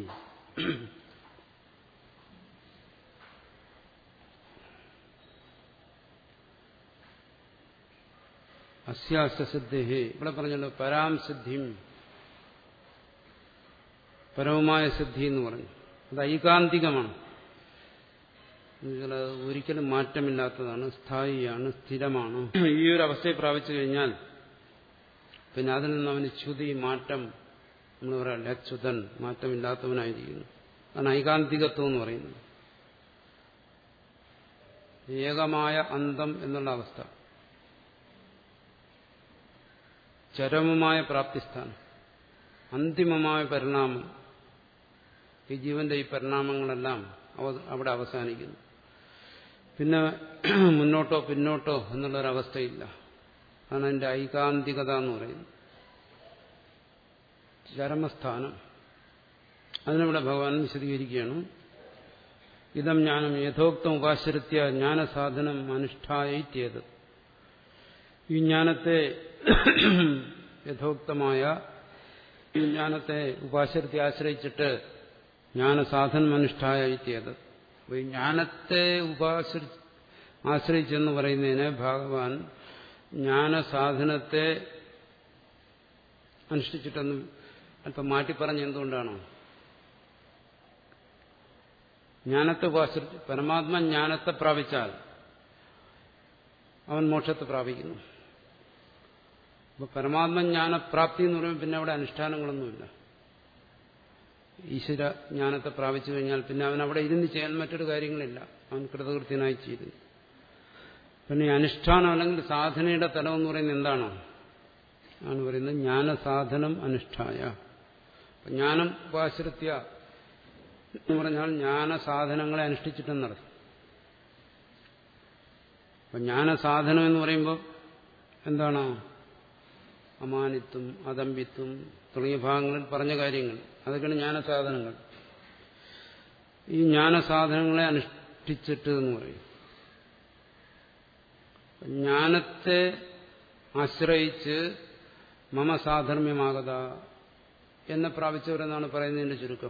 അസ്യാശ്ച സിദ്ധി ഇവിടെ പറഞ്ഞല്ലോ പരാം സിദ്ധിം പരമമായ സിദ്ധി എന്ന് പറഞ്ഞു അത് ഐകാന്തികമാണ് എന്നുവെച്ചാൽ അത് ഒരിക്കലും മാറ്റമില്ലാത്തതാണ് സ്ഥായിയാണ് സ്ഥിരമാണ് ഈ ഒരു അവസ്ഥയെ പ്രാപിച്ചു കഴിഞ്ഞാൽ പിന്നെ അതിൽ നിന്ന് അവന് ച്യുതി മാറ്റം നമ്മൾ പറയാം അച്യുതൻ മാറ്റമില്ലാത്തവനായിരിക്കുന്നു അതാണ് ഐകാന്തികത്വം എന്ന് പറയുന്നത് ഏകമായ അന്തം എന്നുള്ള അവസ്ഥ ചരമമായ പ്രാപ്തിസ്ഥാനം അന്തിമമായ പരിണാമം ഈ ജീവന്റെ ഈ പരിണാമങ്ങളെല്ലാം അവിടെ അവസാനിക്കുന്നു പിന്നെ മുന്നോട്ടോ പിന്നോട്ടോ എന്നുള്ളൊരവസ്ഥയില്ല അതാണ് അതിന്റെ ഐകാന്തികത എന്ന് പറയുന്നത് ചരമസ്ഥാനം അതിനിവിടെ ഭഗവാൻ വിശദീകരിക്കുകയാണ് ഇതം ജ്ഞാനം യഥോക്തം ഉപാശ്രിത്യ ജ്ഞാനസാധനം അനുഷ്ഠായിത്യത് ഈ ജ്ഞാനത്തെ യഥോക്തമായ ഈ ജ്ഞാനത്തെ ഉപാശ്രത്തെ ആശ്രയിച്ചിട്ട് ജ്ഞാനസാധനം അനുഷ്ഠായിത്യത് ഈ ജ്ഞാനത്തെ ഉപാശ്രി ആശ്രയിച്ചെന്ന് പറയുന്നതിന് ഭഗവാൻ ജ്ഞാനസാധനത്തെ അനുഷ്ഠിച്ചിട്ടെന്ന് അല്പം മാറ്റിപ്പറഞ്ഞ എന്തുകൊണ്ടാണ് ജ്ഞാനത്തെ ഉപാശ്രയിച്ച് പരമാത്മ ജ്ഞാനത്തെ പ്രാപിച്ചാൽ അവൻ മോക്ഷത്തെ പ്രാപിക്കുന്നു അപ്പൊ പരമാത്മജ്ഞാനപ്രാപ്തി എന്ന് പറയുമ്പോൾ പിന്നെ അവിടെ അനുഷ്ഠാനങ്ങളൊന്നുമില്ല ഈശ്വര ജ്ഞാനത്തെ പ്രാപിച്ചു കഴിഞ്ഞാൽ പിന്നെ അവൻ അവിടെ ഇരുന്ന് ചെയ്യാൻ മറ്റൊരു കാര്യങ്ങളില്ല അവൻ കൃതകൃത്യനായി ചെയ്യുന്നു പിന്നെ ഈ അനുഷ്ഠാനം അല്ലെങ്കിൽ സാധനയുടെ തലം എന്ന് പറയുന്നത് എന്താണോ ആണ് പറയുന്നത് ജ്ഞാനസാധനം അനുഷ്ഠായ ജ്ഞാനം ഉപാശ്രിത്യ എന്ന് പറഞ്ഞാൽ ജ്ഞാനസാധനങ്ങളെ അനുഷ്ഠിച്ചിട്ടെന്നർത്ഥം അപ്പൊ ജ്ഞാനസാധനം എന്ന് പറയുമ്പോൾ എന്താണ് അമാനിത്വം അതമ്പിത്വം തുടങ്ങിയ ഭാഗങ്ങളിൽ പറഞ്ഞ കാര്യങ്ങൾ അതൊക്കെയാണ് ജ്ഞാനസാധനങ്ങൾ ഈ ജ്ഞാനസാധനങ്ങളെ അനുഷ്ഠിച്ചിട്ട് എന്ന് പറയും ജ്ഞാനത്തെ ആശ്രയിച്ച് മമ സാധർമ്യമാകത എന്നെ പ്രാപിച്ചവരെന്നാണ് പറയുന്നതിന്റെ ചുരുക്കം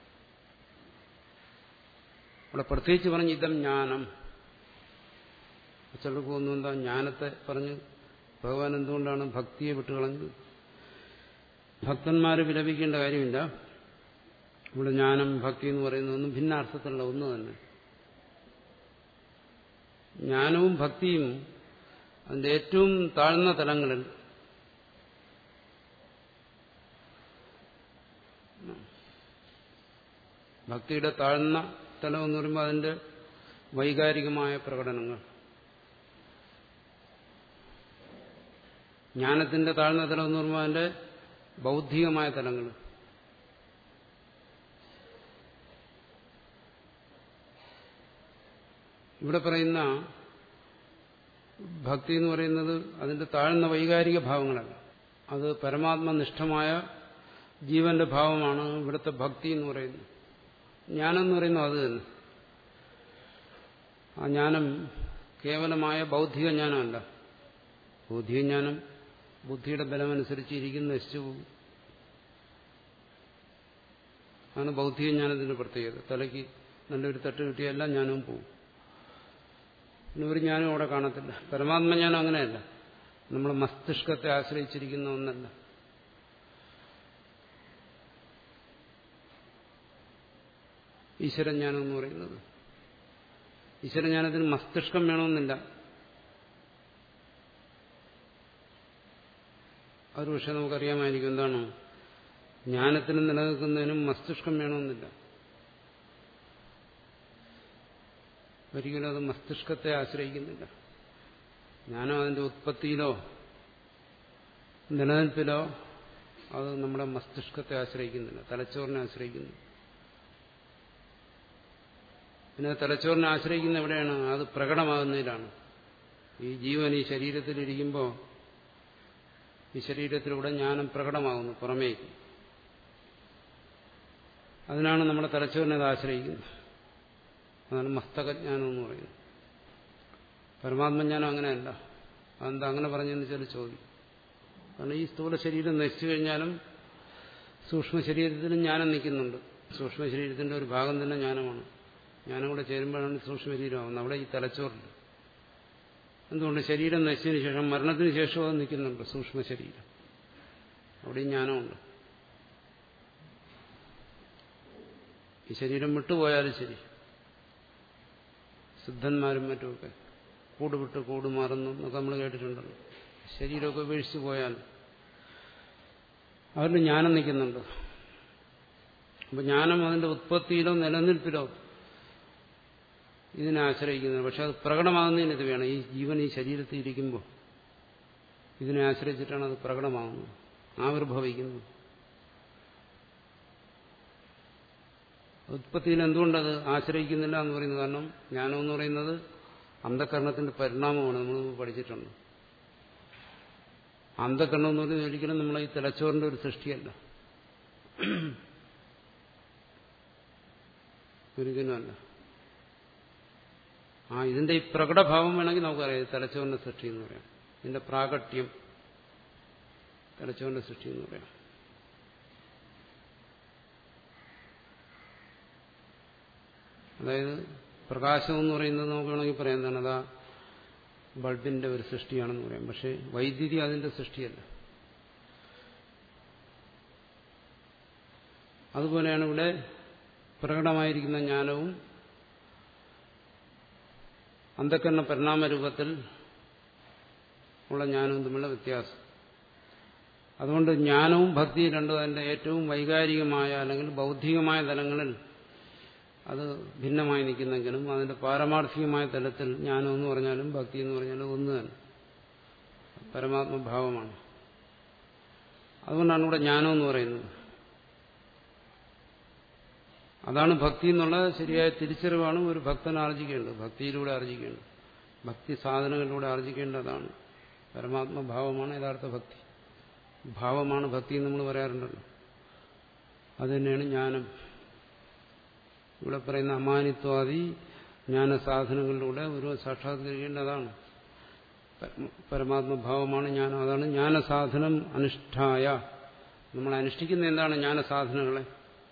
അവിടെ പ്രത്യേകിച്ച് പറഞ്ഞ് ഇതം ജ്ഞാനം ചിലർക്ക് തോന്നുന്നു എന്താ ജ്ഞാനത്തെ പറഞ്ഞ് ഭഗവാൻ എന്തുകൊണ്ടാണ് ഭക്തിയെ വിട്ടുകളഞ്ഞത് ഭക്തന്മാര് വിലപിക്കേണ്ട കാര്യമില്ല ഇവിടെ ജ്ഞാനം ഭക്തി എന്ന് പറയുന്നതൊന്നും ഭിന്നാർത്ഥത്തിലുള്ള ഒന്ന് തന്നെ ജ്ഞാനവും ഭക്തിയും അതിന്റെ ഏറ്റവും താഴ്ന്ന തലങ്ങളിൽ ഭക്തിയുടെ താഴ്ന്ന തലം എന്ന് പറയുമ്പോൾ അതിന്റെ വൈകാരികമായ പ്രകടനങ്ങൾ ജ്ഞാനത്തിന്റെ താഴ്ന്ന തലം എന്ന് പറയുമ്പോൾ അതിന്റെ ബൗദ്ധികമായ തലങ്ങൾ ഇവിടെ പറയുന്ന ഭക്തി എന്ന് പറയുന്നത് അതിന്റെ താഴ്ന്ന വൈകാരിക ഭാവങ്ങളല്ല അത് പരമാത്മനിഷ്ഠമായ ജീവന്റെ ഭാവമാണ് ഇവിടുത്തെ ഭക്തി എന്ന് പറയുന്നത് ജ്ഞാനം എന്ന് പറയുന്നത് അത് തന്നെ ആ ജ്ഞാനം കേവലമായ ബൗദ്ധിക ജ്ഞാനമല്ല ബൗദ്ധിക ജ്ഞാനം ബുദ്ധിയുടെ ബലമനുസരിച്ച് ഇരിക്കുന്ന നശിച്ചു പോകും അതാണ് ബൗദ്ധിക ജ്ഞാനത്തിന്റെ പ്രത്യേകത തലയ്ക്ക് നല്ലൊരു തട്ട് കിട്ടിയെല്ലാം ജ്ഞാനവും പോകും പിന്നെ ഒരു ജ്ഞാനം അവിടെ കാണത്തില്ല പരമാത്മജ്ഞാനം അങ്ങനെയല്ല നമ്മൾ മസ്തിഷ്കത്തെ ആശ്രയിച്ചിരിക്കുന്ന ഒന്നല്ല ഈശ്വരജ്ഞാനം എന്ന് പറയുന്നത് ഈശ്വരജ്ഞാനത്തിന് മസ്തിഷ്കം വേണമെന്നില്ല അതൊരു പക്ഷെ നമുക്കറിയാമായിരിക്കും എന്താണ് ജ്ഞാനത്തിന് നിലനിൽക്കുന്നതിനും മസ്തിഷ്കം വേണമെന്നില്ല ഒരിക്കലും അത് മസ്തിഷ്കത്തെ ആശ്രയിക്കുന്നില്ല ജ്ഞാനം അതിന്റെ ഉത്പത്തിയിലോ നിലനിൽപ്പിലോ അത് നമ്മുടെ മസ്തിഷ്കത്തെ ആശ്രയിക്കുന്നില്ല തലച്ചോറിനെ ആശ്രയിക്കുന്നു പിന്നെ തലച്ചോറിനെ ആശ്രയിക്കുന്ന എവിടെയാണ് അത് പ്രകടമാകുന്നതിലാണ് ഈ ജീവൻ ഈ ശരീരത്തിലിരിക്കുമ്പോൾ ഈ ശരീരത്തിലൂടെ ജ്ഞാനം പ്രകടമാകുന്നു പുറമേക്ക് അതിനാണ് നമ്മുടെ തലച്ചോറിനെ അത് ആശ്രയിക്കുന്നത് അതാണ് മസ്തകജ്ഞാനം എന്ന് പറയുന്നത് പരമാത്മജ്ഞാനം അങ്ങനെയല്ല അതെന്താ അങ്ങനെ പറഞ്ഞെന്ന് ചില ചോദിക്കും കാരണം ഈ സ്ഥൂല ശരീരം നശിച്ചു കഴിഞ്ഞാലും സൂക്ഷ്മ ശരീരത്തിലും ജ്ഞാനം നിൽക്കുന്നുണ്ട് സൂക്ഷ്മ ശരീരത്തിന്റെ ഒരു ഭാഗം തന്നെ ജ്ഞാനമാണ് ജ്ഞാനം കൂടെ ചേരുമ്പോഴാണ് സൂക്ഷ്മ ശരീരമാകുന്നത് അവിടെ ഈ തലച്ചോറില്ല എന്തുകൊണ്ട് ശരീരം നശിച്ചതിന് ശേഷം മരണത്തിന് ശേഷം അത് നിൽക്കുന്നുണ്ട് സൂക്ഷ്മ ശരീരം അവിടെ ജ്ഞാനമുണ്ട് ഈ ശരീരം വിട്ടുപോയാലും ശരി സിദ്ധന്മാരും മറ്റുമൊക്കെ കൂട് വിട്ട് കൂട് മാറുന്നു എന്നൊക്കെ നമ്മൾ കേട്ടിട്ടുണ്ടല്ലോ ശരീരമൊക്കെ വീഴ്ച പോയാൽ അവരിൽ ജ്ഞാനം നിൽക്കുന്നുണ്ട് അപ്പൊ ജ്ഞാനം അതിന്റെ ഉത്പത്തിയിലോ നിലനിൽപ്പിലോ ഇതിനെ ആശ്രയിക്കുന്നത് പക്ഷെ അത് പ്രകടമാകുന്നതിന് ഇത് വേണം ഈ ജീവൻ ഈ ശരീരത്തിൽ ഇരിക്കുമ്പോൾ ഇതിനെ ആശ്രയിച്ചിട്ടാണ് അത് പ്രകടമാകുന്നത് ആവിർഭവിക്കുന്നത് ഉത്പത്തിയിൽ എന്തുകൊണ്ടത് ആശ്രയിക്കുന്നില്ല എന്ന് പറയുന്നത് കാരണം ജ്ഞാനം എന്ന് പറയുന്നത് അന്ധകരണത്തിന്റെ പരിണാമമാണ് നമ്മൾ പഠിച്ചിട്ടുണ്ട് അന്ധകരണം എന്ന് പറയുന്നത് ഒരിക്കലും നമ്മളെ ഈ തലച്ചോറിന്റെ ഒരു സൃഷ്ടിയല്ല ഒരിക്കലുമല്ല ആ ഇതിന്റെ ഈ പ്രകടഭാവം വേണമെങ്കിൽ നമുക്കറിയാം തലച്ചോറിന്റെ സൃഷ്ടി എന്ന് പറയാം ഇതിന്റെ പ്രാകട്യം തലച്ചോറിന്റെ സൃഷ്ടി എന്ന് പറയാം അതായത് പ്രകാശം എന്ന് പറയുന്നത് നമുക്ക് വേണമെങ്കിൽ പറയാം എന്താണ് അതാ ബൾബിന്റെ ഒരു സൃഷ്ടിയാണെന്ന് പറയാം പക്ഷെ വൈദ്യുതി അതിന്റെ സൃഷ്ടിയല്ല അതുപോലെയാണ് ഇവിടെ പ്രകടമായിരിക്കുന്ന ജ്ഞാനവും അന്ധക്കരണ പരിണാമ രൂപത്തിൽ ഉള്ള ജ്ഞാനവും തമ്മിലുള്ള വ്യത്യാസം അതുകൊണ്ട് ജ്ഞാനവും ഭക്തിയും രണ്ടും അതിന്റെ ഏറ്റവും വൈകാരികമായ അല്ലെങ്കിൽ ബൗദ്ധികമായ തലങ്ങളിൽ അത് ഭിന്നമായി നിൽക്കുന്നെങ്കിലും അതിന്റെ പാരമാർത്ഥികമായ തലത്തിൽ ജ്ഞാനം എന്ന് പറഞ്ഞാലും ഭക്തി എന്ന് പറഞ്ഞാലും ഒന്ന് തന്നെ പരമാത്മഭാവമാണ് അതുകൊണ്ടാണ് ഇവിടെ ജ്ഞാനം എന്ന് പറയുന്നത് അതാണ് ഭക്തി എന്നുള്ള ശരിയായ തിരിച്ചറിവാണ് ഒരു ഭക്തൻ ആർജിക്കേണ്ടത് ഭക്തിയിലൂടെ ആർജിക്കേണ്ടത് ഭക്തി സാധനങ്ങളിലൂടെ ആർജിക്കേണ്ടതാണ് പരമാത്മഭാവമാണ് യഥാർത്ഥ ഭക്തി ഭാവമാണ് ഭക്തി എന്ന് നമ്മൾ പറയാറുണ്ടല്ലോ അത് തന്നെയാണ് ജ്ഞാനം ഇവിടെ പറയുന്ന അമാനിത്വാദി ജ്ഞാന സാധനങ്ങളിലൂടെ ഒരു സാക്ഷാത്കരിക്കേണ്ടതാണ് പരമാത്മഭാവമാണ് ജ്ഞാനം അതാണ് ജ്ഞാനസാധനം അനുഷ്ഠായ നമ്മൾ അനുഷ്ഠിക്കുന്ന എന്താണ് ജ്ഞാനസാധനങ്ങളെ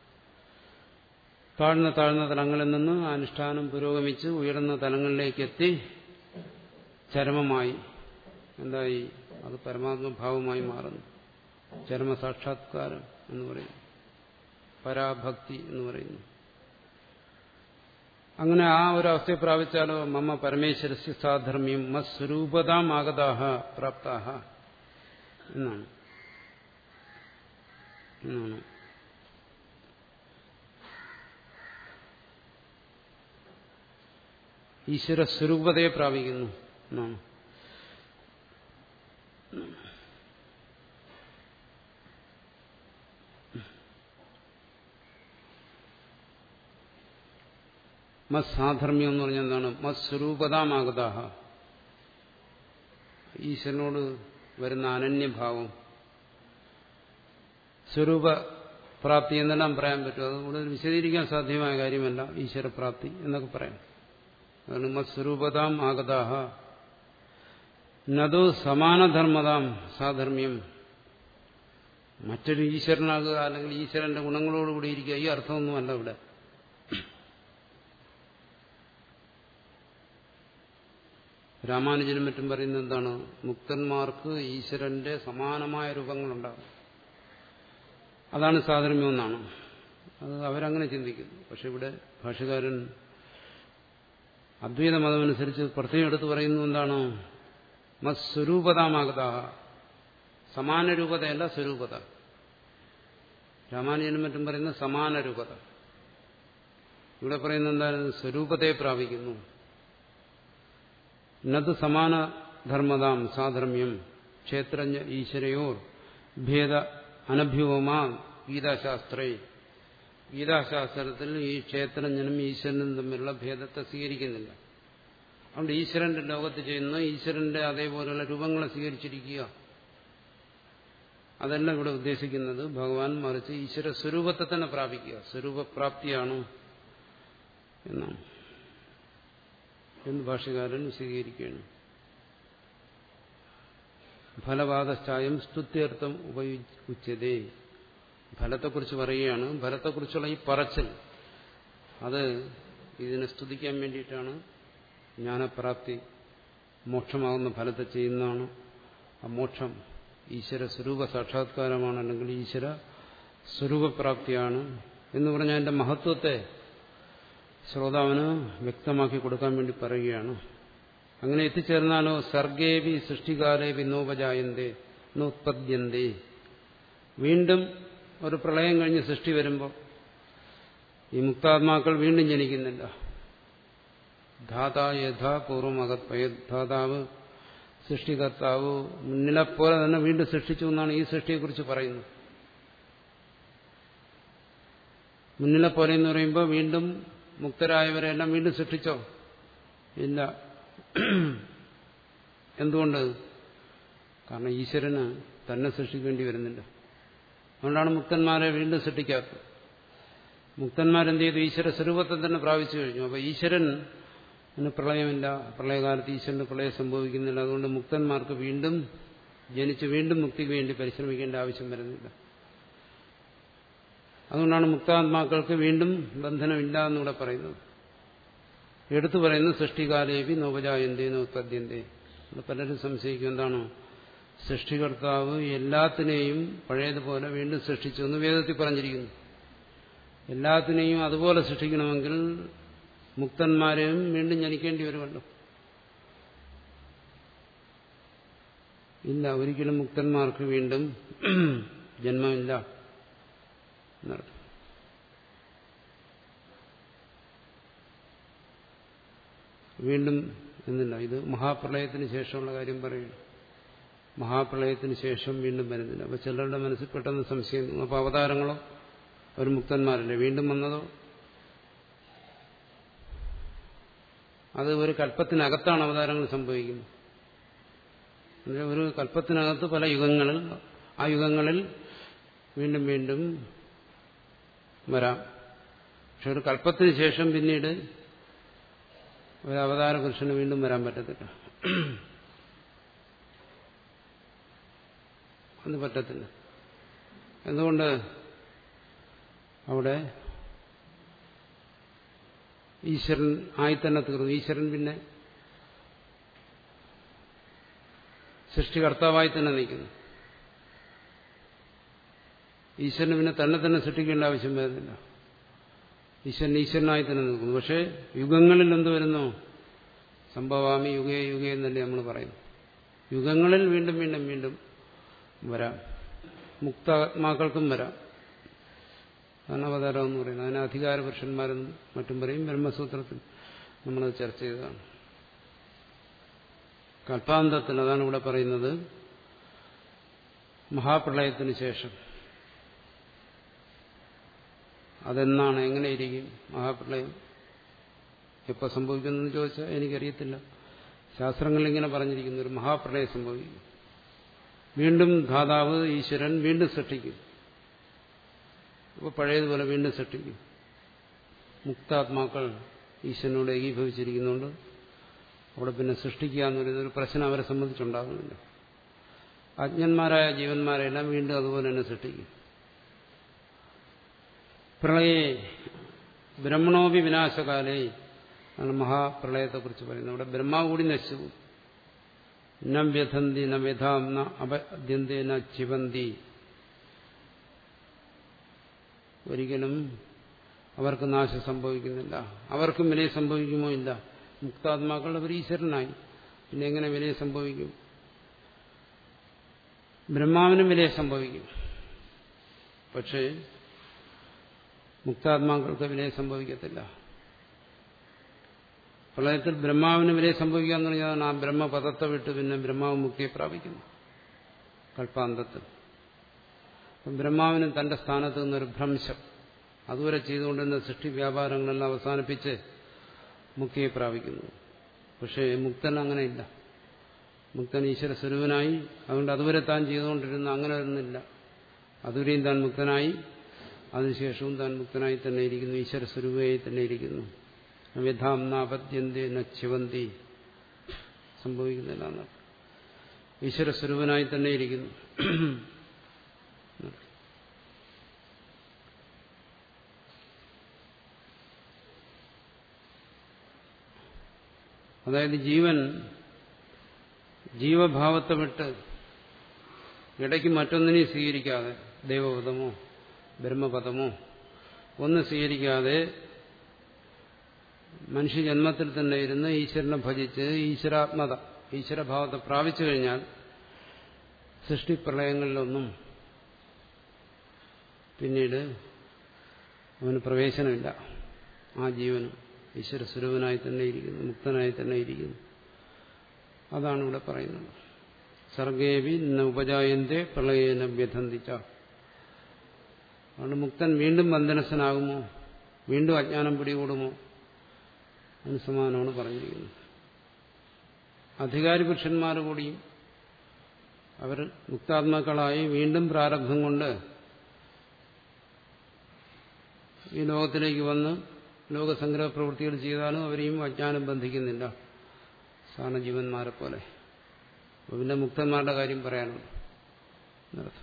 താഴ്ന്ന താഴ്ന്ന തലങ്ങളിൽ നിന്ന് അനുഷ്ഠാനം പുരോഗമിച്ച് ഉയർന്ന തലങ്ങളിലേക്ക് എത്തി ചരമമായി എന്തായി അത് പരമാത്മഭാവമായി മാറുന്നു ചരമസാക്ഷാത്കാരം എന്ന് പറയുന്നു പരാഭക്തി എന്ന് പറയുന്നു അങ്ങനെ ആ ഒരു അവസ്ഥയെ പ്രാപിച്ചാലോ മമ്മ പരമേശ്വരസ്യ സാധർമ്മ്യം മസ്വരൂപതാം ആഗതാഹ പ്രാപ്താഹ എന്നാണ് എന്നാണ് ഈശ്വര സ്വരൂപതയെ പ്രാപിക്കുന്നു എന്നാണ് മത്സാധർമ്മ്യം എന്ന് പറഞ്ഞാൽ എന്താണ് മത്സ്വരൂപതാമാഗതാഹ ഈശ്വരനോട് വരുന്ന അനന്യഭാവം സ്വരൂപ പ്രാപ്തി എന്നെല്ലാം പറയാൻ പറ്റും അത് കൂടുതൽ വിശദീകരിക്കാൻ സാധ്യമായ കാര്യമല്ല ഈശ്വരപ്രാപ്തി എന്നൊക്കെ പറയാം അതാണ് മത്സ്വരൂപതാം ആഗതാഹ നതു സമാനധർമ്മതാം സാധർമ്മ്യം മറ്റൊരു ഈശ്വരനാകുക അല്ലെങ്കിൽ ഈശ്വരന്റെ ഗുണങ്ങളോടുകൂടി ഇരിക്കുക ഈ അർത്ഥമൊന്നുമല്ല ഇവിടെ രാമാനുജനും മറ്റും പറയുന്നത് എന്താണ് മുക്തന്മാർക്ക് ഈശ്വരന്റെ സമാനമായ രൂപങ്ങളുണ്ടാകും അതാണ് സാധർമ്യം എന്നാണ് അത് അവരങ്ങനെ ചിന്തിക്കുന്നു പക്ഷെ ഇവിടെ ഭാഷകാരൻ അദ്വൈത മതമനുസരിച്ച് പ്രത്യേകം എടുത്ത് പറയുന്നു എന്താണ് മസ്വരൂപതാമാകത സമാന രൂപതയല്ല സ്വരൂപത രാമാനുജനും മറ്റും പറയുന്ന സമാന രൂപത ഇവിടെ പറയുന്നത് എന്താണ് സ്വരൂപതയെ പ്രാപിക്കുന്നു നത് സമാന ധർമ്മതാം സാധർമ്മ്യം ക്ഷേത്രജ്ഞ ഈശ്വരയോർ ഭേദ അനഭ്യുവമാ ഗീതാശാസ്ത്രേ ഗീതാശാസ്ത്രത്തിൽ ഈ ക്ഷേത്രജ്ഞനും ഈശ്വരനും തമ്മിലുള്ള ഭേദത്തെ സ്വീകരിക്കുന്നില്ല അതുകൊണ്ട് ഈശ്വരന്റെ ലോകത്ത് ചെയ്യുന്ന ഈശ്വരന്റെ അതേപോലെയുള്ള രൂപങ്ങളെ സ്വീകരിച്ചിരിക്കുക അതല്ല ഇവിടെ ഉദ്ദേശിക്കുന്നത് ഭഗവാൻ മറിച്ച് ഈശ്വര സ്വരൂപത്തെ തന്നെ പ്രാപിക്കുക സ്വരൂപപ്രാപ്തിയാണ് എന്നാണ് എന്ന് ഭാഷകാരൻ വിശദീകരിക്കുകയാണ് ഫലവാദശ്ചായം സ്തുത്യർത്ഥം ഉപയുജ്യതേ ഫലത്തെക്കുറിച്ച് പറയുകയാണ് ഫലത്തെക്കുറിച്ചുള്ള ഈ പറച്ചൽ അത് ഇതിനെ സ്തുതിക്കാൻ വേണ്ടിയിട്ടാണ് ജ്ഞാനപ്രാപ്തി മോക്ഷമാകുന്ന ഫലത്തെ ചെയ്യുന്നതാണ് ആ മോക്ഷം ഈശ്വര സ്വരൂപ സാക്ഷാത്കാരമാണ് അല്ലെങ്കിൽ ഈശ്വര സ്വരൂപപ്രാപ്തിയാണ് എന്ന് പറഞ്ഞാൽ അതിന്റെ മഹത്വത്തെ ശ്രോതാവിന് വ്യക്തമാക്കി കൊടുക്കാൻ വേണ്ടി പറയുകയാണ് അങ്ങനെ എത്തിച്ചേർന്നാലോ സർഗേവി സൃഷ്ടികാലേവി നോപജായന്തേ നോത്പദ്യന്തേ വീണ്ടും ഒരു പ്രളയം കഴിഞ്ഞ് സൃഷ്ടി വരുമ്പോൾ ഈ മുക്താത്മാക്കൾ വീണ്ടും ജനിക്കുന്നില്ല ധാതാ യഥാ പൂർവം അകത്പയ ധാതാവ് സൃഷ്ടികർത്താവ് മുന്നിലെപ്പോലെ തന്നെ വീണ്ടും സൃഷ്ടിച്ചു എന്നാണ് ഈ സൃഷ്ടിയെക്കുറിച്ച് പറയുന്നത് മുന്നിലെപ്പോലെ എന്ന് പറയുമ്പോൾ വീണ്ടും മുക്തരായവരെല്ലാം വീണ്ടും സൃഷ്ടിച്ചോ ഇല്ല എന്തുകൊണ്ട് കാരണം ഈശ്വരന് തന്നെ സൃഷ്ടിക്കേണ്ടി വരുന്നില്ല അതുകൊണ്ടാണ് മുക്തന്മാരെ വീണ്ടും സൃഷ്ടിക്കാത്തത് മുക്തന്മാരെന്ത് ചെയ്തു ഈശ്വര സ്വരൂപത്തെ തന്നെ പ്രാപിച്ചു കഴിഞ്ഞു അപ്പോൾ ഈശ്വരൻ പ്രളയമില്ല പ്രളയകാലത്ത് ഈശ്വരന് പ്രളയം സംഭവിക്കുന്നില്ല അതുകൊണ്ട് മുക്തന്മാർക്ക് വീണ്ടും ജനിച്ച് വീണ്ടും മുക്തിക്ക് വേണ്ടി പരിശ്രമിക്കേണ്ട ആവശ്യം വരുന്നില്ല അതുകൊണ്ടാണ് മുക്താത്മാക്കൾക്ക് വീണ്ടും ബന്ധനമില്ല എന്നിവിടെ പറയുന്നത് എടുത്തു പറയുന്നത് സൃഷ്ടികാലേപി നോപജായന്തേ നോത്പദ്യന്തേ പലരും സംശയിക്കും എന്താണോ സൃഷ്ടികർത്താവ് എല്ലാത്തിനെയും പഴയതുപോലെ വീണ്ടും സൃഷ്ടിച്ചു എന്ന് വേദത്തിൽ പറഞ്ഞിരിക്കുന്നു എല്ലാത്തിനെയും അതുപോലെ സൃഷ്ടിക്കണമെങ്കിൽ മുക്തന്മാരെയും വീണ്ടും ജനിക്കേണ്ടി വരുമല്ലോ ഇല്ല ഒരിക്കലും മുക്തന്മാർക്ക് വീണ്ടും ജന്മമില്ല എന്നർത്ഥം വീണ്ടും എന്നില്ല ഇത് മഹാപ്രളയത്തിന് ശേഷമുള്ള കാര്യം പറയുന്നു മഹാപ്രളയത്തിന് ശേഷം വീണ്ടും വരുന്നില്ല അപ്പൊ ചിലരുടെ മനസ്സിൽ പെട്ടെന്ന് സംശയം അപ്പൊ അവതാരങ്ങളോ അവർ മുക്തന്മാരല്ലേ വീണ്ടും വന്നതോ അത് ഒരു കല്പത്തിനകത്താണ് അവതാരങ്ങൾ സംഭവിക്കുന്നത് ഒരു കല്പത്തിനകത്ത് പല യുഗങ്ങളിൽ ആ യുഗങ്ങളിൽ വീണ്ടും വീണ്ടും വരാം പക്ഷെ ഒരു കല്പത്തിന് ശേഷം പിന്നീട് ഒരു അവതാര പുരുഷന് വീണ്ടും വരാൻ പറ്റത്തില്ല അത് പറ്റത്തില്ല എന്തുകൊണ്ട് അവിടെ ഈശ്വരൻ ആയി തന്നെ തീർന്നു ഈശ്വരൻ പിന്നെ സൃഷ്ടികർത്താവായി തന്നെ നിൽക്കുന്നു ഈശ്വരന് പിന്നെ തന്നെ തന്നെ സൃഷ്ടിക്കേണ്ട ആവശ്യം വരുന്നില്ല ഈശ്വരൻ ഈശ്വരനായി തന്നെ നിൽക്കുന്നു പക്ഷേ യുഗങ്ങളിൽ എന്ത് വരുന്നു സംഭവാമി യുഗേ യുഗേ എന്നല്ലേ നമ്മൾ പറയുന്നു യുഗങ്ങളിൽ വീണ്ടും വീണ്ടും വീണ്ടും വരാം മുക്താത്മാക്കൾക്കും വരാം അതാണ് അവതാരം എന്ന് പറയുന്നത് അതിന് അധികാര പുരുഷന്മാരെന്നും മറ്റും പറയും ബ്രഹ്മസൂത്രത്തിൽ നമ്മളത് ചർച്ച ചെയ്തതാണ് കൽപ്പാന്തത്തിൽ അതാണ് ഇവിടെ പറയുന്നത് മഹാപ്രളയത്തിന് ശേഷം അതെന്നാണ് എങ്ങനെയിരിക്കും മഹാപ്രളയം എപ്പോൾ സംഭവിക്കുന്നെന്ന് ചോദിച്ചാൽ എനിക്കറിയത്തില്ല ശാസ്ത്രങ്ങളിൽ ഇങ്ങനെ പറഞ്ഞിരിക്കുന്നു ഒരു മഹാപ്രളയം സംഭവിക്കും വീണ്ടും ധാതാവ് ഈശ്വരൻ വീണ്ടും സൃഷ്ടിക്കും അപ്പോൾ പഴയതുപോലെ വീണ്ടും സൃഷ്ടിക്കും മുക്താത്മാക്കൾ ഈശ്വരനോട് ഏകീഭവിച്ചിരിക്കുന്നുണ്ട് അവിടെ പിന്നെ സൃഷ്ടിക്കുക എന്ന് പറയുന്ന ഒരു പ്രശ്നം അവരെ സംബന്ധിച്ചുണ്ടാകുന്നില്ല അജ്ഞന്മാരായ ജീവന്മാരെല്ലാം വീണ്ടും അതുപോലെ തന്നെ സൃഷ്ടിക്കും പ്രളയേ ബ്രഹ്മണോപി വിനാശകാലേ ആണ് മഹാപ്രളയത്തെക്കുറിച്ച് പറയുന്നത് അവിടെ ബ്രഹ്മാവ് കൂടി നശിച്ചു ന വ്യഥന്തി ന വ്യഥാം ന അപദ്യന്തി ന ചിവന്തി ഒരിക്കലും അവർക്ക് നാശം സംഭവിക്കുന്നില്ല അവർക്കും വിലയം സംഭവിക്കുമോ ഇല്ല മുക്താത്മാക്കളുടെ ഒരു ഈശ്വരനായി പിന്നെ എങ്ങനെ വിലയം സംഭവിക്കും ബ്രഹ്മാവിനും വിലയം സംഭവിക്കും പക്ഷേ മുക്താത്മാക്കൾക്ക് വിലയം സംഭവിക്കത്തില്ല പ്രളയത്തിൽ ബ്രഹ്മാവിന് വിലയം സംഭവിക്കുക എന്ന് പറഞ്ഞാൽ ആ ബ്രഹ്മപദത്തെ വിട്ട് പിന്നെ ബ്രഹ്മാവ് മുക്തിയെ പ്രാപിക്കുന്നു കൽപ്പാന്തത്തിൽ ബ്രഹ്മാവിന് തന്റെ സ്ഥാനത്ത് നിന്നൊരു ഭ്രംശം അതുവരെ ചെയ്തുകൊണ്ടിരുന്ന സൃഷ്ടി വ്യാപാരങ്ങളെല്ലാം അവസാനിപ്പിച്ച് മുക്തിയെ പ്രാപിക്കുന്നു പക്ഷേ മുക്തൻ അങ്ങനെയില്ല മുക്തൻ ഈശ്വര സ്വരൂപനായി അതുകൊണ്ട് അതുവരെ താൻ ചെയ്തുകൊണ്ടിരുന്ന അങ്ങനെ ഒന്നില്ല അതുവരെയും താൻ മുക്തനായി അതിനുശേഷവും താൻ മുക്തനായി തന്നെ ഇരിക്കുന്നു ഈശ്വര സ്വരൂപയായി തന്നെ ഇരിക്കുന്നു വ്യഥാം നാപദ്യന്തി നച്ഛിവന്തി സംഭവിക്കുന്നില്ല എന്നർത്ഥം ഈശ്വര സ്വരൂപനായി തന്നെ ഇരിക്കുന്നു അതായത് ജീവൻ ജീവഭാവത്തെ വിട്ട് ഇടയ്ക്ക് മറ്റൊന്നിനെയും സ്വീകരിക്കാതെ ദൈവപദമോ ബ്രഹ്മപദമോ ഒന്നും സ്വീകരിക്കാതെ മനുഷ്യജന്മത്തിൽ തന്നെ ഇരുന്ന് ഈശ്വരനെ ഭജിച്ച് ഈശ്വരാത്മത ഈശ്വരഭാവത്തെ പ്രാപിച്ചു കഴിഞ്ഞാൽ സൃഷ്ടിപ്രളയങ്ങളിലൊന്നും പിന്നീട് അവന് പ്രവേശനമില്ല ആ ജീവന് ഈശ്വര സ്വരൂപനായി തന്നെ ഇരിക്കുന്നു മുക്തനായി തന്നെ ഇരിക്കുന്നു അതാണ് ഇവിടെ പറയുന്നത് സർഗേവി ന ഉപജായന്റെ പ്രളയേന വ്യഥന്തിച്ച അതുകൊണ്ട് മുക്തൻ വീണ്ടും ബന്ധനസ്ഥനാകുമോ വീണ്ടും അജ്ഞാനം പിടികൂടുമോ അതിന് സമാനമാണ് പറഞ്ഞിരിക്കുന്നത് അധികാരി പുരുഷന്മാർ കൂടിയും അവർ മുക്താത്മാക്കളായി വീണ്ടും പ്രാരബ്ധം കൊണ്ട് ഈ ലോകത്തിലേക്ക് വന്ന് ലോകസംഗ്രഹ പ്രവൃത്തികൾ ചെയ്താലും അവരെയും അജ്ഞാനം ബന്ധിക്കുന്നില്ല സാധാരണ ജീവന്മാരെ പോലെ പിന്നെ മുക്തന്മാരുടെ കാര്യം പറയാനുണ്ട് എന്നർത്ഥം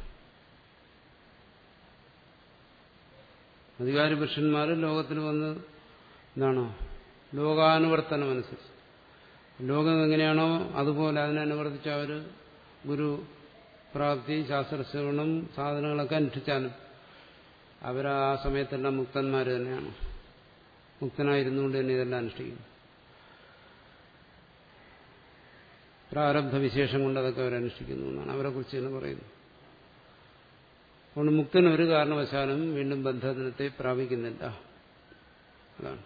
അധികാരി പുരുഷന്മാർ ലോകത്തിൽ വന്ന് എന്താണ് ലോകാനുവർത്തനം അനുസരിച്ച് ലോകം എങ്ങനെയാണോ അതുപോലെ അതിനെ അനുവർത്തിച്ച് അവർ ഗുരു പ്രാപ്തി ശാസ്ത്രശ്രവണം സാധനങ്ങളൊക്കെ അനുഷ്ഠിച്ചാലും അവർ ആ സമയത്തെല്ലാം മുക്തന്മാർ തന്നെയാണ് മുക്തനായിരുന്നുകൊണ്ട് തന്നെ ഇതെല്ലാം അനുഷ്ഠിക്കുന്നു പ്രാരബ്ധ വിശേഷം കൊണ്ട് അതൊക്കെ അവരനുഷ്ഠിക്കുന്നു എന്നാണ് അവരെ കുറിച്ച് തന്നെ പറയുന്നു അതുകൊണ്ട് മുക്തൻ ഒരു കാരണവശാലും വീണ്ടും ബന്ധനത്തെ പ്രാപിക്കുന്നില്ല അതാണ്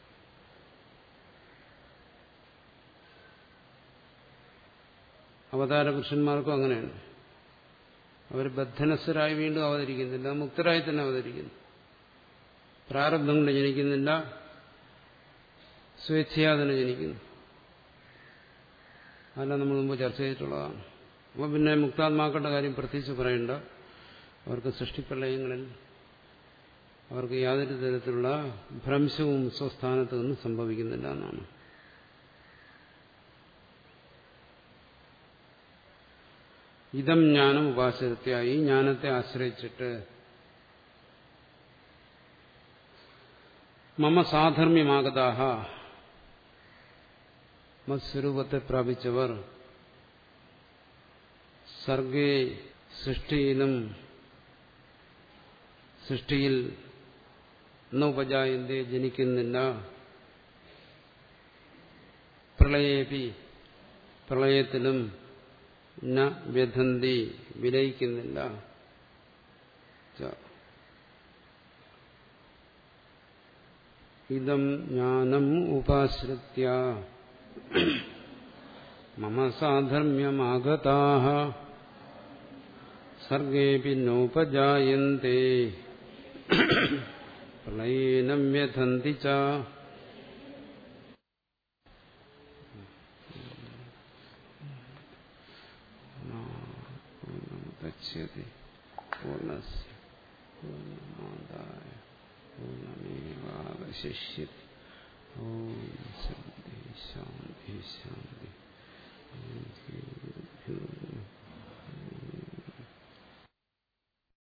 അവതാര പുരുഷന്മാർക്കും അങ്ങനെയാണ് അവർ ബദ്ധനസ്ഥരായി വീണ്ടും അവതരിക്കുന്നില്ല മുക്തരായി തന്നെ അവതരിക്കുന്നു പ്രാരബ്ധം കൊണ്ട് ജനിക്കുന്നില്ല സ്വേച്ഛയാ തന്നെ ജനിക്കുന്നു അതെല്ലാം നമ്മൾ മുമ്പ് ചർച്ച ചെയ്തിട്ടുള്ളതാണ് അപ്പോൾ പിന്നെ മുക്താത്മാക്കളുടെ കാര്യം പ്രത്യേകിച്ച് പറയേണ്ട അവർക്ക് സൃഷ്ടിപ്രളയങ്ങളിൽ അവർക്ക് യാതൊരു തരത്തിലുള്ള ഭ്രംശവും സ്വസ്ഥാനത്ത് നിന്നും സംഭവിക്കുന്നില്ല എന്നാണ് ഇതം ജ്ഞാനം ഉപാസനത്തെയായി ജ്ഞാനത്തെ ആശ്രയിച്ചിട്ട് മമ സാധർമ്യമാകതാഹ മത്സ്വരൂപത്തെ പ്രാപിച്ചവർ സർഗേ സൃഷ്ടിയിലും സൃഷ്ടിയിൽ ഉപജായന്തെ ജനിക്കുന്നില്ല പ്രളയേപി പ്രളയത്തിലും ന വ്യഥന്തി വിലയിക്കുന്നില്ല ഇതം ജ്ഞാനം ഉപാശ്രിത്യ മമ സാധർമ്യമാഗതാ സർഗേപി നോപജായന്തെ പ്രളയേനം വ്യഥന്തി ച ഗച്ഛതി പൂർണ്ണസ് പൂർണ്ണമാദായ പൂർണ്ണമേവാവശിഷ്യതി ഓം ശാന്തി ശാന്തി ശാന്തി